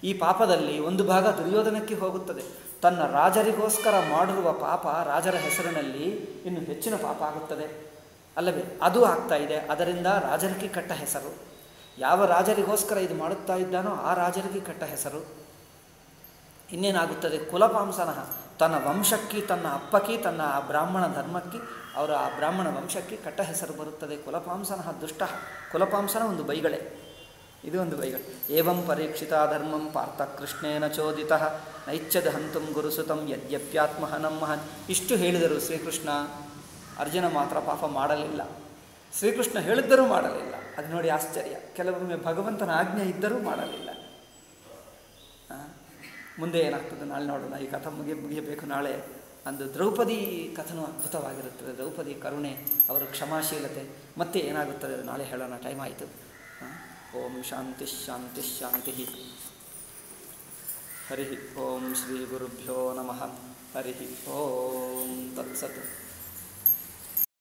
ಈ ಪಾಪದಲ್ಲಿ ಒಂದು ಭಾಗ ದುರ್ಯೋಧನಕ್ಕೆ ಹೋಗುತ್ತದೆ ತನ್ನ ರಾಜರಿಗೋಸ್ಕರ ಮಾಡಿರುವ ಪಾಪ ರಾಜರ ಹೆಸರಿನಲ್ಲಿ ಇನ್ನು ಹೆಚ್ಚಿನ ಪಾಪ ಆಗುತ್ತದೆ ಅಲ್ಲವೇ ಅದು ಆಗ್ತಾ ಇದೆ ಅದರಿಂದ ರಾಜರಿಗೆ ಕೆಟ್ಟ ಹೆಸರು ಯಾವ ರಾಜರಿಗೋಸ್ಕರ ಇದು ಮಾಡುತ್ತಾ ಇದ್ದಾನೋ ಆ ರಾಜರಿಗೆ ಕೆಟ್ಟ ಹೆಸರು ಇನ್ನೇನಾಗುತ್ತದೆ ಕುಲಪಾಂಸನಃ ತನ್ನ ವಂಶಕ್ಕೆ ತನ್ನ ಅಪ್ಪಕ್ಕೆ ತನ್ನ ಆ ಬ್ರಾಹ್ಮಣ ಧರ್ಮಕ್ಕೆ ಅವರ ಆ ಬ್ರಾಹ್ಮಣ ವಂಶಕ್ಕೆ ಕೆಟ್ಟ ಹೆಸರು ಬರುತ್ತದೆ ಕುಲಪಾಂಸನಃ ದುಷ್ಟ ಕುಲಪಾಂಸನ ಒಂದು ಬೈಗಳೆ ಇದು ಒಂದು ಬೈಗಳೆ ಏವಂ ಪರೀಕ್ಷಿತ ಧರ್ಮಂ ಪಾರ್ಥ ಕೃಷ್ಣೇನ ಚೋದಿತ ನೈಚ್ಛದ ಹಂತಂ ಗುರುಸುತಂ ಯದ್ಯಪ್ಯಾತ್ಮಹನಂ ಮಹನ್ ಇಷ್ಟು ಹೇಳಿದರು ಶ್ರೀಕೃಷ್ಣ ಅರ್ಜುನ ಮಾತ್ರ ಪಾಪ ಮಾಡಲಿಲ್ಲ ಶ್ರೀಕೃಷ್ಣ ಹೇಳಿದ್ದರೂ ಮಾಡಲಿಲ್ಲ ಅದು ನೋಡಿ ಆಶ್ಚರ್ಯ ಕೆಲವೊಮ್ಮೆ ಭಗವಂತನ ಆಜ್ಞೆ ಇದ್ದರೂ ಮಾಡಲಿಲ್ಲ ಆ, ಮುಂದೆ ಏನಾಗ್ತದೆ ನಾಳೆ ನೋಡೋಣ ಈ ಕಥೆ ಮುಗಿ ಮುಗಿಯಬೇಕು ನಾಳೆ ಅಂದು ದ್ರೌಪದಿ ಕಥನು ಅದ್ಭುತವಾಗಿರುತ್ತದೆ ದ್ರೌಪದಿ ಕರುಣೆ ಅವರ ಕ್ಷಮಾಶೀಲತೆ ಮತ್ತೆ ಏನಾಗುತ್ತದೆ ಅದು ನಾಳೆ ಹೇಳೋಣ ಟೈಮ್ ಆಯಿತು ಆ, ಓಂ ಶಾಂತಿ ಶಾಂತಿ ಶಾಂತಿ ಹರಿ ಓಂ ಶ್ರೀ ಗುರುಭ್ಯೋ ನಮಃ ಹರಿ ಓಂ ತತ್ಸತ್